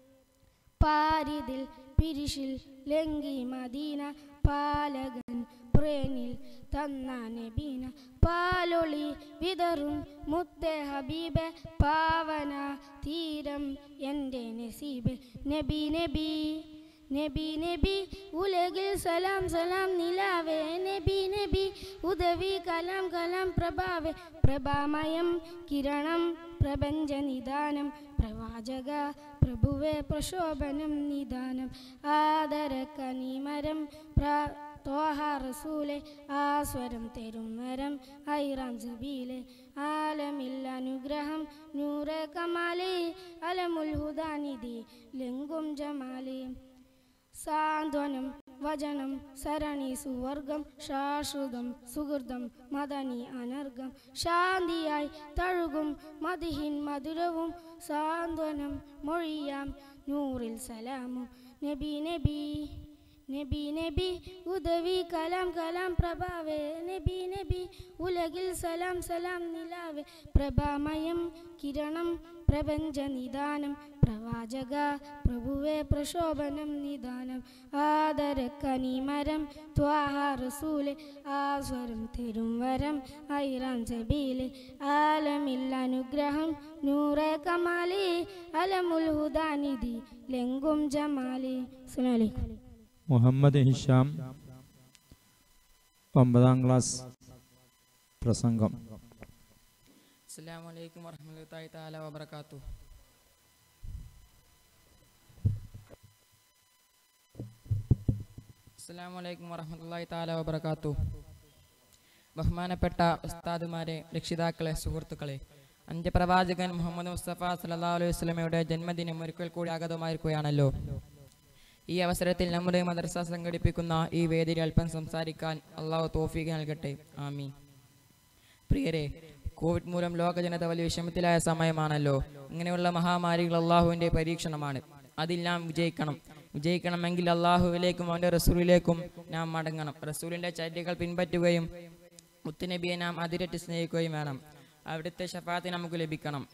S20: പാരിതിൽ പിരിശിൽ ലങ്കി മദീന പാലകൻ പ്രേനിൽ തന്ന നബീന പാലൊളി വിതറും മുത്തേ ഹബീബെ പാവന തീരം എൻ്റെ നസീബെ നബി നബി നബി നബി ഉലകിൽ സലാം സലാം നിലാവേ നബി നബി ഉദവി കലാം കലാം പ്രഭാവേ പ്രഭാമയം കിരണം പ്രപഞ്ച നിദാനം പ്രവാചക പ്രഭുവേ പ്രശോഭനം നിദാനം ആദര കനിമരം പ്രാ തോഹ റസൂലെ ആസ്വരം തരും വരം ഐറാം സബീലെ ആലമിൽ അനുഗ്രഹം നൂറെ കമാലെ അലമുൽ ഹുദാനിധി ലെങ്കും ജമാലെ സാന്ത്വനം വചനം സരണി സുവർഗം ശാശ്വതം സുഹൃതം മദനി അനർഗം ശാന്തിയായി തഴുകും മതിഹിൻ മധുരവും സാന്ത്വനം മൊഴിയാം നൂറിൽ സലാമും നബി നബി നബി നബി ഉദവി കലാം കലാം പ്രഭാവേ നബി നബി ഉലകിൽ സലാം സലാം നിലാവേ പ്രഭാമയം കിരണം പ്രപഞ്ച നിദാനം പ്രവാചക പ്രഭുവേ പ്രശോഭനം നിദാനം ആദര കനിമരം ത്വാഹ റസൂലെ ആസ്വരം തരും വരം ഐറാം സബീലെ ആലമിൽ അനുഗ്രഹം നൂറെ കമാലെ അലമുൽ ഹുദാനിധി ലെങ്കും ജമാലെ അസ്സലാമലൈക്കും
S9: മുഹമ്മദ് ഹിഷാം ഒമ്പതാം ക്ലാസ് പ്രസംഗം
S21: അസ്സാം വലൈക്കും വർഹമത്തല്ലാഹി തആല വബറകാത്തു അസ്സാം വലൈക്കും വർഹമത്തല്ലാഹി തആല വബറകാത്തു ബഹുമാനപ്പെട്ട ഉസ്താദുമാരെ രക്ഷിതാക്കളെ സുഹൃത്തുക്കളെ അന്ത്യപ്രവാചകൻ മുഹമ്മദ് മുസ്തഫ സല്ലല്ലാഹു അലൈഹി വസല്ലമയുടെ ജന്മദിനം ഒരിക്കൽ കൂടി ആഗതമായിരിക്കുകയാണല്ലോ ഈ അവസരത്തിൽ നമ്മുടെ മദ്രസ സംഘടിപ്പിക്കുന്ന ഈ വേദിയിൽ അല്പം സംസാരിക്കാൻ അള്ളാഹു തോഫീക്ക് നൽകട്ടെ ആമീൻ പ്രിയരെ കോവിഡ് മൂലം ലോക ജനത വലിയ വിഷമത്തിലായ സമയമാണല്ലോ ഇങ്ങനെയുള്ള മഹാമാരികൾ അള്ളാഹുവിൻ്റെ പരീക്ഷണമാണ് അതിൽ നാം വിജയിക്കണം വിജയിക്കണമെങ്കിൽ അള്ളാഹുവിലേക്കും അവൻ്റെ റസൂലിലേക്കും നാം മടങ്ങണം റസൂലിൻ്റെ ചര്യകൾ പിൻപറ്റുകയും മുത്തുനബിയെ നാം അതിരറ്റ് സ്നേഹിക്കുകയും വേണം അവിടുത്തെ ഷഫാത്ത് നമുക്ക് ലഭിക്കണം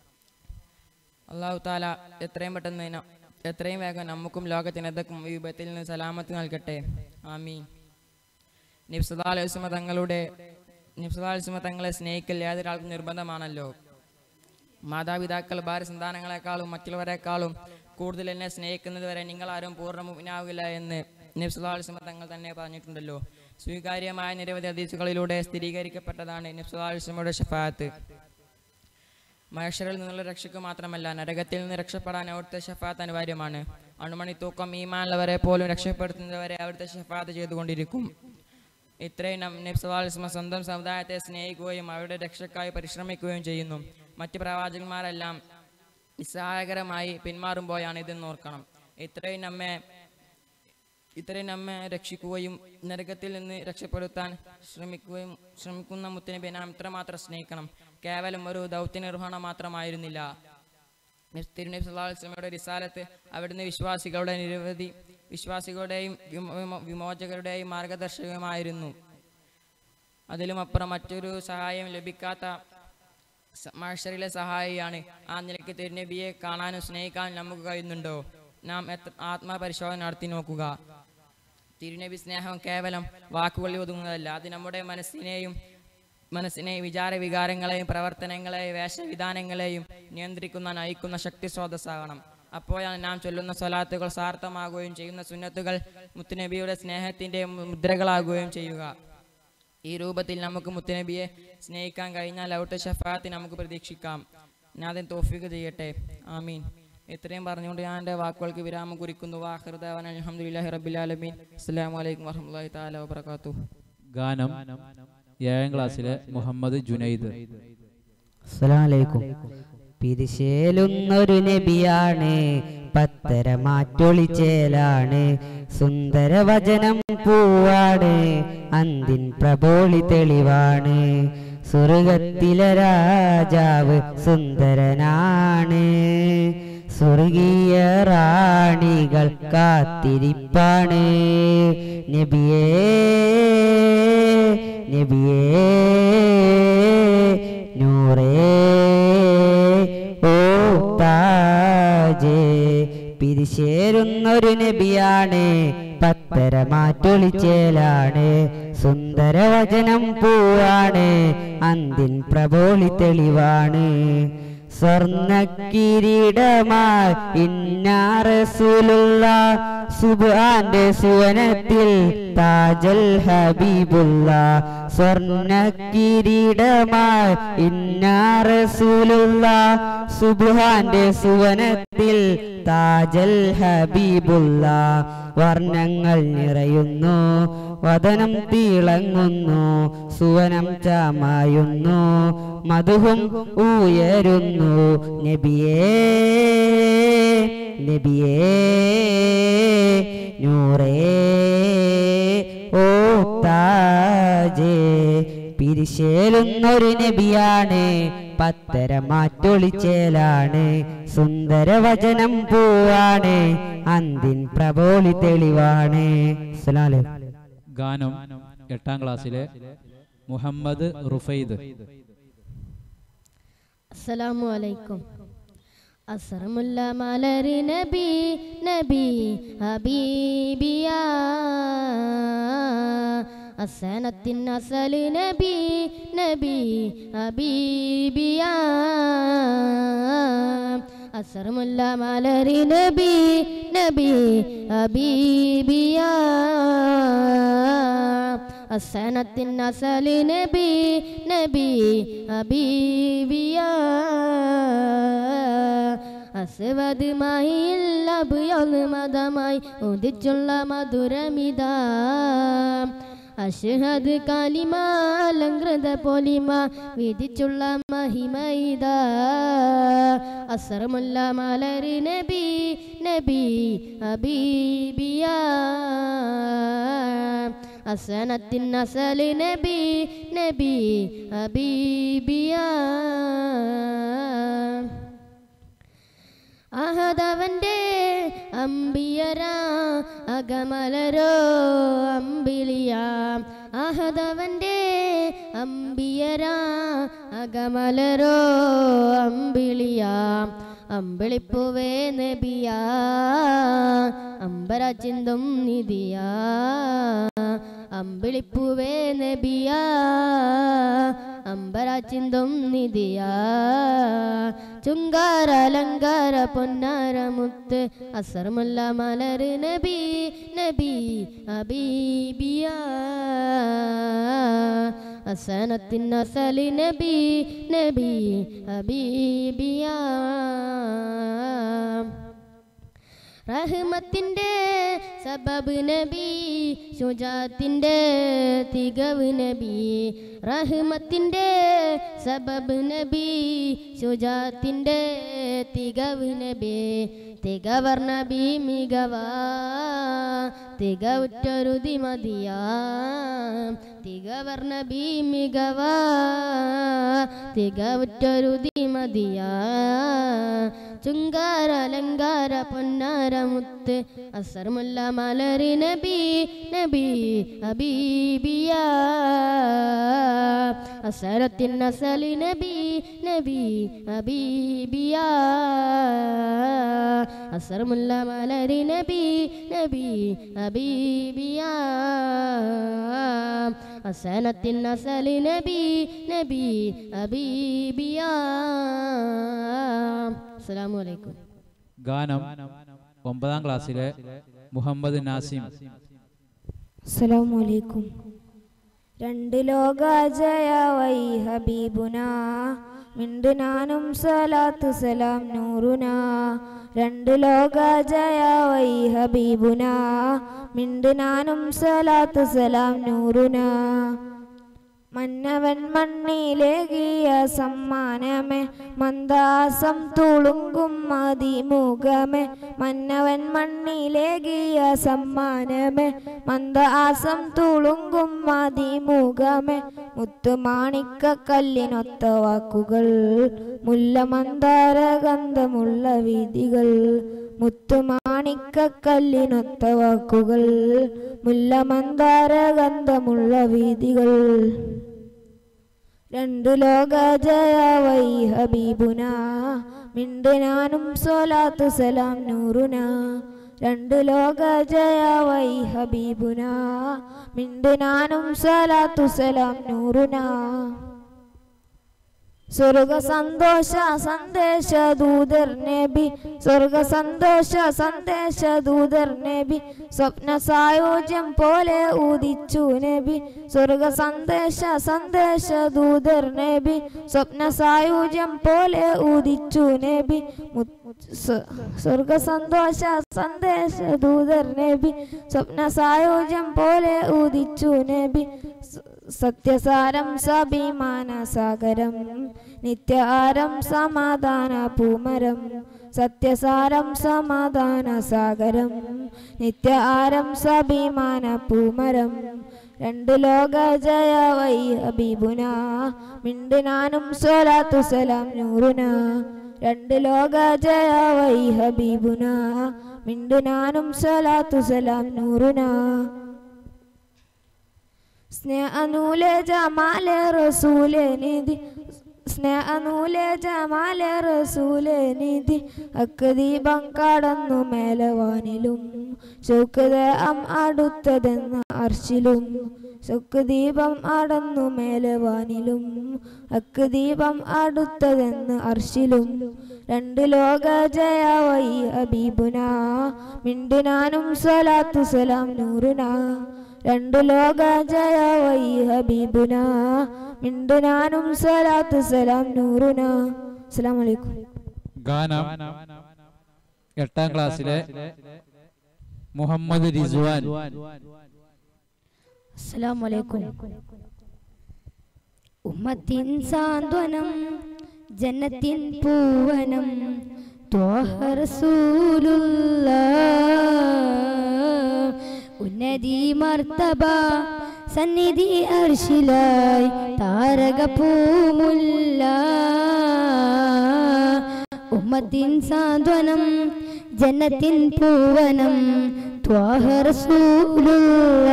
S21: അള്ളാഹു താല എത്രയും പെട്ടെന്ന് ന- എത്രയും വേഗം നമുക്കും ലോക ജനതക്കും ഈ വിപത്തിൽ നിന്ന് സലാമത്ത് നൽകട്ടെ ആമീൻ നിബ്സദാ അലൈഹിസ്മ തങ്ങളുടെ നിബ്സദാ അലൈഹിസ്മ തങ്ങളെ സ്നേഹിക്കൽ ഏതൊരാൾക്കും നിർബന്ധമാണല്ലോ മാതാപിതാക്കൾ ഭാര്യ സന്താനങ്ങളെക്കാളും മറ്റുള്ളവരെക്കാളും കൂടുതൽ എന്നെ സ്നേഹിക്കുന്നത് വരെ നിങ്ങളാരും പൂർണ്ണമുനാവില്ല എന്ന് നിബ്സദാ അലൈഹിസ്മ തങ്ങൾ തന്നെ പറഞ്ഞിട്ടുണ്ടല്ലോ സ്വീകാര്യമായ നിരവധി ഹദീസുകളിലൂടെ സ്ഥിരീകരിക്കപ്പെട്ടതാണ് നിബ്സദാ അലൈഹിസ്മയുടെ ഷഫാത്ത് മഹേശ്വരിൽ നിന്നുള്ള രക്ഷയ്ക്ക് മാത്രമല്ല നരകത്തിൽ നിന്ന് രക്ഷപ്പെടാൻ അവിടുത്തെ ഷഫാത്ത് അനിവാര്യമാണ് അണുമണി തൂക്കം ഈമാനുള്ളവരെ പോലും രക്ഷപ്പെടുത്തുന്നവരെ അവിടുത്തെ ഷഫാത്ത് ചെയ്തുകൊണ്ടിരിക്കും ഇത്രയും നം- നബി സല്ലല്ലാഹു അലൈഹി വസല്ലം സ്വന്തം സമുദായത്തെ സ്നേഹിക്കുകയും അവരുടെ രക്ഷയ്ക്കായി പരിശ്രമിക്കുകയും ചെയ്യുന്നു മറ്റ് പ്രവാചകന്മാരെല്ലാം നിസ്സഹായകരമായി പിന്മാറുമ്പോഴാണ് ഇതെന്ന് ഓർക്കണം ഇത്രയും നമ്മെ ഇത്രയും നമ്മെ രക്ഷിക്കുകയും നരകത്തിൽ നിന്ന് രക്ഷപ്പെടുത്താൻ ശ്രമിക്കുകയും ശ്രമിക്കുന്ന മുത്തനബിയെ നാം ഇത്രമാത്രം സ്നേഹിക്കണം കേവലം ഒരു ദൗത്യ നിർവഹണം മാത്രമായിരുന്നില്ല നബി- തിരുനബി സല്ലല്ലാഹു അലൈഹി വസല്ലമയുടെ റിസാലത്ത് അവിടുന്ന് വിശ്വാസികളുടെ നിരവധി വിശ്വാസികളുടെയും വിമോ- വിമോ- വിമോചകരുടെയും മാർഗദർശകമായിരുന്നു അതിലുമപ്പുറം മറ്റൊരു സഹായം ലഭിക്കാത്ത സ- മഹ്ശറിലെ സഹായിയാണ് ആ നിലയ്ക്ക് തിരുനബിയെ കാണാനും സ്നേഹിക്കാനും നമുക്ക് കഴിയുന്നുണ്ടോ നാം എത്ര ആത്മപരിശോധന നടത്തി നോക്കുക തിരുനബി സ്നേഹം കേവലം വാക്കുകളിൽ ഒതുങ്ങുന്നതല്ല അത് നമ്മുടെ മനസ്സിനെയും മനസ്സിനെ വിചാര വികാരങ്ങളെയും പ്രവർത്തനങ്ങളെയും വേഷവിധാനങ്ങളെയും നിയന്ത്രിക്കുന്ന നയിക്കുന്ന ശക്തി സ്രോതസ്സാകണം അപ്പോഴാണ് നാം ചൊല്ലുന്ന സ്വലാത്തുകൾ സാർത്ഥമാകുകയും ചെയ്യുന്ന സുന്നത്തുകൾ മുത്തുനബിയുടെ സ്നേഹത്തിൻ്റെ മുദ്രകളാകുകയും ചെയ്യുക ഈ രൂപത്തിൽ നമുക്ക് മുത്തുനബിയെ സ്നേഹിക്കാൻ കഴിഞ്ഞാൽ അവിടുത്തെ ഷഫാത്ത് നമുക്ക് പ്രതീക്ഷിക്കാം നാഥൻ തോഫിക്ക് ചെയ്യട്ടെ ആമീൻ ഇത്രയും പറഞ്ഞുകൊണ്ട് ഞാൻ എൻ്റെ വാക്കുകൾക്ക് വിരാമം കുറിക്കുന്നു വാഹൃദാവൻ അലഹമുല്ലാഹി റബിലാലമീൻ അസ്സാം വലൈക്കും വർഹമുല്ലാ താല വാത്തു
S5: ഗാനം ഏഴാം ക്ലാസ്സിലെ മുഹമ്മദ് ജുനൈദ്
S2: അസ്സലാമലൈക്കും പിരിശേലുന്നൊരു നബിയാണ് പത്തര മാറ്റൊളിച്ചേലാണ് സുന്ദര വചനം പൂവാണ് അന്തിൻ പ്രബോളി തെളിവാണ് സ്വർഗത്തിലെ രാജാവ് സുന്ദരനാണ് സ്വർഗീയ റാണികൾ കാത്തിരിപ്പാണ് നബിയേ നബിയേ നൂറേ ഓ താജേ പിരിശേരുന്നൊരു നബിയാണ് പത്തര മാറ്റൊളിച്ചേലാണ് സുന്ദര വചനം പൂവാണ് അന്തിൻ പ്രബോളി തെളിവാണ് സ്വർണ്ണ കിരീടമായി ഇന്നാറസുലുള്ള സുബാന്റെ സുവനത്തിൽ താജൽ ഹബീബുള്ള സ്വർണ്ണ കിരീടമായി ഇന്നാറസുലുള്ള സുബാന്റെ സുവനത്തിൽ താജൽ ഹബീബുള്ള വർണ്ണങ്ങൾ നിറയുന്നു വദനം തിളങ്ങുന്നു സുവനം ചാമായുന്നു മധുഹും ഉയരുന്നു നബിയേ നബിയേ നൂറേ ഓ താജേ പിരിശേലുന്നൊരു നബിയാണ് പത്തര മാറ്റൊളിച്ചേലാണ് സുന്ദര വചനം പൂവാണ് അന്തിൻ പ്രബോളി തെളിവാണ് അസ്സലാമു അലൈക്കും.
S5: ഗാനം എട്ടാം ക്ലാസ്സിലെ മുഹമ്മദ് റുഫൈദ്
S1: അസ്സലാമു അലൈക്കും അസറമുല്ല മലരി നബി നബി ഹബീബിയ അസനത്തിൻ അസല് നബി നബി ഹബീബിയ അസറമുല്ല മലരി നബി നബി ഹബീബിയ അസനത്തിൻ അസല് നബി നബി ഹബീബിയ അസ്വദ് മഹിയിൽ അഭിയൊന്ന് മതമായി ഉദിച്ചുള്ള മധുരമിത അഷ്ഹദ് കാലിമ അലങ്കൃത പൊലിമ വിധിച്ചുള്ള മഹിമൈത അസറമുല്ല മലരി നബി നബി ഹബീബിയ അസനത്തിൻ അസല് നബി നബി ഹബീബിയ അഹദവന്റെ അമ്പിയര അകമലരോ അമ്പിളിയാം അഹദവന്റെ അമ്പിയര അകമലരോ അമ്പിളിയാം അമ്പിളിപ്പുവേ നബിയാ അമ്പര ചിന്തും നിധിയാ അമ്പിളിപ്പുവേ നബിയാ അമ്പര ചിന്തും നിധിയാ ചുങ്കാര അലങ്കാര പൊന്നാര മുത്ത് അസർമുല്ല മലര് നബി നബി അബീബിയ അസനത്തിൻ അസലി നബി നബി അബീബിയ റഹ്മത്തിൻ്റെ സബബ് നബി ശുജാത്തിൻ്റെ തികവ് നബി റഹ്മത്തിൻ്റെ സബബ് നബി ശുജാത്തിൻ്റെ തികവ് നബി തികവർ നബി മികവാ തികവുറ്റൊരു ദിമതിയാ തികവർ നബി മികവാ തികവുറ്റൊരു ദിമതിയാ ചുങ്കാര അലങ്കാര പൊന്നാര മുത്ത് അസർമുല്ല മലരി നബി നബി ഹബീബിയ അസരത്തിൻ അസലി നബി നബി ഹബീബിയ അസർമുല്ല മലരി നബി നബി ഹബീബിയ അസനത്തിൻ അസലി നബി നബി ഹബീബിയ അസ്സലാമു അലൈക്കും
S5: ഗാനം ഒമ്പതാം ക്ലാസ്സിലെ മുഹമ്മദ് നാസിം
S16: അസ്സലാമലൈക്കും രണ്ട് ലോക ജയ വൈ ഹബീബുന മിണ്ട് നാനും സലാത്ത് സലാം നൂറുന രണ്ട് ലോക ജയ വൈ ഹബീബുന മിണ്ട് നാനും സലാത്ത് സലാം നൂറുന മന്നവൻ മണ്ണിലേകിയ സമ്മാനമേ മന്ദാസം തുളുങ്കും മതിമുഖമേ മന്നവൻ മണ്ണിലേകിയ സമ്മാനമേ മന്ദാസം തുളുങ്കും മതിമുഖമേ മുത്തുമാണിക്ക കല്ലിനൊത്ത വാക്കുകൾ മുല്ല മന്ദാര ഗന്ധമുള്ള വീതികൾ മുത്തുമാണിക്ക കല്ലിനൊത്ത വാക്കുകൾ മുല്ല മന്ദാര ഗന്ധമുള്ള വീതികൾ രണ്ടു ലോക ജയ വൈ ഹബീബുന മിണ്ട് നാനും സോലാത്ത് സലാം നൂറുന രണ്ട് ലോക ജയ വൈ ഹബീബുന മിണ്ട് നാനും സലാത്തു സലാം നൂറുന സ്വർഗ സന്തോഷ സന്ദേശ ദൂതർ നബി സ്വർഗ സന്തോഷ സന്ദേശ ദൂതർ നബി സ്വപ്ന സായോജ്യം പോലെ ഉദിച്ചു നബി സ്വർഗ സന്ദേശ സന്ദേശ ദൂതർ നബി സ്വപ്ന സായോജ്യം പോലെ ഉദിച്ചു നബി മു- സ്വ- സ്വർഗ സന്തോഷ സന്ദേശ ദൂതർ നബി സ്വപ്ന സായോജ്യം പോലെ ഉദിച്ചു നബി സ- സത്യസാരം സഭിമാന സാഗരം നിത്യാരം സമാധാന പൂമരം സത്യസാരം സമാധാന സാഗരം നിത്യാരം സഭിമാന പൂമരം രണ്ട് ലോക ജയ വൈ ഹബീബുന മിണ്ട് നാനും സ്വലാത്തു സലാം നൂറുന രണ്ട് ലോക ജയ വൈ ഹബീബുന മിണ്ട് നാനും സ്വലാത്തു സലാം നൂറുന സ്നേഹനൂലെ ജമാലെ റസൂലെ നിധി സ്നേഹനൂലെ ജമാലെ റസൂലെ നിധി അക്ക് ദീപം കടന്നു മേലവാനിലും ചൗക്കത അം അടുത്തതെന്ന അർശിലും ചൊക്ക് ദീപം അടന്നു മേലവാനിലും അക്ക് ദീപം അടുത്തതെന്ന് അർശിലും രണ്ട് ലോക ജയ വൈ ഹബീബുന മിണ്ടുനാനും സ്വലാത്തു സലാം നൂറുന രണ്ട് ലോക ജയ വൈ ഹബീബുന മിണ്ടുനാനും സ്വലാത്തു സലാം നൂറുന അസ്സലാമു അലൈക്കും
S5: ഗാനം എട്ടാം ക്ലാസ്സിലെ മുഹമ്മദ് റിസ്വാൻ
S13: അസ്സലാമലൈക്കും ഉമ്മത്തിൻ സാന്ത്വനം ജന്നത്തിൻ പൂവനം ത്വാഹ റസൂലുള്ള ഉന്നതി മർത്തബ സന്നിധി അർഷിലായി താരക പൂമുല്ല ഉമ്മത്തിൻ സാന്ത്വനം ജന്നത്തിൻ പൂവനം ത്വാഹ റസൂലുള്ള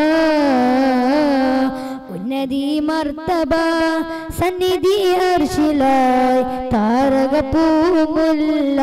S13: ഉന്നതി മർത്തബ സന്നിധി അർഷിലായി താരക പൂമുല്ല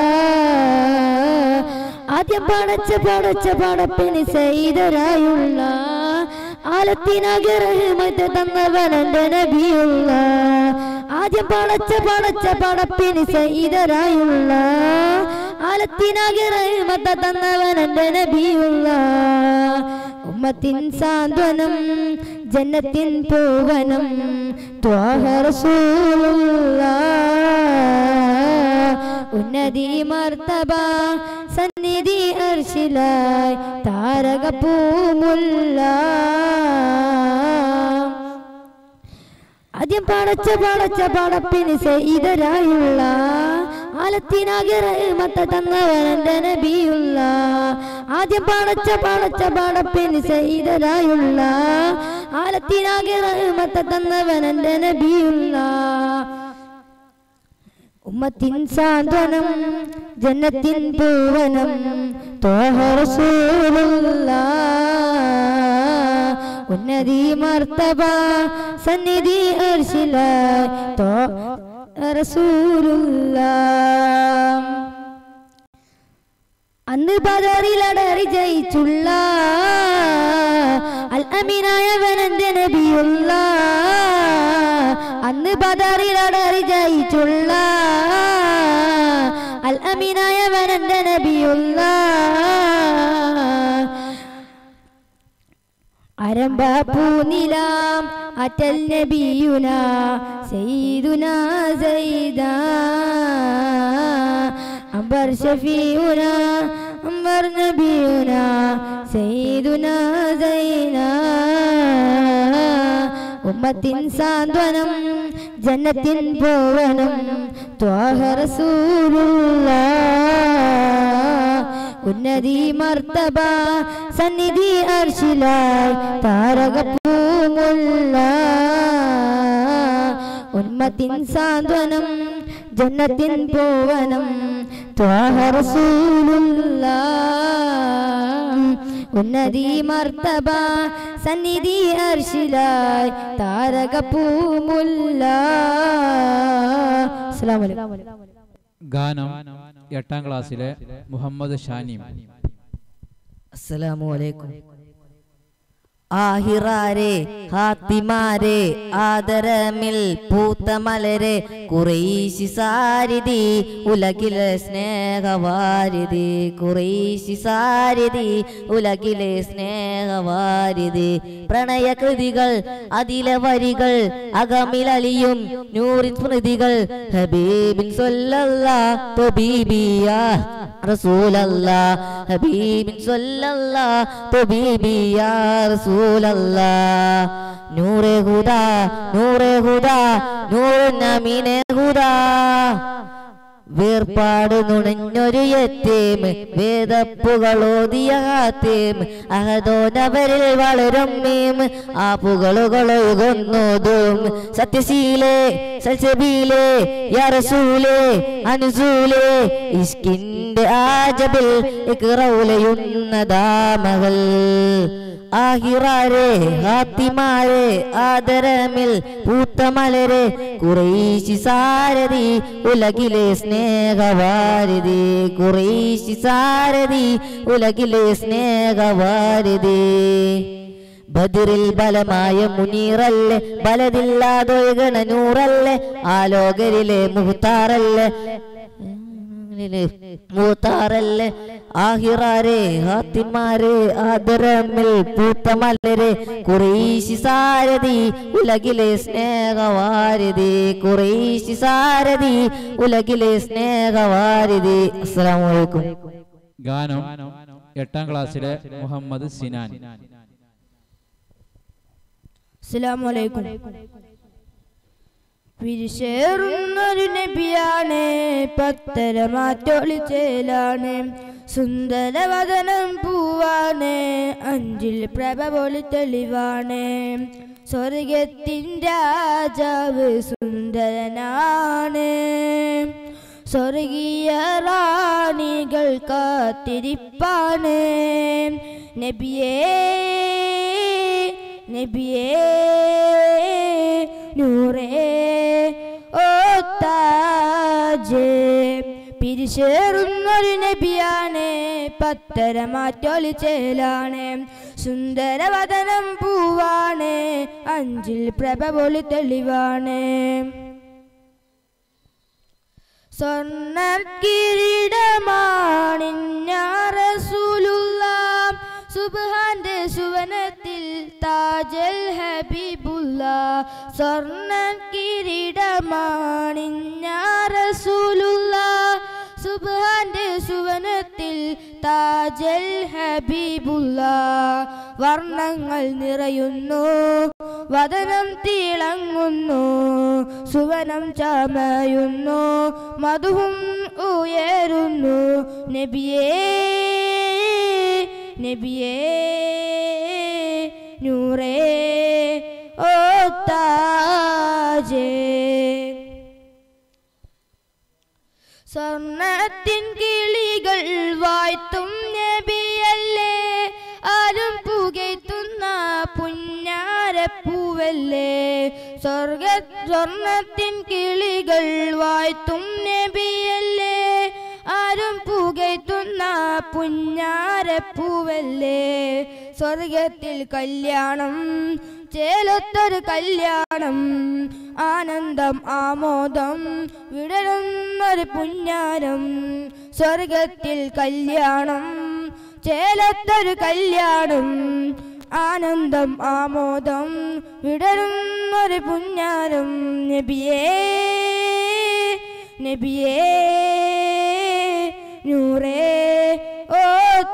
S13: ആദ്യം പടച്ച പടച്ച പടപ്പിന് ചെയ്തരായുള്ള ആലത്തിനാകെ റഹ്മത്ത് തന്നവനെന്റെ നബിയുള്ള ആദ്യം പടച്ച പടച്ച പടപ്പിന് ചെയ്തരായുള്ള ആലത്തിനാകെ റഹ്മത്ത് തന്നവനെന്റെ നബിയുള്ള ഉമ്മത്തിൻ സാന്ത്വനം ജന്നത്തിൻ പൂവനം ത്വാഹ റസൂലുള്ള ഉന്നതി മർത്തബ സന്നിധി അർശിലായി താരക പൂമുല്ല ആദ്യം പടച്ച പടച്ച പടപ്പിന് ചെയ്തരായുള്ള ആലത്തിനാകെ റഹ്മത്ത തന്നവനെന്റെ നബിയുള്ള ആദ്യം പടച്ച പടച്ച പടപ്പിന് ചെയ്തരായുള്ള ആലത്തിനാകെ റഹ്മത്ത തന്നവനെന്റെ നബിയുള്ള ഉമ്മത്തിൻ സാന്ത്വനം ജന്നത്തിൻ പൂവനം ത്വാഹ റസൂലുള്ള ഉന്നതി മർത്തബ സന്നിധി അർശിലായി ത്വാഹ റസൂലുള്ള അന്ന് ബദറിലടറി ജയിച്ചുള്ള അൽ അമീനായവനന്റെ നബിയുള്ള അന്ന് ബദറിലടറി ജയിച്ചുള്ള അൽ അമീനായവനെന്റെ നബിയുള്ള അരമ്പ പൂനിലാം അറ്റൽ നബിയുന സയ്യിദുന സയ്യിദ അംബർ ഷഫീഉന അംബർ നബിയുന സയ്യിദുന സയ്യിദ ഉമ്മത്തിൻ സാന്ത്വനം ജന്നത്തിൻ ഭവനം ത്വാഹ റസൂലുള്ളാഹ് ഉന്നതി മർത്തബ സന്നിധി അർശിലായി താരകപ്പൂമുള്ള ഉന്മത്തിൻ സാന്ത്വനം ജന്നത്തിൻ ഭുവനം ത്വാഹ റസൂലുള്ളാഹ് ഉന്നതി മർത്തബ സന്നിധി അർശിലായി താരകപ്പൂമുല്ല അസ്സലാമു അലൈക്കും
S5: ഗാനം എട്ടാം ക്ലാസ്സിലെ മുഹമ്മദ് ഷാനിം
S4: അസ്സലാമു അലൈക്കും ആഹിറാരെ ഹാത്തിമാരെ ആദരമിൽ പൂത്ത മലരെ കുറേശി സാരിതി ഉലകിലെ സ്നേഹവാരിതി കുറേശി സാരിതി ഉലകിലെ സ്നേഹവാരിതി പ്രണയകൃതികൾ അതിലെ വരികൾ അകമിലലിയും നൂറിൻ സ്മൃതികൾ ഹബീബിൻ സൊല്ലല്ലാ തൊബീബിയാ റസൂലല്ലാ ഹബീബിൻ സല്ലല്ലാ തബീബി യാ റസൂലല്ലാ നൂറെ ഹുദാ നൂറെ ഹുദാ നൂറ് നമീനെ ഹുദാ വേർപാട് നുണഞ്ഞൊരു എത്തേം വേദപ്പുകളോതിയ ഹാത്തേം അഹദോനവരിൽ വളരും മീം ആ പുകളുകളൊഴുകുന്നതും സത്യശീലേ സൽസബീലേ യറസൂലേ അനുസൂലേ ഇഷ്കിന്റെ ആജബിൽ ഇക്റൗലയുന്നതാ മകൾ ആഹിറാരെ ഹാത്തിമാരെ ആദരമിൽ പൂത്തമലരെ കുറേശി സാരഥി ഉലകിലെ സ്നേഹവാരിതി കുറേശി സാരഥി ഉലകിലെ സ്നേഹവാരിതി ബദിറിൽ ബലമായ മുനീറല്ലേ ബലതില്ലാതൊഴുകണ നൂറല്ലേ ആലോകരിലെ മുഹത്താറല്ലേ മൂത്താറല്ലേ ആഹിറാരെ ഹാത്തിമാരെ ആദരമിൽ പൂത്തമല്ലരെ കുറേശി സാരഥി ഉലകിലെ സ്നേഹവാരിതി കുറേശി സാരഥി ഉലകിലെ സ്നേഹവാരിതി അസ്സലാമു അലൈക്കും
S5: ഗാനം എട്ടാം ക്ലാസ്സിലെ മുഹമ്മദ് സിനാൻ
S16: അസ്സലാമു അലൈക്കും പിരിശേറുന്നൊരു നബിയാണ് പത്തര മാറ്റൊളിച്ചേലാണ് സുന്ദരവദനം പൂവാണ് അഞ്ചിൽ പ്രഭ പോലെ തെളിവാണ് സ്വർഗത്തിൻ രാജാവ് സുന്ദരനാണ് സ്വർഗീയ റാണികൾ കാത്തിരിപ്പാണ് നബിയേ നബിയേ നൂറേ ഓ താജേ പിരിശേറുന്നൊരു നബിയാണ് പത്തര മാറ്റൊളിച്ചേലാണ് സുന്ദരവദനം പൂവാണ് അഞ്ചിൽ പ്രഭ പോലെ തെളിവാണ് സ്വർണ്ണ കിരീടമാണിഞ്ഞാറസൂലുള്ള സുബ്ഹാന്റെ സുവനത്തിൽ താജൽ ഹബീബുള്ള സ്വർണ്ണ കിരീടമാണിഞ്ഞാറസൂലുള്ള സുബ്ഹാന്റെ സുവനത്തിൽ താജൽ ഹബീബുള്ള വർണ്ണങ്ങൾ നിറയുന്നു വദനം തിളങ്ങുന്നു സുവനം ചമയുന്നു മധുവും ഉയരുന്നു നബിയേ നബിയേ നൂറേ ഓ താജേ സ്വർണത്തിൻ കിളികൾ വായ്ത്തും നബിയല്ലേ ആരും പുകയ്ത്തുന്ന പുന്നാരപ്പൂവല്ലേ സ്വർഗ സ്വർണത്തിൻ കിളികൾ വായ്ത്തും നബിയല്ലേ ആരും പുകയ്ത്തുന്ന പുന്നാരപ്പൂവല്ലേ സ്വർഗത്തിൽ കല്യാണം
S12: ചേലത്തൊരു കല്യാണം ആനന്ദം ആമോദം വിടരുന്നൊരു പുഞ്ഞാരം സ്വർഗത്തിൽ കല്യാണം ചേലത്തൊരു കല്യാണം ആനന്ദം ആമോദം വിടരുന്നൊരു പുഞ്ഞാരം നബിയേ നബിയേ നൂറേ ഓ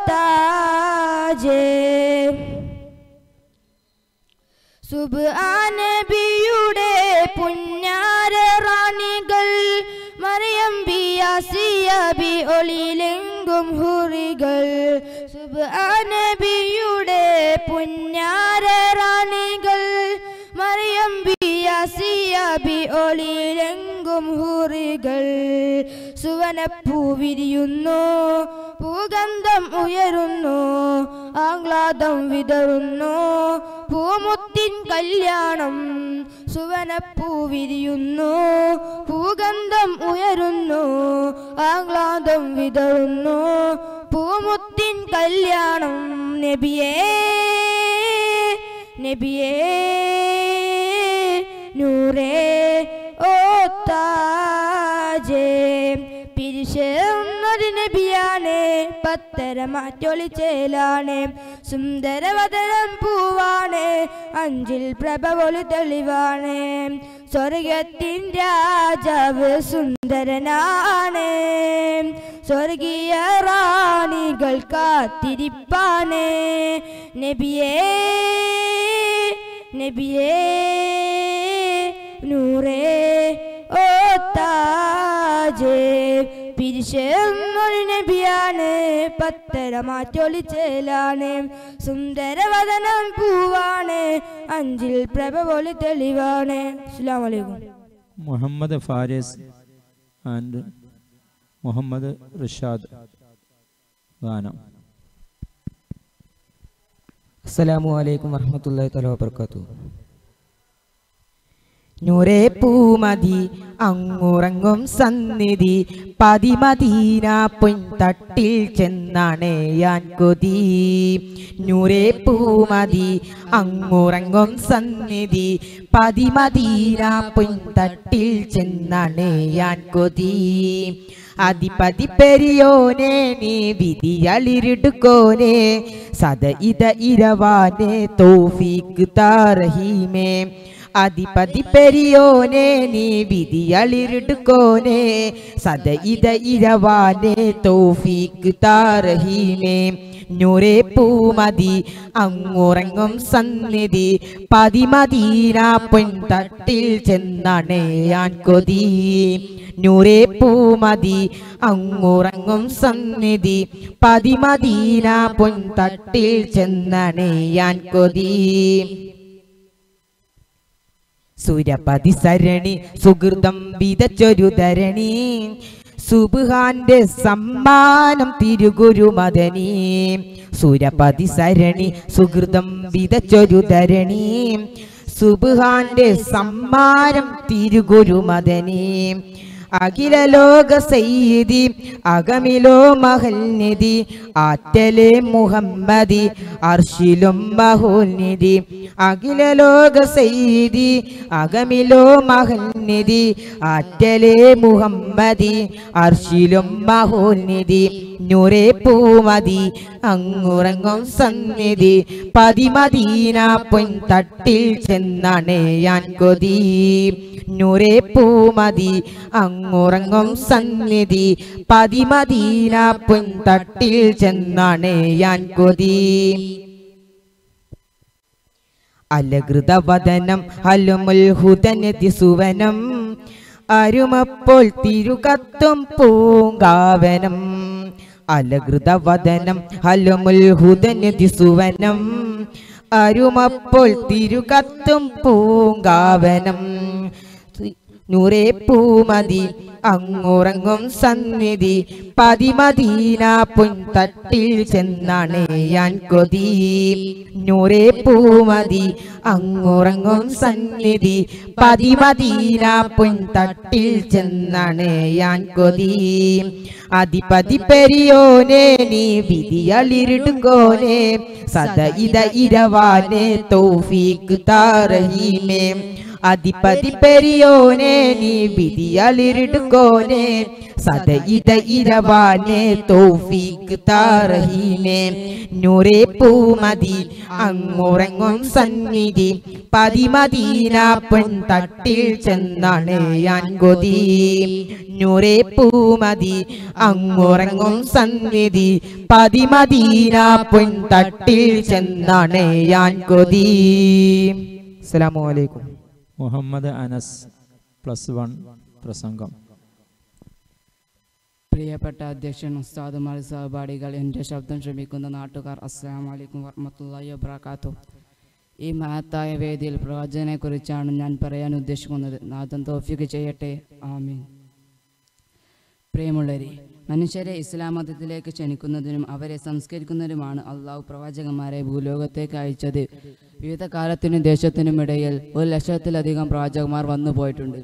S12: താജേ സുബാനബിയുടെ പുന്നാര റാണികൾ മറിയം ബിയാസിയബി ഒളിലെങ്കും ഹുറികൾ സുബാനബിയുടെ പുന്നാര റാണികൾ മറിയം ബിയാസിയബി ഒളിലെങ്കും ഹുറികൾ സുവനപ്പൂ വിരിയുന്നു പൂഗന്ധം ഉയരുന്നു ആഹ്ലാദം വിതറുന്നു പൂമുത്തിൻ കല്യാണം സുവനപ്പൂ വിരിയുന്നു പൂഗന്ധം ഉയരുന്നു ആഹ്ലാദം വിതറുന്നു പൂമുത്തിൻ കല്യാണം നബിയേ നബിയേ നൂറേ ഓ താജേ പിരിശെന്നൊരു നബിയാണ് പത്തര മാറ്റൊളിച്ചേലാണ് സുന്ദരവദനം പൂവാണ് അഞ്ചിൽ പ്രഭ ഒളി തെളിവാണ് സ്വർഗത്തിൻ രാജാവ് സുന്ദരനാണ് സ്വർഗീയ റാണികൾ കാത്തിരിപ്പാണ് നബിയേ നബിയേ നൂറേ ഓ താജേ പിരിശെന്നൊരു നബിയാണ് പത്തര മാറ്റൊളിച്ചേലാണ് സുന്ദരവദനം പൂവാണ് അഞ്ചിൽ പ്രഭ പോലെ തെളിവാണ് അസ്സലാമു അലൈക്കും
S9: മുഹമ്മദ് ഫാരിസ് ആൻഡ് മുഹമ്മദ് റിഷാദ് ഗാനം
S2: അസ്സലാമു അലൈക്കും വറഹ്മത്തുള്ളാഹി തആല വബറകാതുഹു നൂറേ പൂമതി അങ്ങുറങ്ങും സന്നിധി പതിമദീന പൊൻതട്ടിൽ ചെന്നണയാൻ കൊതി നൂറേ പൂമതി അങ്ങുറങ്ങും സന്നിധി പതിമദീന പൊൻതട്ടിൽ ചെന്നണയാൻ കൊതി അധിപതി പെരിയോനെ നീ വിധിയളിരുടുക്കോനെ സദ ഇത ഇരവാനെ തോഫീക്ക് താറഹീമേ അധിപതി പെരിയോനെ നീ വിധിയളിരുടുക്കോനെ സദ ഇത ഇരവാനെ തോഫീക്ക് താറഹീമേ നൂറേ പൂമതി അങ്ങുറങ്ങും സന്നിധി പതിമദീന പൊൻതട്ടിൽ ചെന്നണയാൻ കൊതി നൂറേ പൂമതി അങ്ങുറങ്ങും സന്നിധി പതിമദീന പൊൻതട്ടിൽ ചെന്നണയാൻ കൊതി സുരപതി സരണി സുഹൃതം വിതച്ചൊരു ധരണി സുബുഹാന്റെ സമ്മാനം തിരുഗുരുമദനി സുരപതി സരണി സുഹൃതം വിതച്ചൊരു ധരണി സുബുഹാന്റെ സമ്മാനം തിരുഗുരുമദനി അഖില ലോക സയ്യിദി അകമിലോ മഹൽനിധി ആറ്റലെ മുഹമ്മദി അർഷിലും മഹോൽനിധി അഖില ലോക സയ്യിദി അകമിലോ മഹൽനിധി ആറ്റലെ മുഹമ്മദി അർഷിലും മഹോൽനിധി നൂറേ പൂമതി അങ്ങുറങ്ങും സന്നിധി പതിമദീന പൊൻതട്ടിൽ ചെന്നണയാൻ കൊതി നൂറേ പൂമതി അങ്ങുറങ്ങും സന്നിധി പതിമദീന പൊൻതട്ടിൽ ചെന്നണയാൻ കൊതി അലകൃതവദനം ഹലുമുൽ ഹുദനതി സുവനം അരുമപ്പോൾ തിരുകത്തും പൂങ്കാവനം അലകൃതവദനം ഹലുമുൽ ഹുദനതി സുവനം അരുമപ്പോൾ തിരുകത്തും പൂങ്കാവനം നൂറേ പൂമതി അങ്ങുറങ്ങും സന്നിധി പതിമദീന പൊൻതട്ടിൽ ചെന്നാണ് ഞാൻ കൊതി നൂറേ പൂമതി അങ്ങുറങ്ങും സന്നിധി പതിമദീന പൊൻതട്ടിൽ ചെന്നാണ് ഞാൻ കൊതി അധിപതി പെരിയോനെ നീ വിധിയളിരുടുങ്കോനെ സദ ഇത ഇരവാനെ തൗഫീഖ് താറഹീമേ അധിപതി പെരിയോനെ നീ വിധിയളിരുടുങ്കോനെ സദ ഇത ഇരവാനെ തൗഫീഖ് താറഹീമേ നൂറേ പൂമതി അങ്ങുറങ്ങും സന്നിധി പതിമദീന പെൺ തട്ടിൽ ചെന്നാണ് ഞാൻ കൊതി നൂറേ പൂമതി അങ്ങുറങ്ങും സന്നിധി പതിമദീന പെൺ തട്ടിൽ ചെന്നാണ് ഞാൻ കൊതി അസ്സലാമു അലൈക്കും
S5: മുഹമ്മദ് അനസ് പ്ലസ് വൺ പ്രസംഗം
S7: പ്രിയപ്പെട്ട അധ്യക്ഷൻ ഉസ്താദുമാർ സഹപാഠികൾ എൻ്റെ ശബ്ദം ശ്രമിക്കുന്ന നാട്ടുകാർ അസ്സാം വലൈക്കും വർഹമത്തല്ലാഹി വബർക്കാത്തു ഈ മഹത്തായ വേദിയിൽ പ്രവാചകനെക്കുറിച്ചാണ് ഞാൻ പറയാൻ ഉദ്ദേശിക്കുന്നത് നാഥൻ തോഫിക്ക് ചെയ്യട്ടെ ആമീൻ പ്രിയമുള്ളവരെ മനുഷ്യരെ ഇസ്ലാം മതത്തിലേക്ക് ക്ഷണിക്കുന്നതിനും അവരെ സംസ്കരിക്കുന്നതിനുമാണ് അള്ളാഹു പ്രവാചകന്മാരെ ഭൂലോകത്തേക്ക് അയച്ചത് വിവിധ കാലത്തിനും ദേശത്തിനും ഇടയിൽ ഒരു ലക്ഷത്തിലധികം പ്രവാചകന്മാർ വന്നു പോയിട്ടുണ്ട്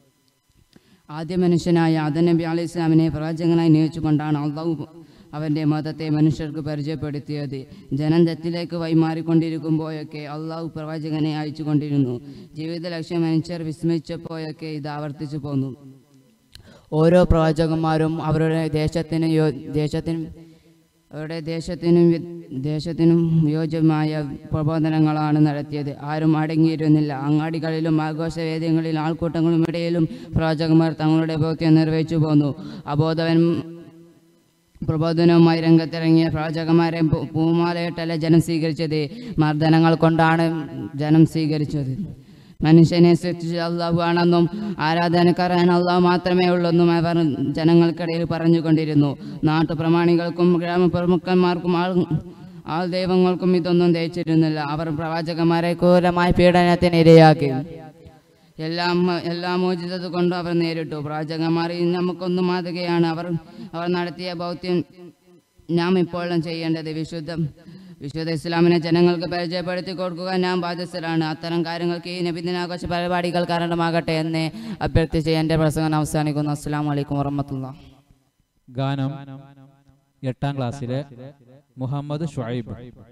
S7: ആദ്യ മനുഷ്യനായ ആദം നബി അലൈഹി ഇസ്ലാമിനെ പ്രവാചകനായി നിയോഗിച്ചുകൊണ്ടാണ് അള്ളാഹു അവൻ്റെ മതത്തെ മനുഷ്യർക്ക് പരിചയപ്പെടുത്തിയത് ജനം തെറ്റിലേക്ക് വൈമാറിക്കൊണ്ടിരിക്കുമ്പോഴൊക്കെ അള്ളാഹു പ്രവാചകനെ അയച്ചുകൊണ്ടിരുന്നു ജീവിത ലക്ഷ്യം മനുഷ്യർ വിസ്മരിച്ചപ്പോഴൊക്കെ ഇത് ആവർത്തിച്ചു പോന്നു ഓരോ പ്രവാചകന്മാരും അവരുടെ ദേശത്തിന് യോ ദേശത്തിനും അവരുടെ ദേശത്തിനും വി- ദേശത്തിനും യോജ്യമായ പ്രബോധനങ്ങളാണ് നടത്തിയത് ആരും അടങ്ങിയിരുന്നില്ല അങ്ങാടികളിലും ആഘോഷവേദികളിലും ആൾക്കൂട്ടങ്ങളും ഇടയിലും പ്രവാചകന്മാർ തങ്ങളുടെ ദൗത്യം നിർവഹിച്ചു പോന്നു അബോധവൻ പ്രബോധനവുമായി രംഗത്തിറങ്ങിയ പ്രവാചകന്മാരെ പൂ- പൂമാലയിട്ടല്ല ജനം സ്വീകരിച്ചത് മർദ്ദനങ്ങൾ കൊണ്ടാണ് ജനം സ്വീകരിച്ചത് മനുഷ്യനെ സൃഷ്ടിച്ച അള്ളാഹു ആണെന്നും ആരാധനക്കാരൻ അള്ളാഹു മാത്രമേ ഉള്ളെന്നും അവർ ജനങ്ങൾക്കിടയിൽ പറഞ്ഞുകൊണ്ടിരുന്നു നാട്ടുപ്രമാണികൾക്കും ഗ്രാമപ്രമുഖന്മാർക്കും ആൾ ആൾ ദൈവങ്ങൾക്കും ഇതൊന്നും ദയിച്ചിരുന്നില്ല അവർ പ്രവാചകന്മാരെ ക്രൂരമായ പീഡനത്തിന് ഇരയാക്കി എല്ലാം എല്ലാ മോചിതത കൊണ്ടും അവർ നേരിട്ടു പ്രവാചകന്മാർ ഇന്ന് നമുക്കൊന്നും മാതൃകയാണ് അവർ അവർ നടത്തിയ ബൗദ്ധ്യം നാം ഇപ്പോഴും ചെയ്യേണ്ടത് വിശുദ്ധ വിശുദ്ധ ഇസ്ലാമിനെ ജനങ്ങൾക്ക് പരിചയപ്പെടുത്തി കൊടുക്കുക ഞാൻ ബാധ്യസ്ഥരാണ് അത്തരം കാര്യങ്ങൾക്ക് ഈ നബിദിനാഘോഷ പരിപാടികൾ കാരണമാകട്ടെ എന്ന് അഭ്യർത്ഥിച്ച് എൻ്റെ പ്രസംഗം അവസാനിക്കുന്നു അസ്സാം വലൈക്കും വറഹമത്തുള്ള
S5: ഗാനം എട്ടാം ക്ലാസ്സിലെ മുഹമ്മദ് ഷുഐബ്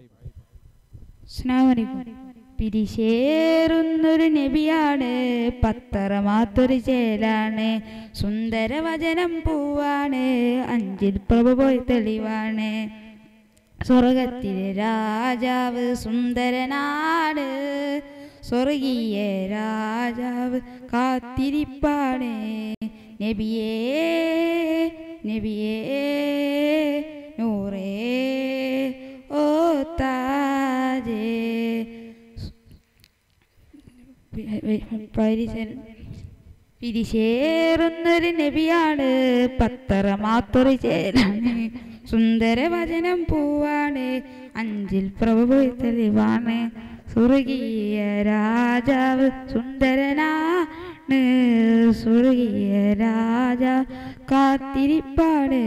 S16: സ്നേഹമണിക്കും പിരിശേറുന്നൊരു നബിയാണ് പത്തറമാത്തൊരു ചേലാണ് സുന്ദരവചനം പൂവാണ് അഞ്ചിൽ പ്രഭു പോയി തെളിവാണ് സ്വർഗത്തിലെ രാജാവ് സുന്ദരനാട് സ്വർഗീയ രാജാവ് കാത്തിരിപ്പാണ് നബിയേ നബിയേ നൂറേ ഓ താജേ പരിസര പിരിശേറുന്നൊരു നബിയാണ് പത്തറമാത്തൊരു ചേലാണ് സുന്ദരവചനം പൂവാണ് അഞ്ചിൽ പ്രഭു തെളിവാണ് സ്വർഗീയ രാജാവ് സുന്ദരനാണ് സ്വർഗീയ രാജ കാത്തിരിപ്പാട്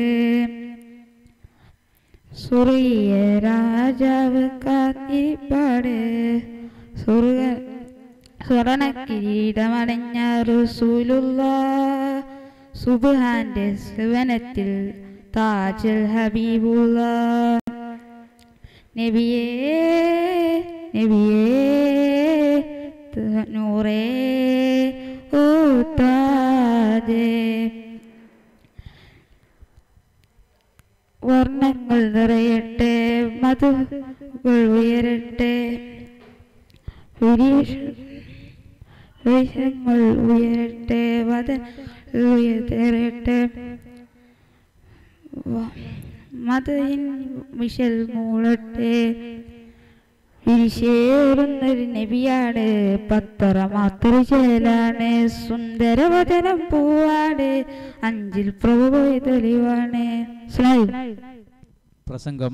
S16: സ്വർഗീയ രാജാവ് കാത്തിരിപ്പാട് സ്വർഗ സ്വർണ കിരീടമടഞ്ഞ റസൂലുള്ള സുബ്ഹാന്റെ സുവനത്തിൽ താജൽ ഹബീബുള്ള നബിയേ നബിയേ ത- നൂറേ ഓ താജേ വർണ്ണങ്ങൾ നിറയട്ടെ മധുകൾ ഉയരട്ടെ വിരീഷങ്ങൾ ഉയരട്ടെ വദൻ ഉയരട്ടെ മതയിൻ വിശൽ മൂളട്ടെ വിരിശേറുന്നൊരു നബിയാണ് പത്തറ മാത്രം ചേലാണ് സുന്ദരവചനം പൂവാണ് അഞ്ചിൽ പ്രഭു പോയി തെളിവാണ് സ്ലൈഡ്
S5: പ്രസംഗം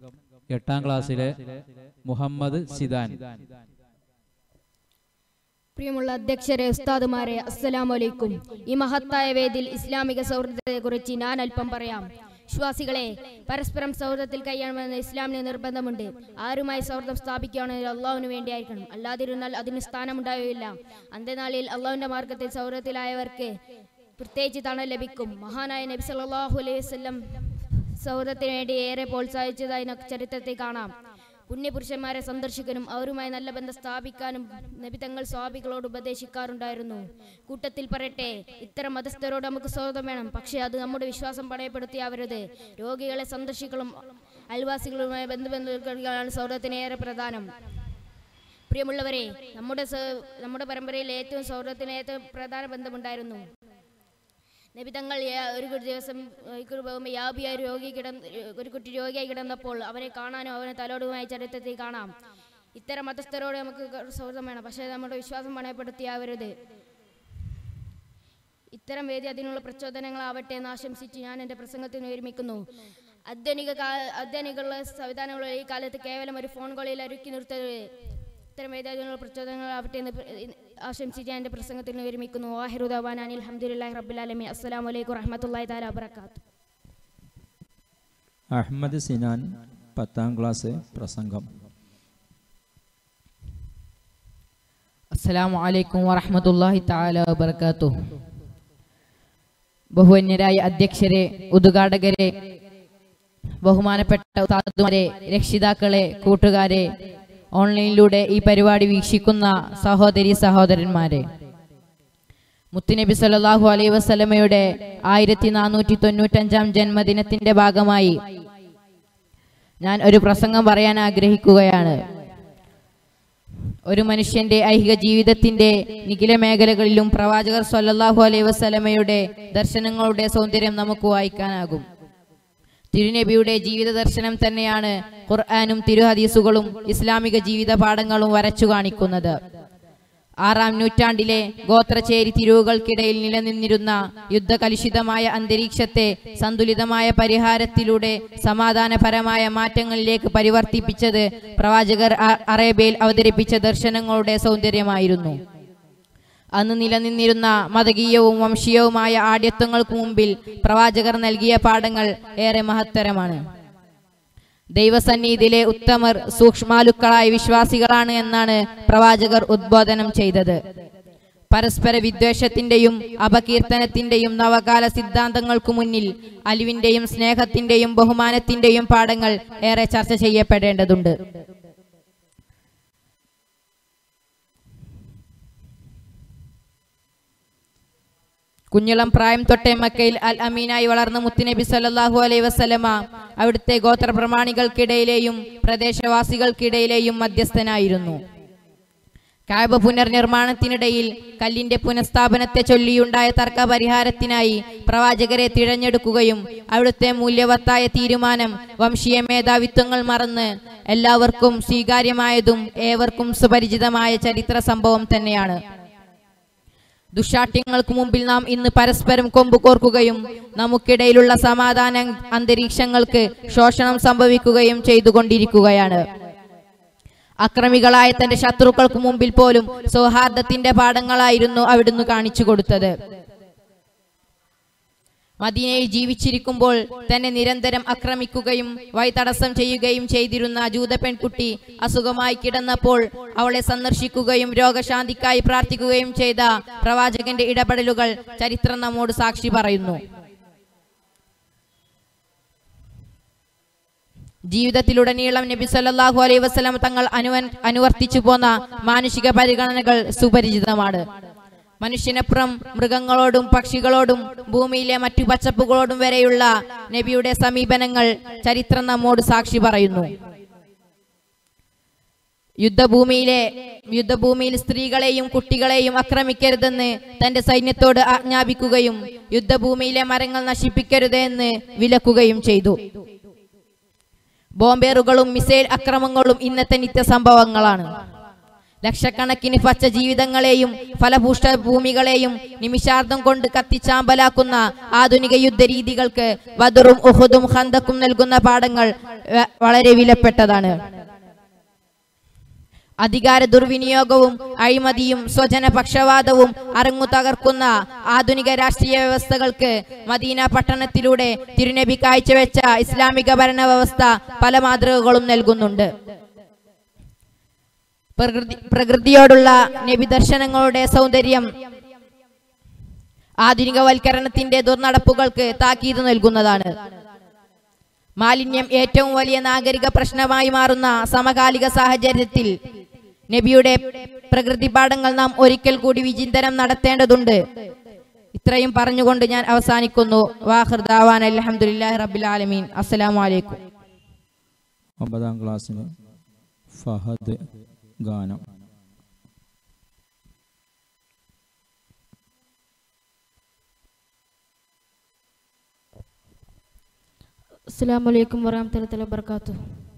S5: എട്ടാം ക്ലാസ്സിലെ മുഹമ്മദ് സിദാൻ
S8: പ്രിയമുള്ള അധ്യക്ഷരെ ഉസ്താദുമാരെ അസ്സലാമു അലൈക്കും ഈ മഹത്തായ വേദിയിൽ ഇസ്ലാമിക സൗഹൃദത്തെക്കുറിച്ച് ഞാൻ അല്പം പറയാം വിശ്വാസികളെ പരസ്പരം സൗഹൃദത്തിൽ കഴിയണമെന്ന് ഇസ്ലാമിന് നിർബന്ധമുണ്ട് ആരുമായി സൗഹൃദം സ്ഥാപിക്കുകയാണെങ്കിൽ അള്ളാഹുവിന് വേണ്ടിയായിരിക്കണം അല്ലാതിരുന്നാൽ അതിന് സ്ഥാനമുണ്ടാവുകയില്ല അന്ത്യനാളിൽ അള്ളാഹുവിന്റെ മാർഗത്തിൽ സൗഹൃദത്തിലായവർക്ക് പ്രത്യേകിച്ച് തണൽ ലഭിക്കും മഹാനായ നബി സല്ലല്ലാഹു അലൈഹി വസല്ലം സൗഹൃദത്തിന് വേണ്ടി ഏറെ പ്രോത്സാഹിച്ചതായി നമുക്ക് ചരിത്രത്തിൽ കാണാം പുണ്യപുരുഷന്മാരെ സന്ദർശിക്കാനും അവരുമായി നല്ല ബന്ധം സ്ഥാപിക്കാനും നബി തങ്ങൾ സ്വാഭികളോട് ഉപദേശിക്കാറുണ്ടായിരുന്നു കൂട്ടത്തിൽ പറയട്ടെ ഇത്തരം മതസ്ഥരോട് നമുക്ക് സൗഹൃദം വേണം പക്ഷേ അത് നമ്മുടെ വിശ്വാസം പണയപ്പെടുത്തിയാവരുത് രോഗികളെ സന്ദർശിക്കലും അയൽവാസികളുമായി ബന്ധുബന്ധുക്കളാണ് സൗഹൃദത്തിന് ഏറെ പ്രധാനം പ്രിയമുള്ളവരെ നമ്മുടെ സ- നമ്മുടെ പരമ്പരയിൽ ഏറ്റവും സൗഹൃദത്തിന് ഏറ്റവും പ്രധാന ബന്ധമുണ്ടായിരുന്നു നബി തങ്ങൾ യാ- ഒരു കു- ദിവസം ഒരു പോകുമ്പോൾ യാബിയായ രോഗി കിടന്ന് ഒരു കുട്ടി രോഗിയായി കിടന്നപ്പോൾ അവനെ കാണാനും അവനെ തലോടുമായി ചരിത്രത്തിൽ കാണാം ഇത്തരം മതസ്ഥരോട് നമുക്ക് ക- സൗഹൃദം വേണം പക്ഷേ നമ്മുടെ വിശ്വാസം പണയപ്പെടുത്തിയാവരുത് ഇത്തരം വേദി അതിനുള്ള പ്രചോദനങ്ങളാവട്ടെ എന്ന് ആശംസിച്ച് ഞാൻ എൻ്റെ പ്രസംഗത്തിന് ഒരുമിക്കുന്നു ആധുനിക കാ ആധുനികമുള്ള സംവിധാനങ്ങളുള്ള ഈ കാലത്ത് കേവലം ഒരു ഫോൺ കോളിൽ ഒരുക്കി നിർത്തരുത് ഇത്തരം വേദി അതിനുള്ള പ്രചോദനങ്ങളാവട്ടെ എന്ന് പ്ര- ആശംസിച്ച് ഞാൻ എൻ്റെ പ്രസംഗത്തിന് ഒരുമിക്കുന്നു വാഹിറുദാൻ അനിൽ അഹമ്മദില്ലാഹി റബ്ബുലാലമി അസ്സലാമു അലൈക്കും വറഹ്മത്തുള്ളാഹി തആല വബറകാതുഹു
S5: അഹമ്മദ് സിനാൻ പത്താം ക്ലാസ് പ്രസംഗം
S22: അസ്സലാമു അലൈക്കും വറഹ്മത്തുള്ളാഹി തആല വബറകാതുഹു ബഹുവന്യരായ അധ്യക്ഷരെ ഉദ്ഘാടകരെ ബഹുമാനപ്പെട്ട ഉസ്താദുമാരെ രക്ഷിതാക്കളെ കൂട്ടുകാരെ ഓൺലൈനിലൂടെ ഈ പരിപാടി വീക്ഷിക്കുന്ന സഹോദരി സഹോദരന്മാരെ മുത്തുനബി സല്ലല്ലാഹു അലൈഹി വസല്ലമയുടെ ആയിരത്തി നാനൂറ്റി തൊണ്ണൂറ്റഞ്ചാം ജന്മദിനത്തിന്റെ ഭാഗമായി ഞാൻ ഒരു പ്രസംഗം പറയാൻ ആഗ്രഹിക്കുകയാണ് ഒരു മനുഷ്യന്റെ ഐഹിക ജീവിതത്തിന്റെ നിഖില മേഖലകളിലും പ്രവാചകർ സല്ലല്ലാഹു അലൈഹി വസല്ലമയുടെ ദർശനങ്ങളുടെ സൗന്ദര്യം നമുക്ക് വായിക്കാനാകും തിരുനബിയുടെ ജീവിത ദർശനം തന്നെയാണ് ഖുർആാനും തിരുഹദീസുകളും ഇസ്ലാമിക ജീവിത പാഠങ്ങളും വരച്ചു കാണിക്കുന്നത് ആറാം നൂറ്റാണ്ടിലെ ഗോത്രചേരി തിരിവുകൾക്കിടയിൽ നിലനിന്നിരുന്ന യുദ്ധകലുഷിതമായ അന്തരീക്ഷത്തെ സന്തുലിതമായ പരിഹാരത്തിലൂടെ സമാധാനപരമായ മാറ്റങ്ങളിലേക്ക് പരിവർത്തിപ്പിച്ചത് പ്രവാചകർ അ- അറേബ്യയിൽ അവതരിപ്പിച്ച ദർശനങ്ങളുടെ സൗന്ദര്യമായിരുന്നു അന്ന് നിലനിന്നിരുന്ന മതകീയവും വംശീയവുമായ ആഢ്യത്വങ്ങൾക്ക് മുമ്പിൽ പ്രവാചകർ നൽകിയ പാഠങ്ങൾ ഏറെ മഹത്തരമാണ് ദൈവസന്നിധിയിലെ ഉത്തമർ സൂക്ഷ്മാലുക്കളായ വിശ്വാസികളാണ് എന്നാണ് പ്രവാചകർ ഉദ്ബോധനം ചെയ്തത് പരസ്പര വിദ്വേഷത്തിന്റെയും അപകീർത്തനത്തിന്റെയും നവകാല സിദ്ധാന്തങ്ങൾക്കു മുന്നിൽ അലിവിന്റെയും സ്നേഹത്തിന്റെയും ബഹുമാനത്തിന്റെയും പാഠങ്ങൾ ഏറെ ചർച്ച ചെയ്യപ്പെടേണ്ടതുണ്ട് കുഞ്ഞിളം പ്രായം തൊട്ടേ മക്കയിൽ അൽ അമീനായി വളർന്ന മുത്തുനബി സല്ലല്ലാഹു അലൈഹി വസല്ലമ അവിടുത്തെ ഗോത്ര പ്രമാണികൾക്കിടയിലെയും പ്രദേശവാസികൾക്കിടയിലെയും മധ്യസ്ഥനായിരുന്നു കാബ പുനർനിർമ്മാണത്തിനിടയിൽ കല്ലിന്റെ പുനഃസ്ഥാപനത്തെ ചൊല്ലിയുണ്ടായ തർക്ക പരിഹാരത്തിനായി പ്രവാചകരെ തിരഞ്ഞെടുക്കുകയും അവിടുത്തെ മൂല്യവത്തായ തീരുമാനം വംശീയ മേധാവിത്വങ്ങൾ മറന്ന് എല്ലാവർക്കും സ്വീകാര്യമായതും ഏവർക്കും സുപരിചിതമായ ചരിത്ര സംഭവം തന്നെയാണ് ദുശാഠ്യങ്ങൾക്ക് മുമ്പിൽ നാം ഇന്ന് പരസ്പരം കൊമ്പ് കോർക്കുകയും നമുക്കിടയിലുള്ള സമാധാന അന്തരീക്ഷങ്ങൾക്ക് ശോഷണം സംഭവിക്കുകയും ചെയ്തുകൊണ്ടിരിക്കുകയാണ് അക്രമികളായ തന്റെ ശത്രുക്കൾക്ക് മുമ്പിൽ പോലും സൗഹാർദ്ദത്തിന്റെ പാഠങ്ങളായിരുന്നു അവിടുന്ന് കാണിച്ചു കൊടുത്തത് മദീനയിൽ ജീവിച്ചിരിക്കുമ്പോൾ തന്നെ നിരന്തരം ആക്രമിക്കുകയും വഴിതടസ്സം ചെയ്യുകയും ചെയ്തിരുന്ന ജൂത പെൺകുട്ടി അസുഖമായി കിടന്നപ്പോൾ അവളെ സന്ദർശിക്കുകയും രോഗശാന്തിക്കായി പ്രാർത്ഥിക്കുകയും ചെയ്ത പ്രവാചകന്റെ ഇടപെടലുകൾ ചരിത്രം നമ്മോട് സാക്ഷി പറയുന്നു ജീവിതത്തിലുടനീളം നബി സല്ലല്ലാഹു അലൈഹി വസല്ലം തങ്ങൾ അനുവൻ അനുവർത്തിച്ചു പോന്ന മാനുഷിക പരിഗണനകൾ സുപരിചിതമാണ് മനുഷ്യനപ്പുറം മൃഗങ്ങളോടും പക്ഷികളോടും ഭൂമിയിലെ മറ്റു പച്ചപ്പുകളോടും വരെയുള്ള നബിയുടെ സമീപനങ്ങൾ ചരിത്രം നമ്മോട് സാക്ഷി പറയുന്നു യുദ്ധഭൂമിയിലെ യുദ്ധഭൂമിയിൽ സ്ത്രീകളെയും കുട്ടികളെയും ആക്രമിക്കരുതെന്ന് തന്റെ സൈന്യത്തോട് ആജ്ഞാപിക്കുകയും യുദ്ധഭൂമിയിലെ മരങ്ങൾ നശിപ്പിക്കരുത് എന്ന് വിലക്കുകയും ചെയ്തു ബോംബേറുകളും മിസൈൽ അക്രമങ്ങളും ഇന്നത്തെ നിത്യസംഭവങ്ങളാണ് ലക്ഷക്കണക്കിന് പച്ച ജീവിതങ്ങളെയും ഫലഭൂഷ്ട ഭൂമികളെയും നിമിഷാർദ്ധം കൊണ്ട് കത്തിച്ചാമ്പലാക്കുന്ന ആധുനിക യുദ്ധരീതികൾക്ക് ബദറും ഉഹുദും ഹന്തക്കും നൽകുന്ന പാഠങ്ങൾ വ- വളരെ വിലപ്പെട്ടതാണ് അധികാര ദുർവിനിയോഗവും അഴിമതിയും സ്വജന പക്ഷപാതവും അറങ്ങു തകർക്കുന്ന ആധുനിക രാഷ്ട്രീയ വ്യവസ്ഥകൾക്ക് മദീന പട്ടണത്തിലൂടെ തിരുനബി കാഴ്ചവെച്ച ഇസ്ലാമിക ഭരണ വ്യവസ്ഥ പല മാതൃകകളും നൽകുന്നുണ്ട് പ്രകൃതി പ്രകൃതിയോടുള്ള നബി ദർശനങ്ങളുടെ സൗന്ദര്യം ആധുനികവൽക്കരണത്തിന്റെ ദുർനടപ്പുകൾക്ക് താക്കീത് നൽകുന്നതാണ് മാലിന്യം ഏറ്റവും വലിയ നാഗരിക പ്രശ്നമായി മാറുന്ന സമകാലിക സാഹചര്യത്തിൽ നബിയുടെ പ്രകൃതി പാഠങ്ങൾ നാം ഒരിക്കൽ കൂടി വിചിന്തനം നടത്തേണ്ടതുണ്ട് ഇത്രയും പറഞ്ഞുകൊണ്ട് ഞാൻ അവസാനിക്കുന്നു വാഹൃദാവാൻ അലഹമുല്ലാ റബിൽ ആലമീൻ അസ്സലാമു അലൈക്കും
S5: ഒമ്പതാം ക്ലാസ്സിന് ഫഹദ് ഗാനം
S16: അസ്സലാമലൈക്കും വറഹമത്തുള്ള വർക്കാത്തു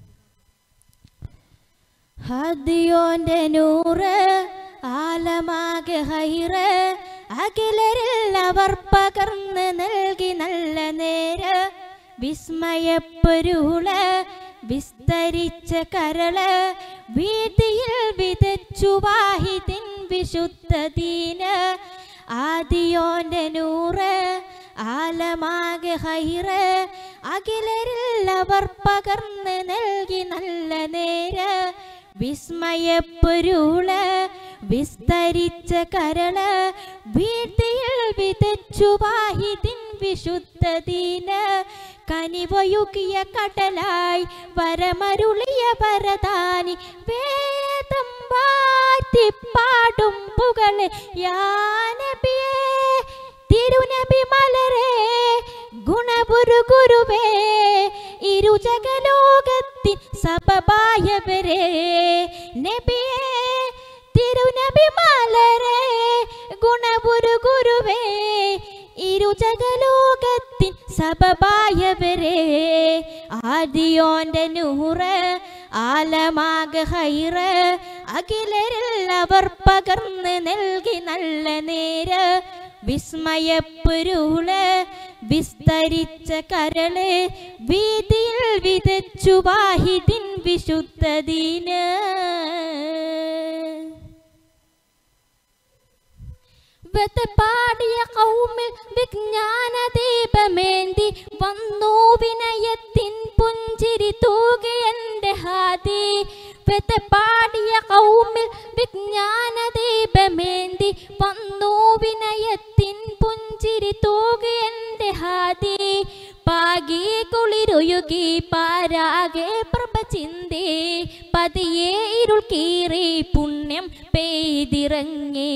S13: ഹദിയോന്റെ നൂറ് ആലമാകെ ഹൈറ് അഖിലരിൽ അവർ പകർന്ന് നൽകി നല്ല നേര് വിസ്മയപ്പൊരുള് വിസ്തരിച്ച കരള് വീതിയിൽ വിതച്ചു വാഹിതിൻ വിശുദ്ധദീന് ആദിയോന്റെ നൂറ് ആലമാകെ ഹൈറ് അഖിലരിൽ അവർ പകർന്ന് നൽകി നല്ല നേര് വിസ്മയപ്പൊരുള് വിസ്തരിച്ച കരള് വീട്ടിൽ വിതച്ചു വാഹിതിൻ വിശുദ്ധദീന് കനിവയൊക്കിയ കടലായി വരമരുളിയ വരദാനി വേദം വാറ്റിപ്പാടും പുകള് യാനബിയേ തിരുനബി മലരേ ഗുണപുരു ഗുരുവേ ഇരുജഗലോകത്തിൻ സബബായവരേ നബിയേ തിരുനബി മലരേ ഗുണപുരു ഗുരുവേ ഇരുജഗലോകത്തിൻ സബബായവരേ ആദിയോന്റെ നൂറ് ആലമാക ഹൈറ് അഖിലരിൽ അവർ പകർന്ന് നൽകി നല്ല നേര് വിസ്മയപ്പൊരുള് വിസ്തരിച്ച കരള് വീതിയിൽ വിതച്ചു വാഹിതിൻ വിശുദ്ധദീന് പാടിയ കൗമിൽ വിജ്ഞാന ദീപമേന്തി വന്നു വിനയത്തിൻ പുഞ്ചിരി തൂകി എന്റെ ഹാദി പാടിയ കൗമിൽ വിജ്ഞാന ദീപമേന്തി വന്നു വിനയത്തിൻ പുഞ്ചിരി തൂകി എന്റെ ഹാദി പാകി കുളിരുയുകി പാരാകെ പ്രഭ ചിന്തി പതിയെ ഇരുൾ കീറി പുണ്യം പെയ്തിറങ്ങി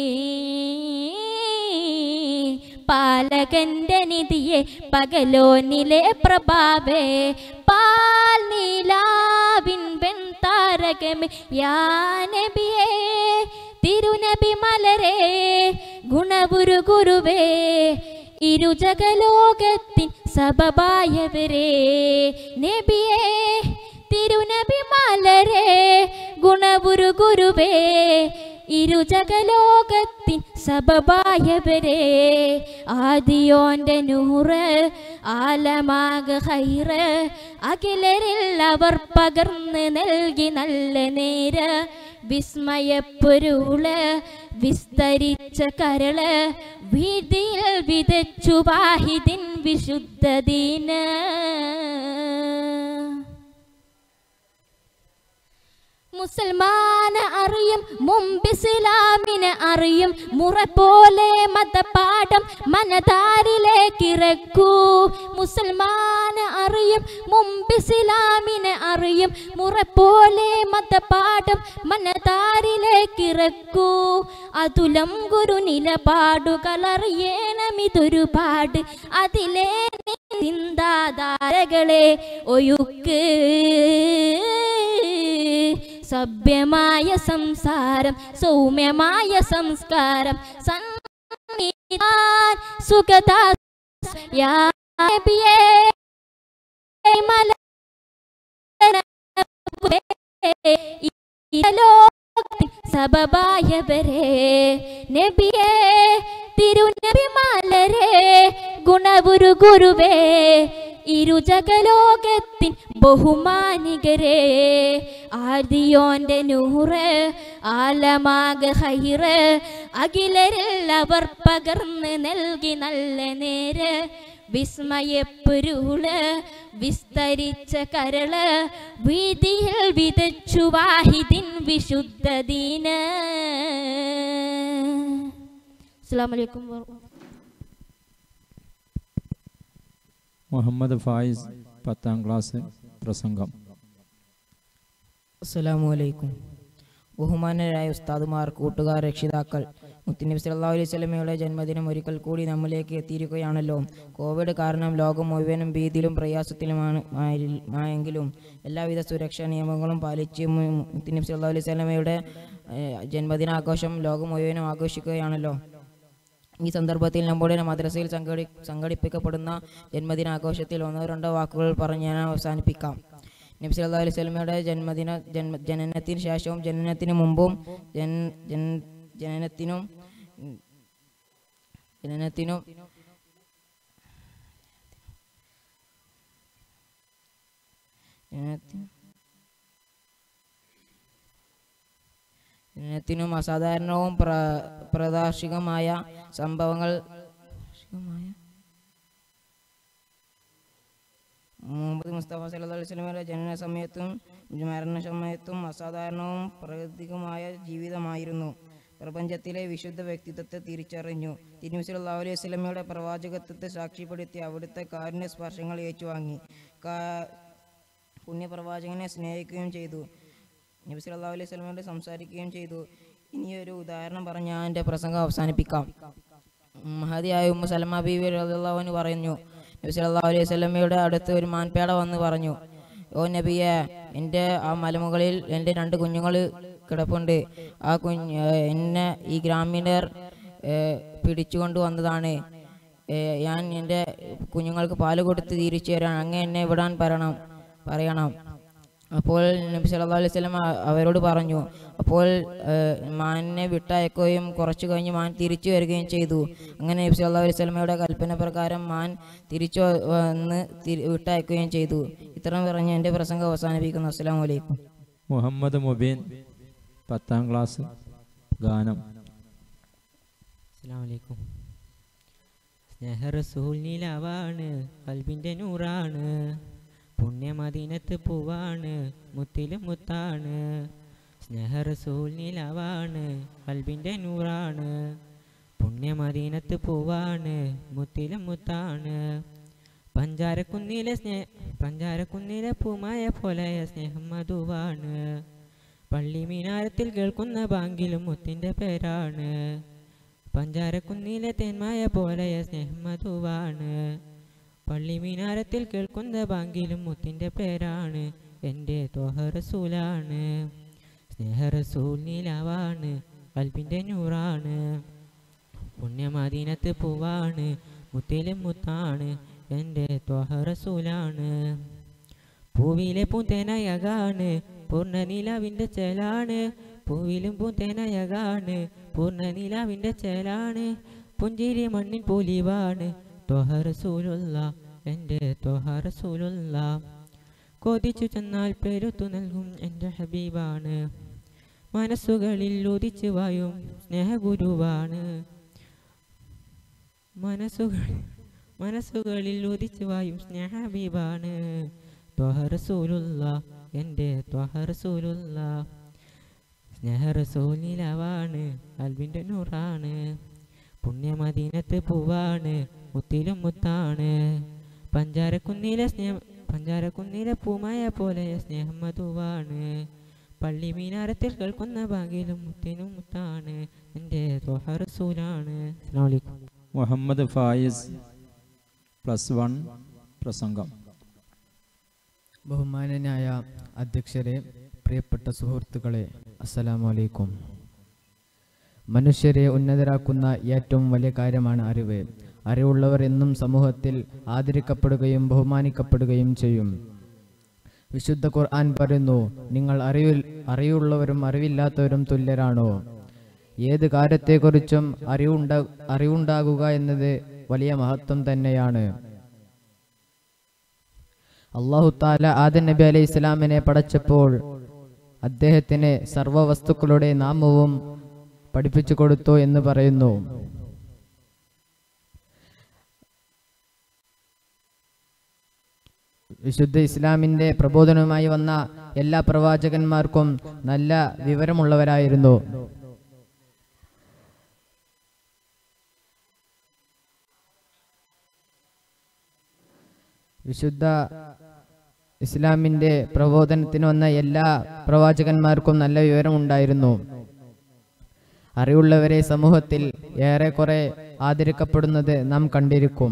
S13: പാലകന്റെ നിധിയെ പകലോനിലെ പ്രഭാവേ പാൽ നീലാവിൻ വെൺ താരകമേ യാനബിയേ തിരുനബി മലരേ ഗുണപുരു ഗുരുവേ ഇരുജഗലോകത്തിൻ സബബായവരേ നബിയേ തിരുനബി മലരേ ഗുണപുരു ഗുരുവേ ഇരുജഗലോകത്തിൻ സബബായവരേ ആദിയോന്റെ നൂറ് ആലമാക ഹൈറ് അഖിലരിൽ അവർ പകർന്ന് നൽകി നല്ല നേര് വിസ്മയപ്പൊരുള് വിസ്തരിച്ച കരള് വീതിയിൽ വിതച്ചു വാഹിതിൻ വിശുദ്ധദീന് മുസൽമാന അറിയും മുമ്പ് ഇസ്ലാമിനെ അറിയും മുറ പോലെ മതപാഠം മനതാരിലേക്ക് ഇറക്കൂ മുസൽമാന അറിയും മുമ്പ് ഇസ്ലാമിനെ അറിയും മുറ പോലെ മതപാഠം മനതാരിലേക്ക് ഇറക്കൂ അതുലം ഗുരു നിലപാടുകൾ അറിയണം ഇതൊരുപാട് അതിലെ ചിന്താധാരകളെ ഒയുക്ക് സഭ്യമായ സംസാരം സൗമ്യമായ സംസ്കാരം സന്നിധാൻ സുഖദാ യാ നബിയേ മലരേ ഇഹലോകത്തിൻ സബബായവരേ നബിയേ തിരുനബി മലരേ ഗുണഗുരു ഗുരുവേ ഇരുജകലോകത്തിൻ ബഹുമാനികരെ ആദിയോന്റെ നൂറ് ആലമാക ഹൈറ് അഖിലരിൽ അവർ പകർന്ന് നൽകി നല്ല നേര് വിസ്മയപ്പുരുള് വിസ്തരിച്ച കരള് വീതിയിൽ വിതച്ചു വാഹിദിൻ വിശുദ്ധദീന് അസ്സലാമു അലൈക്കും വറഹ്മത്തുള്ളാഹി
S9: മുഹമ്മദ് ഫായിസ് പത്താം ക്ലാസ് പ്രസംഗം
S3: അസ്സലാമു അലൈക്കും ബഹുമാനരായ ഉസ്താദുമാർ കൂട്ടുകാർ രക്ഷിതാക്കൾ മുത്തുനബി സല്ലല്ലാഹു അലൈഹി സ്വലമയുടെ ജന്മദിനം ഒരിക്കൽ കൂടി നമ്മിലേക്ക് എത്തിയിരിക്കുകയാണല്ലോ കോവിഡ് കാരണം ലോകം മുഴുവനും ഭീതിയിലും പ്രയാസത്തിലുമാണ് ആയി- ആയെങ്കിലും എല്ലാവിധ സുരക്ഷാ നിയമങ്ങളും പാലിച്ച് മു- മുത്തുനബി സല്ലല്ലാഹു അലൈഹി സ്വലമയുടെ ഏഹ്, ജന്മദിനാഘോഷം ലോകം മുഴുവനും ആഘോഷിക്കുകയാണല്ലോ ഈ സന്ദർഭത്തിൽ നമ്മുടെ മദ്രസയിൽ സംഘടി സംഘടിപ്പിക്കപ്പെടുന്ന ജന്മദിനാഘോഷത്തിൽ ഒന്നോ രണ്ടോ വാക്കുകൾ പറഞ്ഞ് ഞാൻ അവസാനിപ്പിക്കാം നബി സല്ലല്ലാഹു അലൈഹി വസല്ലമയുടെ ജന്മദിന ജന്മ ജനനത്തിന് ശേഷവും ജനനത്തിന് മുമ്പും ജൻ ജൻ ജനനത്തിനും ഉം, ജനനത്തിനും ജനനത്തിനും ജനനത്തിനും അസാധാരണവും പ്ര പ്രദാർശികമായ സംഭവങ്ങൾ പ്രദാർശികമായ മുഹമ്മദ് മുസ്തഫ സല്ലല്ലാഹു അലൈഹി വസല്ലമയുടെ ജനന സമയത്തും മരണ സമയത്തും അസാധാരണവും പ്രകൃതികമായ ജീവിതമായിരുന്നു പ്രപഞ്ചത്തിലെ വിശുദ്ധ വ്യക്തിത്വത്തെ തിരിച്ചറിഞ്ഞു തിരുനബി സല്ലല്ലാഹു അലൈഹി വസല്ലമയുടെ പ്രവാചകത്വത്തെ സാക്ഷ്യപ്പെടുത്തി അവിടുത്തെ കാരുണ്യ സ്പർശങ്ങൾ ഏറ്റുവാങ്ങി കാ- പുണ്യപ്രവാചകനെ സ്നേഹിക്കുകയും ചെയ്തു നബി സല്ലല്ലാഹു അലൈഹി വസല്ലമയോട് സംസാരിക്കുകയും ചെയ്തു ഇനിയൊരു ഉദാഹരണം പറഞ്ഞ് ഞാൻ എൻ്റെ പ്രസംഗം അവസാനിപ്പിക്കാം മഹതിയായ ഉമ്മ സലമ ബീവി റളിയല്ലാഹു പറഞ്ഞു നബി സല്ലല്ലാഹു അലൈഹി വസല്ലമയുടെ അടുത്ത് ഒരു മാൻപേട വന്ന് പറഞ്ഞു ഓ നബിയെ എൻ്റെ ആ മലമുകളിൽ എൻ്റെ രണ്ട് കുഞ്ഞുങ്ങൾ കിടപ്പുണ്ട് ആ കുഞ്ഞ് ഏഹ് എന്നെ ഈ ഗ്രാമീണർ ഏഹ് പിടിച്ചുകൊണ്ട് വന്നതാണ് ഏഹ് ഞാൻ എൻ്റെ കുഞ്ഞുങ്ങൾക്ക് പാല് കൊടുത്ത് തിരിച്ചു തരാൻ അങ്ങ് എന്നെ വിടാൻ പറയണം പറയണം അപ്പോൾ നബി സല്ലല്ലാഹു അലൈഹി വസല്ലം അ- അവരോട് പറഞ്ഞു അപ്പോൾ ഏഹ്, മാനിനെ വിട്ടയക്കുകയും കുറച്ചു കഴിഞ്ഞ് മാൻ തിരിച്ചു വരികയും ചെയ്തു അങ്ങനെ നബി സല്ലല്ലാഹു അലൈഹി വസല്ലമയുടെ കൽപ്പന പ്രകാരം മാൻ തിരിച്ചു വ- വന്ന് തിരി- വിട്ടയക്കുകയും ചെയ്തു ഇത്രയും പറഞ്ഞ് എൻ്റെ പ്രസംഗം അവസാനിപ്പിക്കുന്നു അസ്സലാമു അലൈക്കും
S9: മുഹമ്മദ് മുബീൻ പത്താം ക്ലാസ് ഗാനം
S2: അസ്സലാമലൈക്കും സ്നേഹറസൂൽ നിലവാണ് കൽബിൻ്റെ നൂറാണ് പുണ്യമദീനത്ത് പൂവാണ് മുത്തിലും മുത്താണ് സ്നേഹറസൂൽ നിലവാണ് കൽബിൻ്റെ നൂറാണ് പുണ്യമദീനത്ത് പൂവാണ് മുത്തിലും മുത്താണ് പഞ്ചാരക്കുന്നിലെ സ്നേ പഞ്ചാരക്കുന്നിലെ പൂമായ പോലെ സ്നേഹം മധുവാണ് പള്ളി മീനാരത്തിൽ കേൾക്കുന്ന ബാങ്കിലും മുത്തിൻ്റെ പേരാണ് പഞ്ചാരക്കുന്നിലെ തേന്മായ പോലെ സ്നേഹം മധുവാണ് പള്ളി മീനാരത്തിൽ കേൾക്കുന്ന ബാങ്കിലും മുത്തിൻ്റെ പേരാണ് എൻ്റെ തോഹറസൂലാണ് സ്നേഹറസൂൽ നിലാവാണ് കൽബിൻ്റെ നൂറാണ് പുണ്യമദീനത്ത് പൂവാണ് മുത്തിലും മുത്താണ് എൻ്റെ ത്വഹറസൂലാണ് പൂവിലെ പൂന്തേനയകാണ് പൂർണ്ണ നിലാവിൻ്റെ ചേലാണ് പൂവിലും പൂന്തേനയകാണ് പൂർണ്ണ നിലാവിൻ്റെ ചേലാണ് പുഞ്ചിരി മണ്ണിൻ പൂലിവാണ് ത്വഹറസൂലുള്ള എൻ്റെ ത്വഹറസൂലുള്ള കൊതിച്ചു ചെന്നാൽ പെരുത്തു നൽകും എൻ്റെ ഹബീബാണ് മനസ്സുകളിൽ ഉദിച്ചു വായും സ്നേഹഗുരുവാണ് മനസ്സുകളിൽ മനസ്സുകളിൽ ഉദിച്ചു വായും സ്നേഹബീബാണ് ത്വഹറസൂലുള്ള എൻ്റെ ത്വഹറസൂലുള്ള സ്നേഹറസൂലിലവാണ് അൽബിൻ്റെ നൂറാണ് പുണ്യമദീനത്ത് പൂവാണ് മുത്തിലും മുത്താണ് പഞ്ചാരക്കുന്നിലെ സ്നേഹം പഞ്ചാരക്കുന്നിലെ പൂമായ പോലെ സ്നേഹം മധുവാണ് പള്ളി മീനാരത്തിൽ കേൾക്കുന്ന ഭാഗ്യയിലും മുത്തിനും മുത്താണ് എൻ്റെ ത്വഹറസൂലാണ് അസ്സലാമു അലൈക്കും
S9: മുഹമ്മദ് ഫായിസ് പ്ലസ് വൺ പ്രസംഗം
S10: ബഹുമാനനായ അധ്യക്ഷരെ പ്രിയപ്പെട്ട സുഹൃത്തുക്കളെ അസ്സലാമു അലൈക്കും മനുഷ്യരെ ഉന്നതരാക്കുന്ന ഏറ്റവും വലിയ കാര്യമാണ് അറിവ് അറിവുള്ളവർ എന്നും സമൂഹത്തിൽ ആദരിക്കപ്പെടുകയും ബഹുമാനിക്കപ്പെടുകയും ചെയ്യും വിശുദ്ധ ഖുർആൻ പറയുന്നു നിങ്ങൾ അറിവ് അറിവുള്ളവരും അറിവില്ലാത്തവരും തുല്യരാണോ ഏത് കാര്യത്തെക്കുറിച്ചും അറിവുണ്ട അറിവുണ്ടാകുക എന്നത് വലിയ മഹത്വം തന്നെയാണ് അള്ളാഹു താല ആദൻ നബി അലൈഹി ഇസ്ലാമിനെ പടച്ചപ്പോൾ അദ്ദേഹത്തിന് സർവ്വ വസ്തുക്കളുടെ നാമവും പഠിപ്പിച്ചു കൊടുത്തു എന്ന് പറയുന്നു വിശുദ്ധ ഇസ്ലാമിന്റെ പ്രബോധനവുമായി വന്ന എല്ലാ പ്രവാചകന്മാർക്കും നല്ല വിവരമുള്ളവരായിരുന്നു വിശുദ്ധ ഇസ്ലാമിന്റെ പ്രബോധനത്തിന് വന്ന എല്ലാ പ്രവാചകന്മാർക്കും നല്ല വിവരമുണ്ടായിരുന്നു അറിവുള്ളവരെ സമൂഹത്തിൽ ഏറെക്കുറെ ആദരിക്കപ്പെടുന്നത് നാം കണ്ടിരിക്കും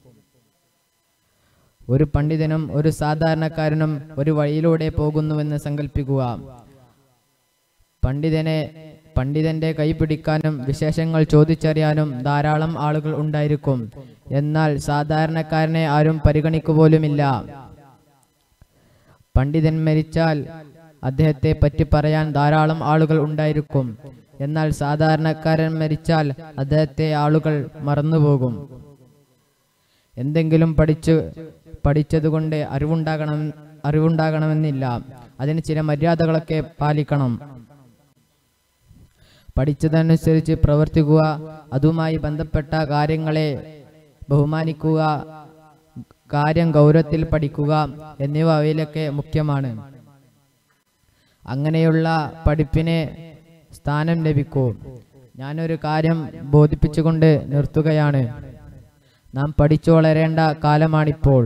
S10: ഒരു പണ്ഡിതനും ഒരു സാധാരണക്കാരനും ഒരു വഴിയിലൂടെ പോകുന്നുവെന്ന് സങ്കല്പിക്കുക പണ്ഡിതനെ പണ്ഡിതന്റെ കൈ പിടിക്കാനും വിശേഷങ്ങൾ ചോദിച്ചറിയാനും ധാരാളം ആളുകൾ ഉണ്ടായിരിക്കും എന്നാൽ സാധാരണക്കാരനെ ആരും പരിഗണിക്കുപോലുമില്ല പണ്ഡിതൻ മരിച്ചാൽ അദ്ദേഹത്തെ പറ്റി പറയാൻ ധാരാളം ആളുകൾ ഉണ്ടായിരിക്കും എന്നാൽ സാധാരണക്കാരൻ മരിച്ചാൽ അദ്ദേഹത്തെ ആളുകൾ മറന്നുപോകും എന്തെങ്കിലും പഠിച്ചു പഠിച്ചതുകൊണ്ട് അറിവുണ്ടാകണം അറിവുണ്ടാകണമെന്നില്ല അതിന് ചില മര്യാദകളൊക്കെ പാലിക്കണം പഠിച്ചതനുസരിച്ച് പ്രവർത്തിക്കുക അതുമായി ബന്ധപ്പെട്ട കാര്യങ്ങളെ ബഹുമാനിക്കുക കാര്യം ഗൗരവത്തിൽ പഠിക്കുക എന്നിവ അവയിലൊക്കെ മുഖ്യമാണ് അങ്ങനെയുള്ള പഠിപ്പിന് സ്ഥാനം ലഭിക്കൂ ഞാനൊരു കാര്യം ബോധിപ്പിച്ചുകൊണ്ട് നിർത്തുകയാണ് നാം പഠിച്ചു വളരേണ്ട കാലമാണിപ്പോൾ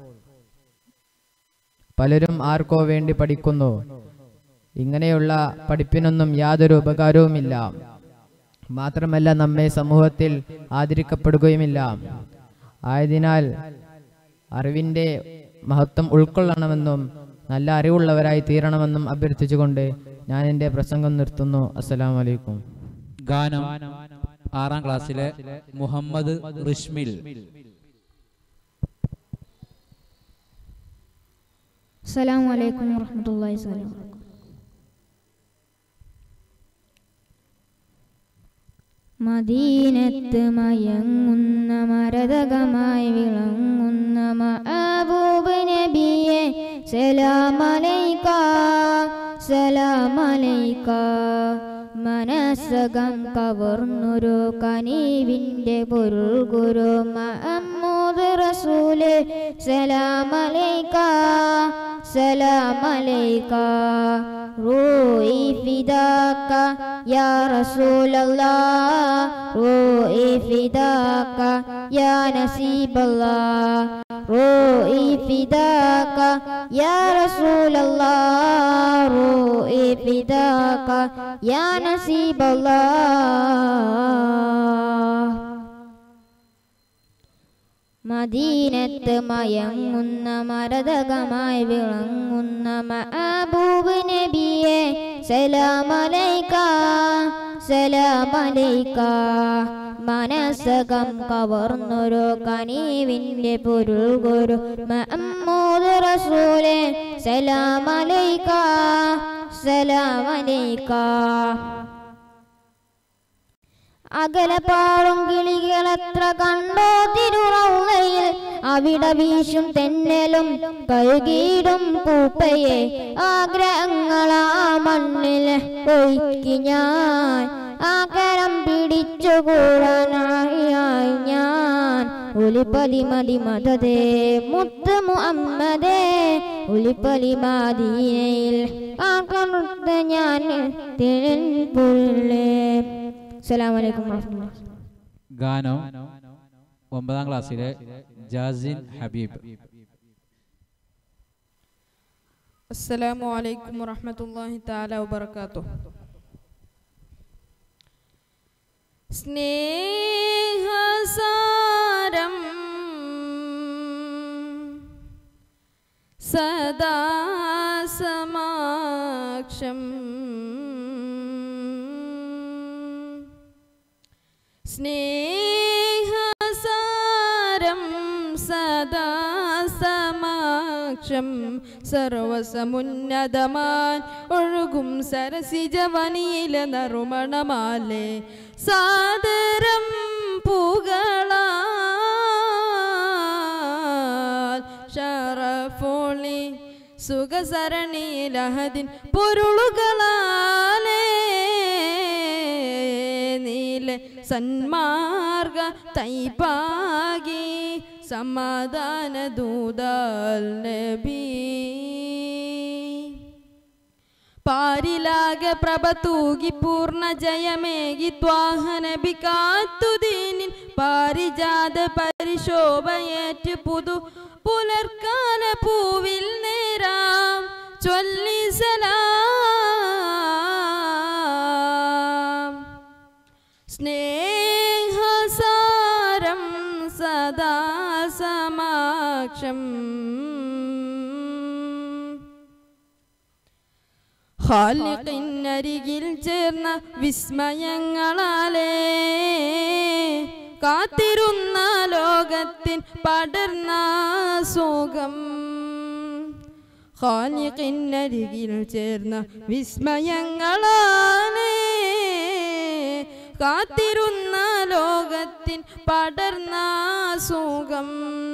S10: പലരും ആർക്കോ വേണ്ടി പഠിക്കുന്നു ഇങ്ങനെയുള്ള പഠിപ്പിനൊന്നും യാതൊരു ഉപകാരവുമില്ല മാത്രമല്ല നമ്മെ സമൂഹത്തിൽ ആദരിക്കപ്പെടുകയുമില്ല ആയതിനാൽ അറിവിൻ്റെ മഹത്വം ഉൾക്കൊള്ളണമെന്നും നല്ല അറിവുള്ളവരായി തീരണമെന്നും അഭ്യർത്ഥിച്ചുകൊണ്ട് ഞാൻ എൻ്റെ പ്രസംഗം നിർത്തുന്നു അസ്സലാമു അലൈക്കും
S5: ഗാനം ആറാം ക്ലാസ്സിലെ മുഹമ്മദ് റിഷ്മിൽ
S13: അസ്സലാമു അലൈക്കും വറഹ്മത്തുള്ളാഹി സ്വലം മദീനത്ത് മയങ്ങുന്ന മരതകമായി വിളങ്ങുന്ന മഅബൂബ് നബിയെ സലാമലൈക സലാമലൈക മനസ്സകം കവർന്നൊരു കനീവിൻ്റെ പൊരുൾ ഗുരു മഹമ്മൂദ് റസൂല് സലാമലൈക സലാമലൈക റൂയി ഫിദാക യാ റസൂലല്ലാഹ് റൂയി ഫിദാക യാ നസീബല്ലാഹ് റൂയി ഫിദാക യാ റസൂലല്ലാഹ് റൂയി ഫിദാക യാ നസീബല്ലാഹ് മദീനത്ത് മയങ്ങുന്ന മരതകമായി വിളങ്ങുന്ന മഅബൂബ് നബിയെ സലാമലൈക സലാമലൈക മനസ്സകം കവർന്നൊരു കനീവിൻ്റെ പൊരുൾ ഗുരു മഹമ്മൂദ് റസൂലെ സലാമലൈക സലാമലൈക അകലപ്പാറും കിളികളെത്ര കണ്ടോ തിരുറൗളയിൽ അവിടെ വീശും തെന്നലും കഴുകിയിടും പൂപ്പയെ ആഗ്രഹങ്ങളാ മണ്ണിൽ ഒഴുക്കി ഞാൻ ആകരം പിടിച്ചുകൂടാനായി ഞാൻ ഉലിപ്പലി മതി മതതേ മുത്ത് മുഹമ്മദേ ഉലിപ്പലി മാദീനയിൽ ആക്കറുത്ത ഞാൻ തിരുപ്പുള്ളേ അസ്സലാമു അലൈക്കും വറഹ്മത്തുള്ളാഹി
S5: ഗാനം ഒമ്പതാം ക്ലാസ്സിലെ ജാസിൻ ഹബീബ്
S6: അസ്സലാമു അലൈക്കും വറഹ്മത്തുള്ളാഹി തആല വബറകാതുഹു സ്നേഹസാരം സദാ സമാക്ഷം സ്നേഹസാരം സദാ സമാക്ഷം സർവസമുന്നതമാൻ ഒഴുകും സരസിജവനിയില നറുമണമാലെ സാദരം പുകളാൽ ശറഫായ ഫോളി സുഖസരണിയിലഹദിൻ പൊരുളുകളാലേ നീലെ സന്മാർഗ തൈപ്പാകി സമാധാന ദൂതാൽ നബി പാരിലാകെ പ്രഭ തൂകി പൂർണ്ണ ജയമേകി ത്വാഹനബി കാത്തുദീനിൻ പാരിജാത പരിശോഭയേറ്റ് പുതു പുലർക്കാല പൂവിൽ നേരാം ചൊല്ലി സലാം സ്നേഹസാരം സദാ സമാക്ഷം ഖാലിഖിനരികിൽ ചേർന്ന വിസ്മയങ്ങളാലേ കാത്തിരുന്ന ലോകത്തിൻ പടർന്ന സുഖം ഖാലിഖിനരികിൽ ചേർന്ന വിസ്മയങ്ങളാലേ കാത്തിരുന്ന ലോകത്തിൻ പടർന്ന സുഖം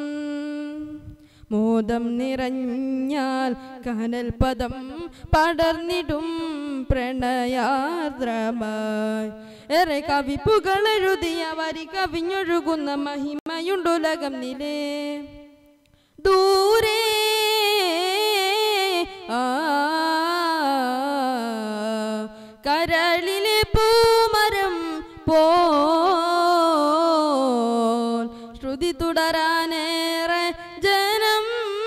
S6: മോദം നിറഞ്ഞാൽ കനൽ പദം പടർന്നിടും പ്രണയാർദ്രമായി ഏറെ കവിപ്പുകൾ എഴുതിയ വരി കവിഞ്ഞൊഴുകുന്ന മഹിമയുണ്ടുലകം നിലേ ദൂരെ ആ കരളിലെ പൂമരം പോൽ ശ്രുതി തുടരാനേറെ ജനം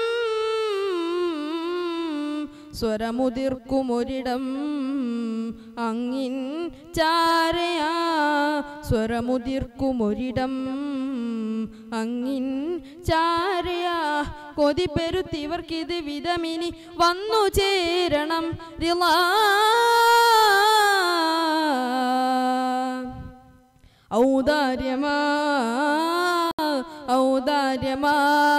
S6: സ്വരമുതിർക്കുമൊരിടം അങ്ങിൻ ചാരയാ സ്വരമുതിർക്കുമൊരിടം അങ്ങിൻ ചാരയാ കൊതി പെരുത്തിവർക്കിത് വിധമിനി വന്നു ചേരണം റിളാ ഔദാര്യമാ ഔദാര്യമാ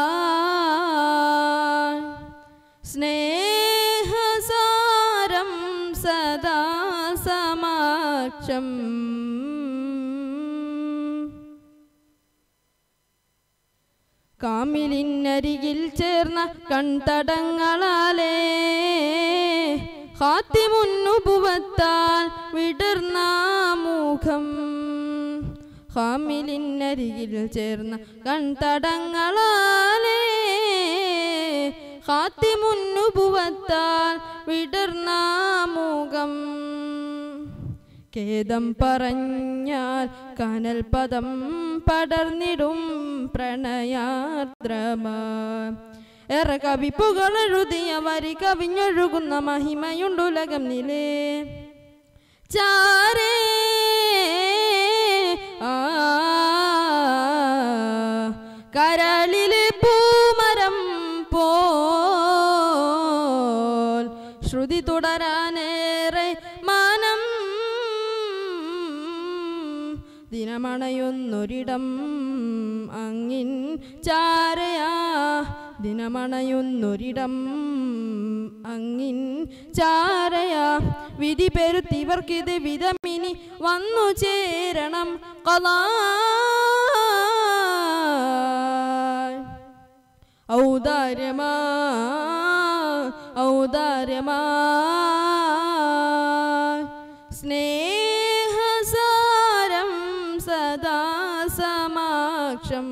S6: സ്നേഹസാരം സദാ സമാക്ഷം കാമിലിനരികിൽ ചേർന്ന കൺതടങ്ങളാലേ ഹാത്തിമുന്നുപുവത്താൽ വിടർന്ന മുഖം ഹാമിലിനരികിൽ ചേർന്ന കൺതടങ്ങളാലേ ഹാത്തിമുന്നുപുവത്താൽ വിടർന്ന മുഖം ഖേദം പറഞ്ഞാൽ കനൽ പദം പടർന്നിടും പ്രണയാർദ്രമാ ഏറെ കവിപ്പുകൾ എഴുതിയ വരി കവിഞ്ഞൊഴുകുന്ന മഹിമയുണ്ടുലകം നിലേ ചാരേ ആ കരളിലെ പൂമരം പോൽ ശ്രുതി തുടരാനേറെ മാനം ദിനമണയൊന്നൊരിടം അങ്ങിൻ ചാരയാ ദിനമണയൊന്നൊരിടം അങ്ങിൻ ചാരയാ വിധി പെരുത്തിവർക്കിത് വിധമിനി വന്നു ചേരണം കലാ ഔദാര്യമാ ഔദാര്യമാ സ്നേഹസാരം സദാ സമാക്ഷം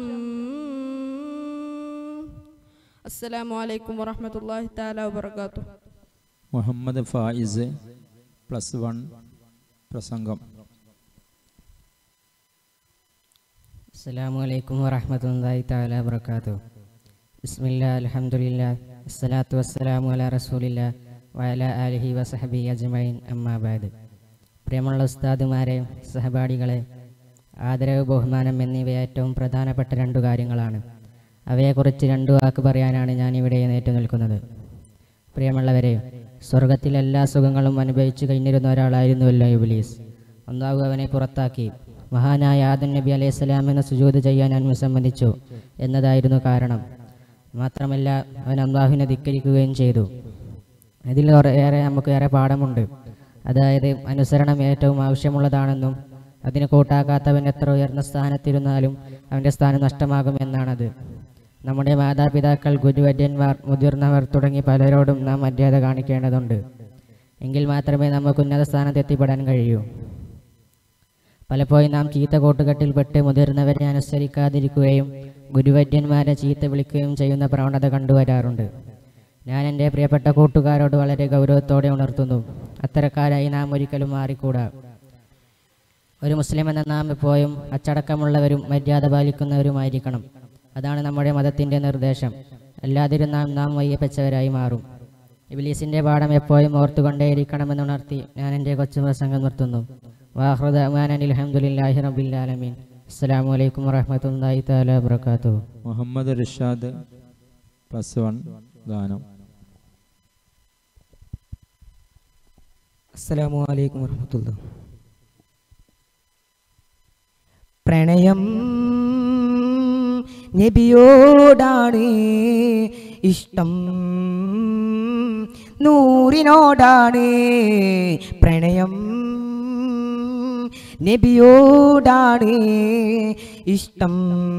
S6: അസ്സലാമു അലൈക്കും വറഹ്മത്തുള്ളാഹി തആല വബറകാതുഹു
S9: മുഹമ്മദ് ഫായിസ് പ്ലസ് വൺ പ്രസംഗം
S19: അസ്സലാമു അലൈക്കും വറഹ്മത്തുള്ളാഹി തആല വബറകാതുഹു ബിസ്മില്ലാ അൽഹംദുലില്ലാ അസ്സലാത്തു വസ്സലാമു അലാ റസൂലില്ലാ വഅലാ ആലിഹി വസഹബി അജ്മഈൻ അമ്മാ ബഅദ് പ്രിയമുള്ള ഉസ്താദുമാരെ സഹപാഠികളെ ആദരവ് ബഹുമാനം എന്നിവ ഏറ്റവും പ്രധാനപ്പെട്ട രണ്ടു കാര്യങ്ങളാണ് അവയെക്കുറിച്ച് രണ്ടു വാക്ക് പറയാനാണ് ഞാൻ ഇവിടെ നേറ്റു നിൽക്കുന്നത് പ്രിയമുള്ളവരെ സ്വർഗത്തിൽ എല്ലാ സുഖങ്ങളും അനുഭവിച്ചു കഴിഞ്ഞിരുന്ന ഒരാളായിരുന്നുവല്ലോ ഇബ്ലീസ് അള്ളാഹു അവനെ പുറത്താക്കി മഹാനായ ആദൻ നബി അലൈഹി സ്വലാമിനെ സുജൂത് ചെയ്യാൻ അവൻ വിസമ്മതിച്ചു എന്നതായിരുന്നു കാരണം മാത്രമല്ല അവൻ അള്ളാഹുവിനെ ധിക്കരിക്കുകയും ചെയ്തു ഇതിൽ ഒറെ- ഏറെ നമുക്ക് ഏറെ പാഠമുണ്ട് അതായത് അനുസരണം ഏറ്റവും ആവശ്യമുള്ളതാണെന്നും അതിന് കൂട്ടാക്കാത്തവൻ എത്ര ഉയർന്ന സ്ഥാനത്തിരുന്നാലും അവൻ്റെ സ്ഥാനം നഷ്ടമാകുമെന്നാണത്
S14: നമ്മുടെ മാതാപിതാക്കൾ ഗുരുവര്യന്മാർ മുതിർന്നവർ തുടങ്ങി പലരോടും നാം മര്യാദ കാണിക്കേണ്ടതുണ്ട് എങ്കിൽ മാത്രമേ നമുക്ക് ഉന്നത സ്ഥാനത്ത് എത്തിപ്പെടാൻ കഴിയൂ പലപ്പോഴും നാം ചീത്ത കൂട്ടുകെട്ടിൽപ്പെട്ട് മുതിർന്നവരെ അനുസരിക്കാതിരിക്കുകയും ഗുരുവര്യന്മാരെ ചീത്ത വിളിക്കുകയും ചെയ്യുന്ന പ്രവണത കണ്ടുവരാറുണ്ട് ഞാൻ എൻ്റെ പ്രിയപ്പെട്ട കൂട്ടുകാരോട് വളരെ ഗൗരവത്തോടെ ഉണർത്തുന്നു അത്തരക്കാരായി നാം ഒരിക്കലും മാറിക്കൂടാ ഒരു മുസ്ലിം എന്ന നാം എപ്പോഴും അച്ചടക്കമുള്ളവരും മര്യാദ പാലിക്കുന്നവരുമായിരിക്കണം അതാണ് നമ്മുടെ മതത്തിൻ്റെ നിർദ്ദേശം അല്ലാതിരുന്നാൽ നാം വയ്യപ്പച്ചവരായി മാറും ഇബിലീസിൻ്റെ പാഠം എപ്പോഴും ഓർത്തുകൊണ്ടേയിരിക്കണമെന്ന് ഉണർത്തി ഞാൻ എൻ്റെ കൊച്ചു പ്രസംഗം നിർത്തുന്നു വാഹൃദാൻ അലഹമുല്ലാഹി റബിൻ അസ്സാം വലൈക്കും വറഹമത്തല്ലാഹി താല വാത്തു
S5: മുഹമ്മദ് റിഷാദ് പ്ലസ് വൺ ഗാനം
S2: അസ്സലാമു അലൈക്കും വറഹമത്തുള്ള പ്രണയം നബിയോടാണ് ഇഷ്ടം നൂറിനോടാണ് പ്രണയം നബിയോടാണ് ഇഷ്ടം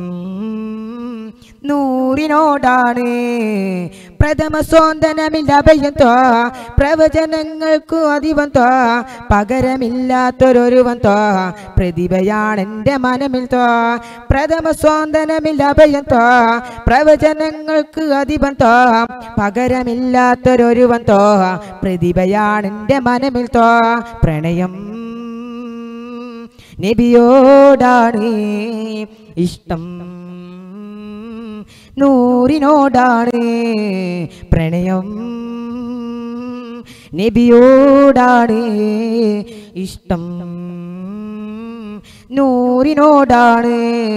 S2: നൂറിനോടാണ് പ്രഥമ സ്വാന്തനമില്ല അഭയം ത്വാ പ്രവചനങ്ങൾക്കു അധിപം ത്വാ പകരമില്ലാത്തൊരൊരുവൻ ത്വാ പ്രതിഭയാണെൻ്റെ മനമിൽ ത്വാ പ്രഥമ സ്വാന്തനമില്ല അഭയം ത്വാ പ്രവചനങ്ങൾക്ക് അധിപം ത്വാ പകരമില്ലാത്തൊരൊരുവൻ ത്വാ പ്രതിഭയാണെൻ്റെ മനമിൽ ത്വാ പ്രണയം നബിയോടാണ് ഇഷ്ടം നൂറിനോടാണ് പ്രണയം നബിയോടാണ് ഇഷ്ടം നൂറിനോടാണ്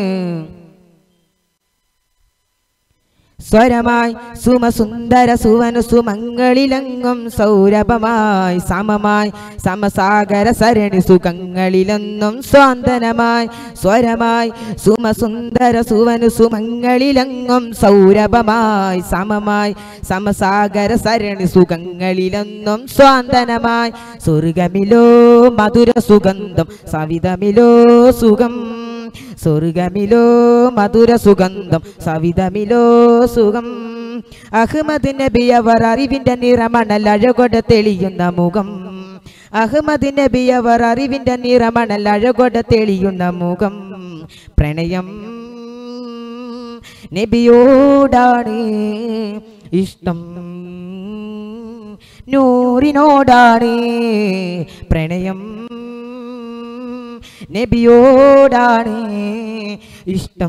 S2: സ്വരമായി സുമസുന്ദര സുവന സുമങ്ങളിലെങ്ങും സൗരഭമായി സമമായി സമസാഗര സരണി സുഖങ്ങളിലെന്നും സ്വാന്തനമായി സ്വരമായി സുമസുന്ദര സുവന സുമങ്ങളിലെങ്ങും സൗരഭമായി സമമായി സമസാഗര സരണി സുഖങ്ങളിലെന്നും സ്വാന്തനമായി സ്വർഗമിലോ മധുര സുഗന്ധം സവിതമിലോ സുഖം സ്വർഗമിലോ മധുര സുഗന്ധം സവിതമിലോ സുഖം അഹമ്മദ് നബി അവർ അറിവിന്റെ നിറമണൽ അഴകൊട തെളിയുന്ന മുഖം അഹമ്മദ് നബി അവർ അറിവിന്റെ നിറമണൽ അഴകൊട തെളിയുന്ന മുഖം പ്രണയം നബിയോടാണ് ഇഷ്ടം നൂറിനോടാണ് പ്രണയം നബിയോടാണ് ഇഷ്ടം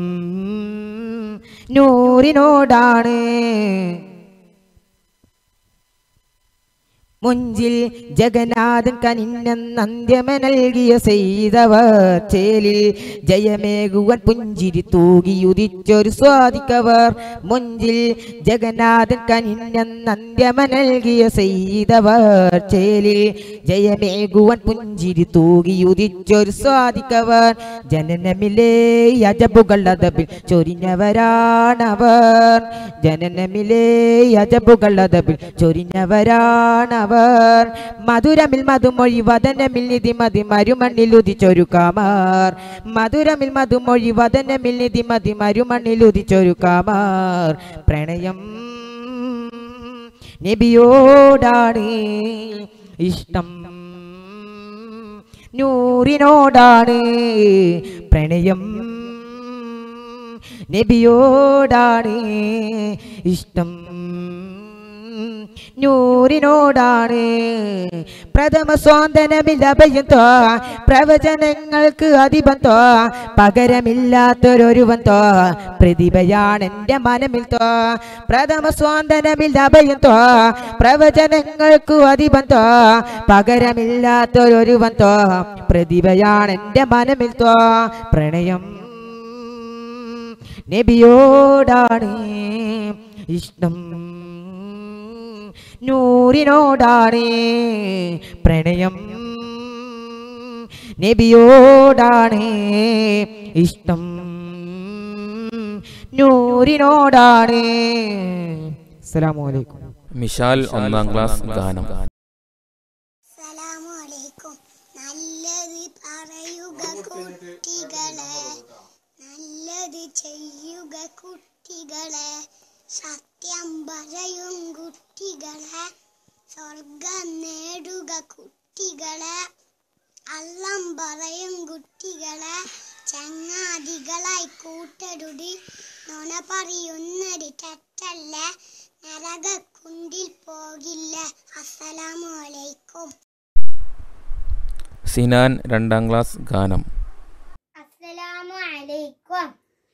S2: നൂറിനോടാണ് മുഞ്ചിൽ ജഗന്നാഥൻ കനിന്നന്ത്യമ നൽകിയ ചെയ്തവർ ചേലിൽ ജയമേകുവൻ പുഞ്ചിരി തൂകിയുദിച്ചൊരു സ്വാദിക്കവർ മുഞ്ചിൽ ജഗന്നാഥൻ കനിന്നന്ത്യമ നൽകിയ ചെയ്തവർ ചേലിൽ ജയമേകുവൻ പുഞ്ചിരി തൂകിയുദിച്ചൊരു സ്വാദിക്കവർ ജനനമിലേ അജബുകൾ അതബിൽ ചൊരിഞ്ഞവരാണവർ ജനനമിലേ അജബുകൾ അതബിൽ ചൊരിഞ്ഞവരാണവർ അവർ മധുരമിൽ മധുമൊഴി വദനമിൽ നിധി മതി മരുമണ്ണിൽ ഉദിച്ചൊരു കാമാർ മധുരമിൽ മധുമൊഴി വദനമിൽ നിധി മതി മരുമണ്ണിൽ ഉദിച്ചൊരു കാമാർ പ്രണയം നബിയോടാണ് ഇഷ്ടം നൂറിനോടാണ് പ്രണയം നബിയോടാണ് ഇഷ്ടം നൂറിനോടാണ് പ്രഥമ സ്വാന്തനമില്ല അഭയം തോ പ്രവചനങ്ങൾക്ക് അധിപം തോ പകരമില്ലാത്തൊരൊരുവൻ തോ പ്രതിഭയാണ് എൻ്റെ മനമിൽ തോ പ്രഥമ സ്വാന്തനമില്ല അഭയം തോ പ്രവചനങ്ങൾക്ക് അധിപം തോ പകരമില്ലാത്തൊരൊരുവൻ തോ പ്രതിഭയാണ് എൻ്റെ മനമിൽ തോ പ്രണയം നബിയോടാണ് ഇഷ്ടം നൂറിനോടാണ് പ്രണയം നബിയോടാണ് ഇഷ്ടം നൂറിനോടാണ് അസ്സലാമു അലൈക്കും
S15: മിഷാൽ ഒന്നാം ക്ലാസ് ഗാനം
S23: നല്ലത് പറയുക കുട്ടികളെ നല്ലത് ചെയ്യുക കുട്ടികളെ
S20: കുട്ടികളെ സത്യം പറയും കുട്ടികളെ സ്വർഗം നേടുക കുട്ടികളെ അള്ളം പറയും കുട്ടികളെ ചങ്ങാതികളായി കൂട്ടരുടി നുണ പറയുന്നൊരു തെറ്റല്ല നരകക്കുണ്ടിൽ പോകില്ല അസ്സലാമു അലൈക്കും
S15: സിനാൻ രണ്ടാം ക്ലാസ് ഗാനം
S20: അസ്സലാമു അലൈക്കും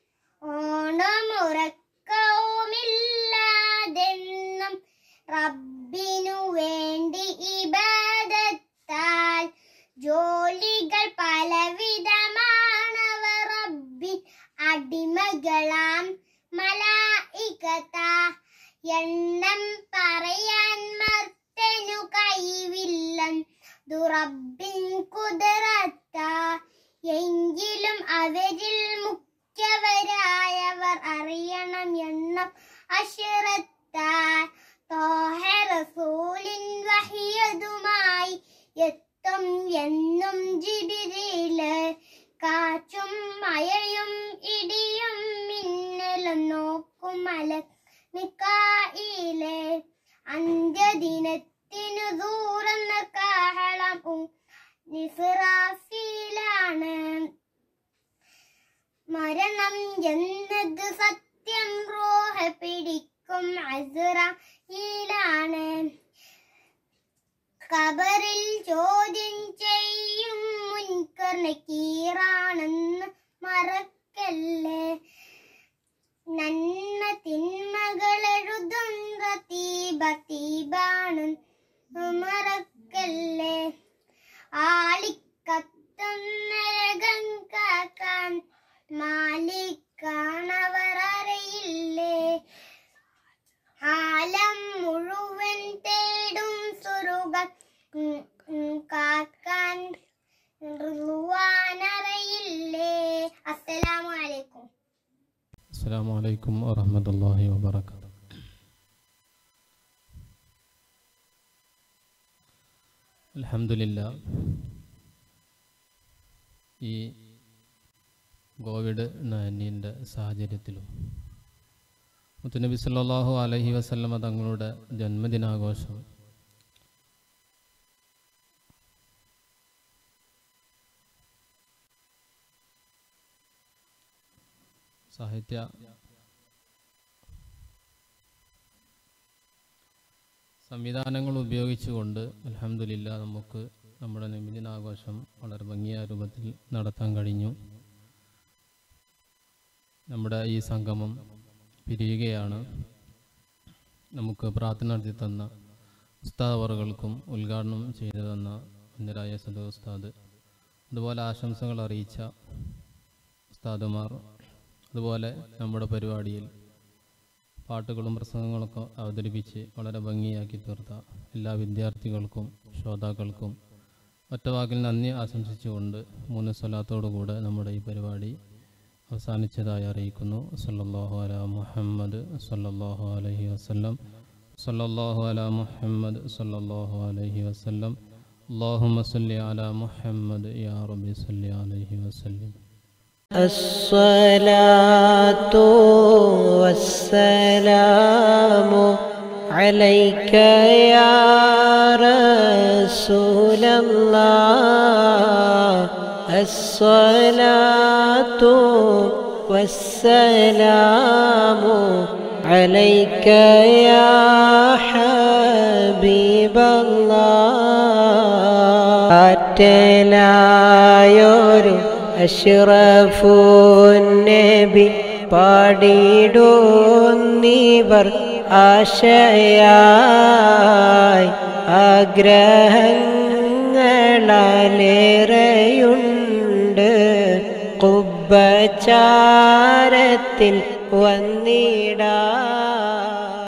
S20: ഓണമുറക്കവുമില്ലാതെന്നും റബ്ബിനു വേണ്ടി ഇബാദത്താൽ ജോലികൾ പലവിധമാണവർ റബ്ബിൻ അടിമകളാം മലായികത എണ്ണം പറയാൻ മർത്തനു കൈവില്ലൻ ദുറബിൻ കുതിരത്ത എങ്കിലും അവരിൽ മുഖ്യവരായവർ അറിയണം എണ്ണം അഷിറത്താൽ തോഹ റസൂലിൻ വഹിയതുമായി എത്തും എന്നും ജിബിരില് കാറ്റും മഴയും ഇടിയും മിന്നലും നോക്കും മല മിക്കായിലെ അന്ത്യദിനത്തിനു ദൂരെന്ന കാഹളം നിസ്റാഫിലാണ് മരണം എന്നത് സത്യം റോഹ പിടിക്കും അസുറയിലാണ് കബറിൽ ചോദ്യം ചെയ്യും മുൻകർ നക്കീറാണെന്ന് മറക്കല്ലേ നന്മ തിന്മകൾ എഴുതും റതീബ തീബാണ് മറക്കല്ലേ ആളിക്കത്തും നരകം കാക്കാൻ മാലിക്കാണവർ അറിയില്ലേ ആലം മുഴുവൻ തേടും സുറുകൾ കാക്കാൻ റുവാനറിയില്ലേ അസ്സലാമു അലൈക്കും
S11: അസ്സാം വലൈക്കും വറഹമത്തല്ലാഹി വബർക്കാത്തു അലഹമില്ല ഈ കോവിഡ് നയൻറ്റീൻ്റെ സാഹചര്യത്തിലും മുത്തുനബി സല്ലല്ലാഹു അലൈഹി വസല്ലമ തങ്ങളുടെ ജന്മദിനാഘോഷം സാഹിത്യ സംവിധാനങ്ങൾ ഉപയോഗിച്ചുകൊണ്ട് അലഹമില്ല നമുക്ക് നമ്മുടെ നബിദിനാഘോഷം വളരെ ഭംഗിയായ രൂപത്തിൽ നടത്താൻ കഴിഞ്ഞു നമ്മുടെ ഈ സംഗമം പിരിയുകയാണ് നമുക്ക് പ്രാർത്ഥന നടത്തി തന്ന ഉസ്താദ് അവറുകൾക്കും ഉദ്ഘാടനം ചെയ്തു തന്ന അന്യരായ സദു ഉസ്താദ് അതുപോലെ ആശംസകൾ അറിയിച്ച ഉസ്താദുമാർ അതുപോലെ നമ്മുടെ പരിപാടിയിൽ പാട്ടുകളും പ്രസംഗങ്ങളൊക്കെ അവതരിപ്പിച്ച് വളരെ ഭംഗിയാക്കി തീർത്ത എല്ലാ വിദ്യാർത്ഥികൾക്കും ശ്രോതാക്കൾക്കും ഒറ്റവാക്കിൽ നന്ദി ആശംസിച്ചുകൊണ്ട് മൂന്ന് സ്വലാത്തോടുകൂടെ നമ്മുടെ ഈ പരിപാടി അവസാനിച്ചതായി അറിയിക്കുന്നു സല്ലല്ലാഹു അല മുഹമ്മദ് സല്ലല്ലാഹു അലൈഹി വസല്ലം സല്ലല്ലാഹു അല മുഹമ്മദ് സല്ലല്ലാഹു അലൈഹി വസല്ലം اللهم صل على محمد يا رب صل عليه وسلم
S17: الصلاة والسلام عليك يا رسول الله الصلاة والسلام عليك يا حبيب الله ആറ്റലായൊരു അഷ്റഫുന്നബി പാടിടുന്നിവർ ആശയായി ആഗ്രഹങ്ങളേറെയുണ്ട് കുബച്ചാരത്തിൽ വന്നിടാ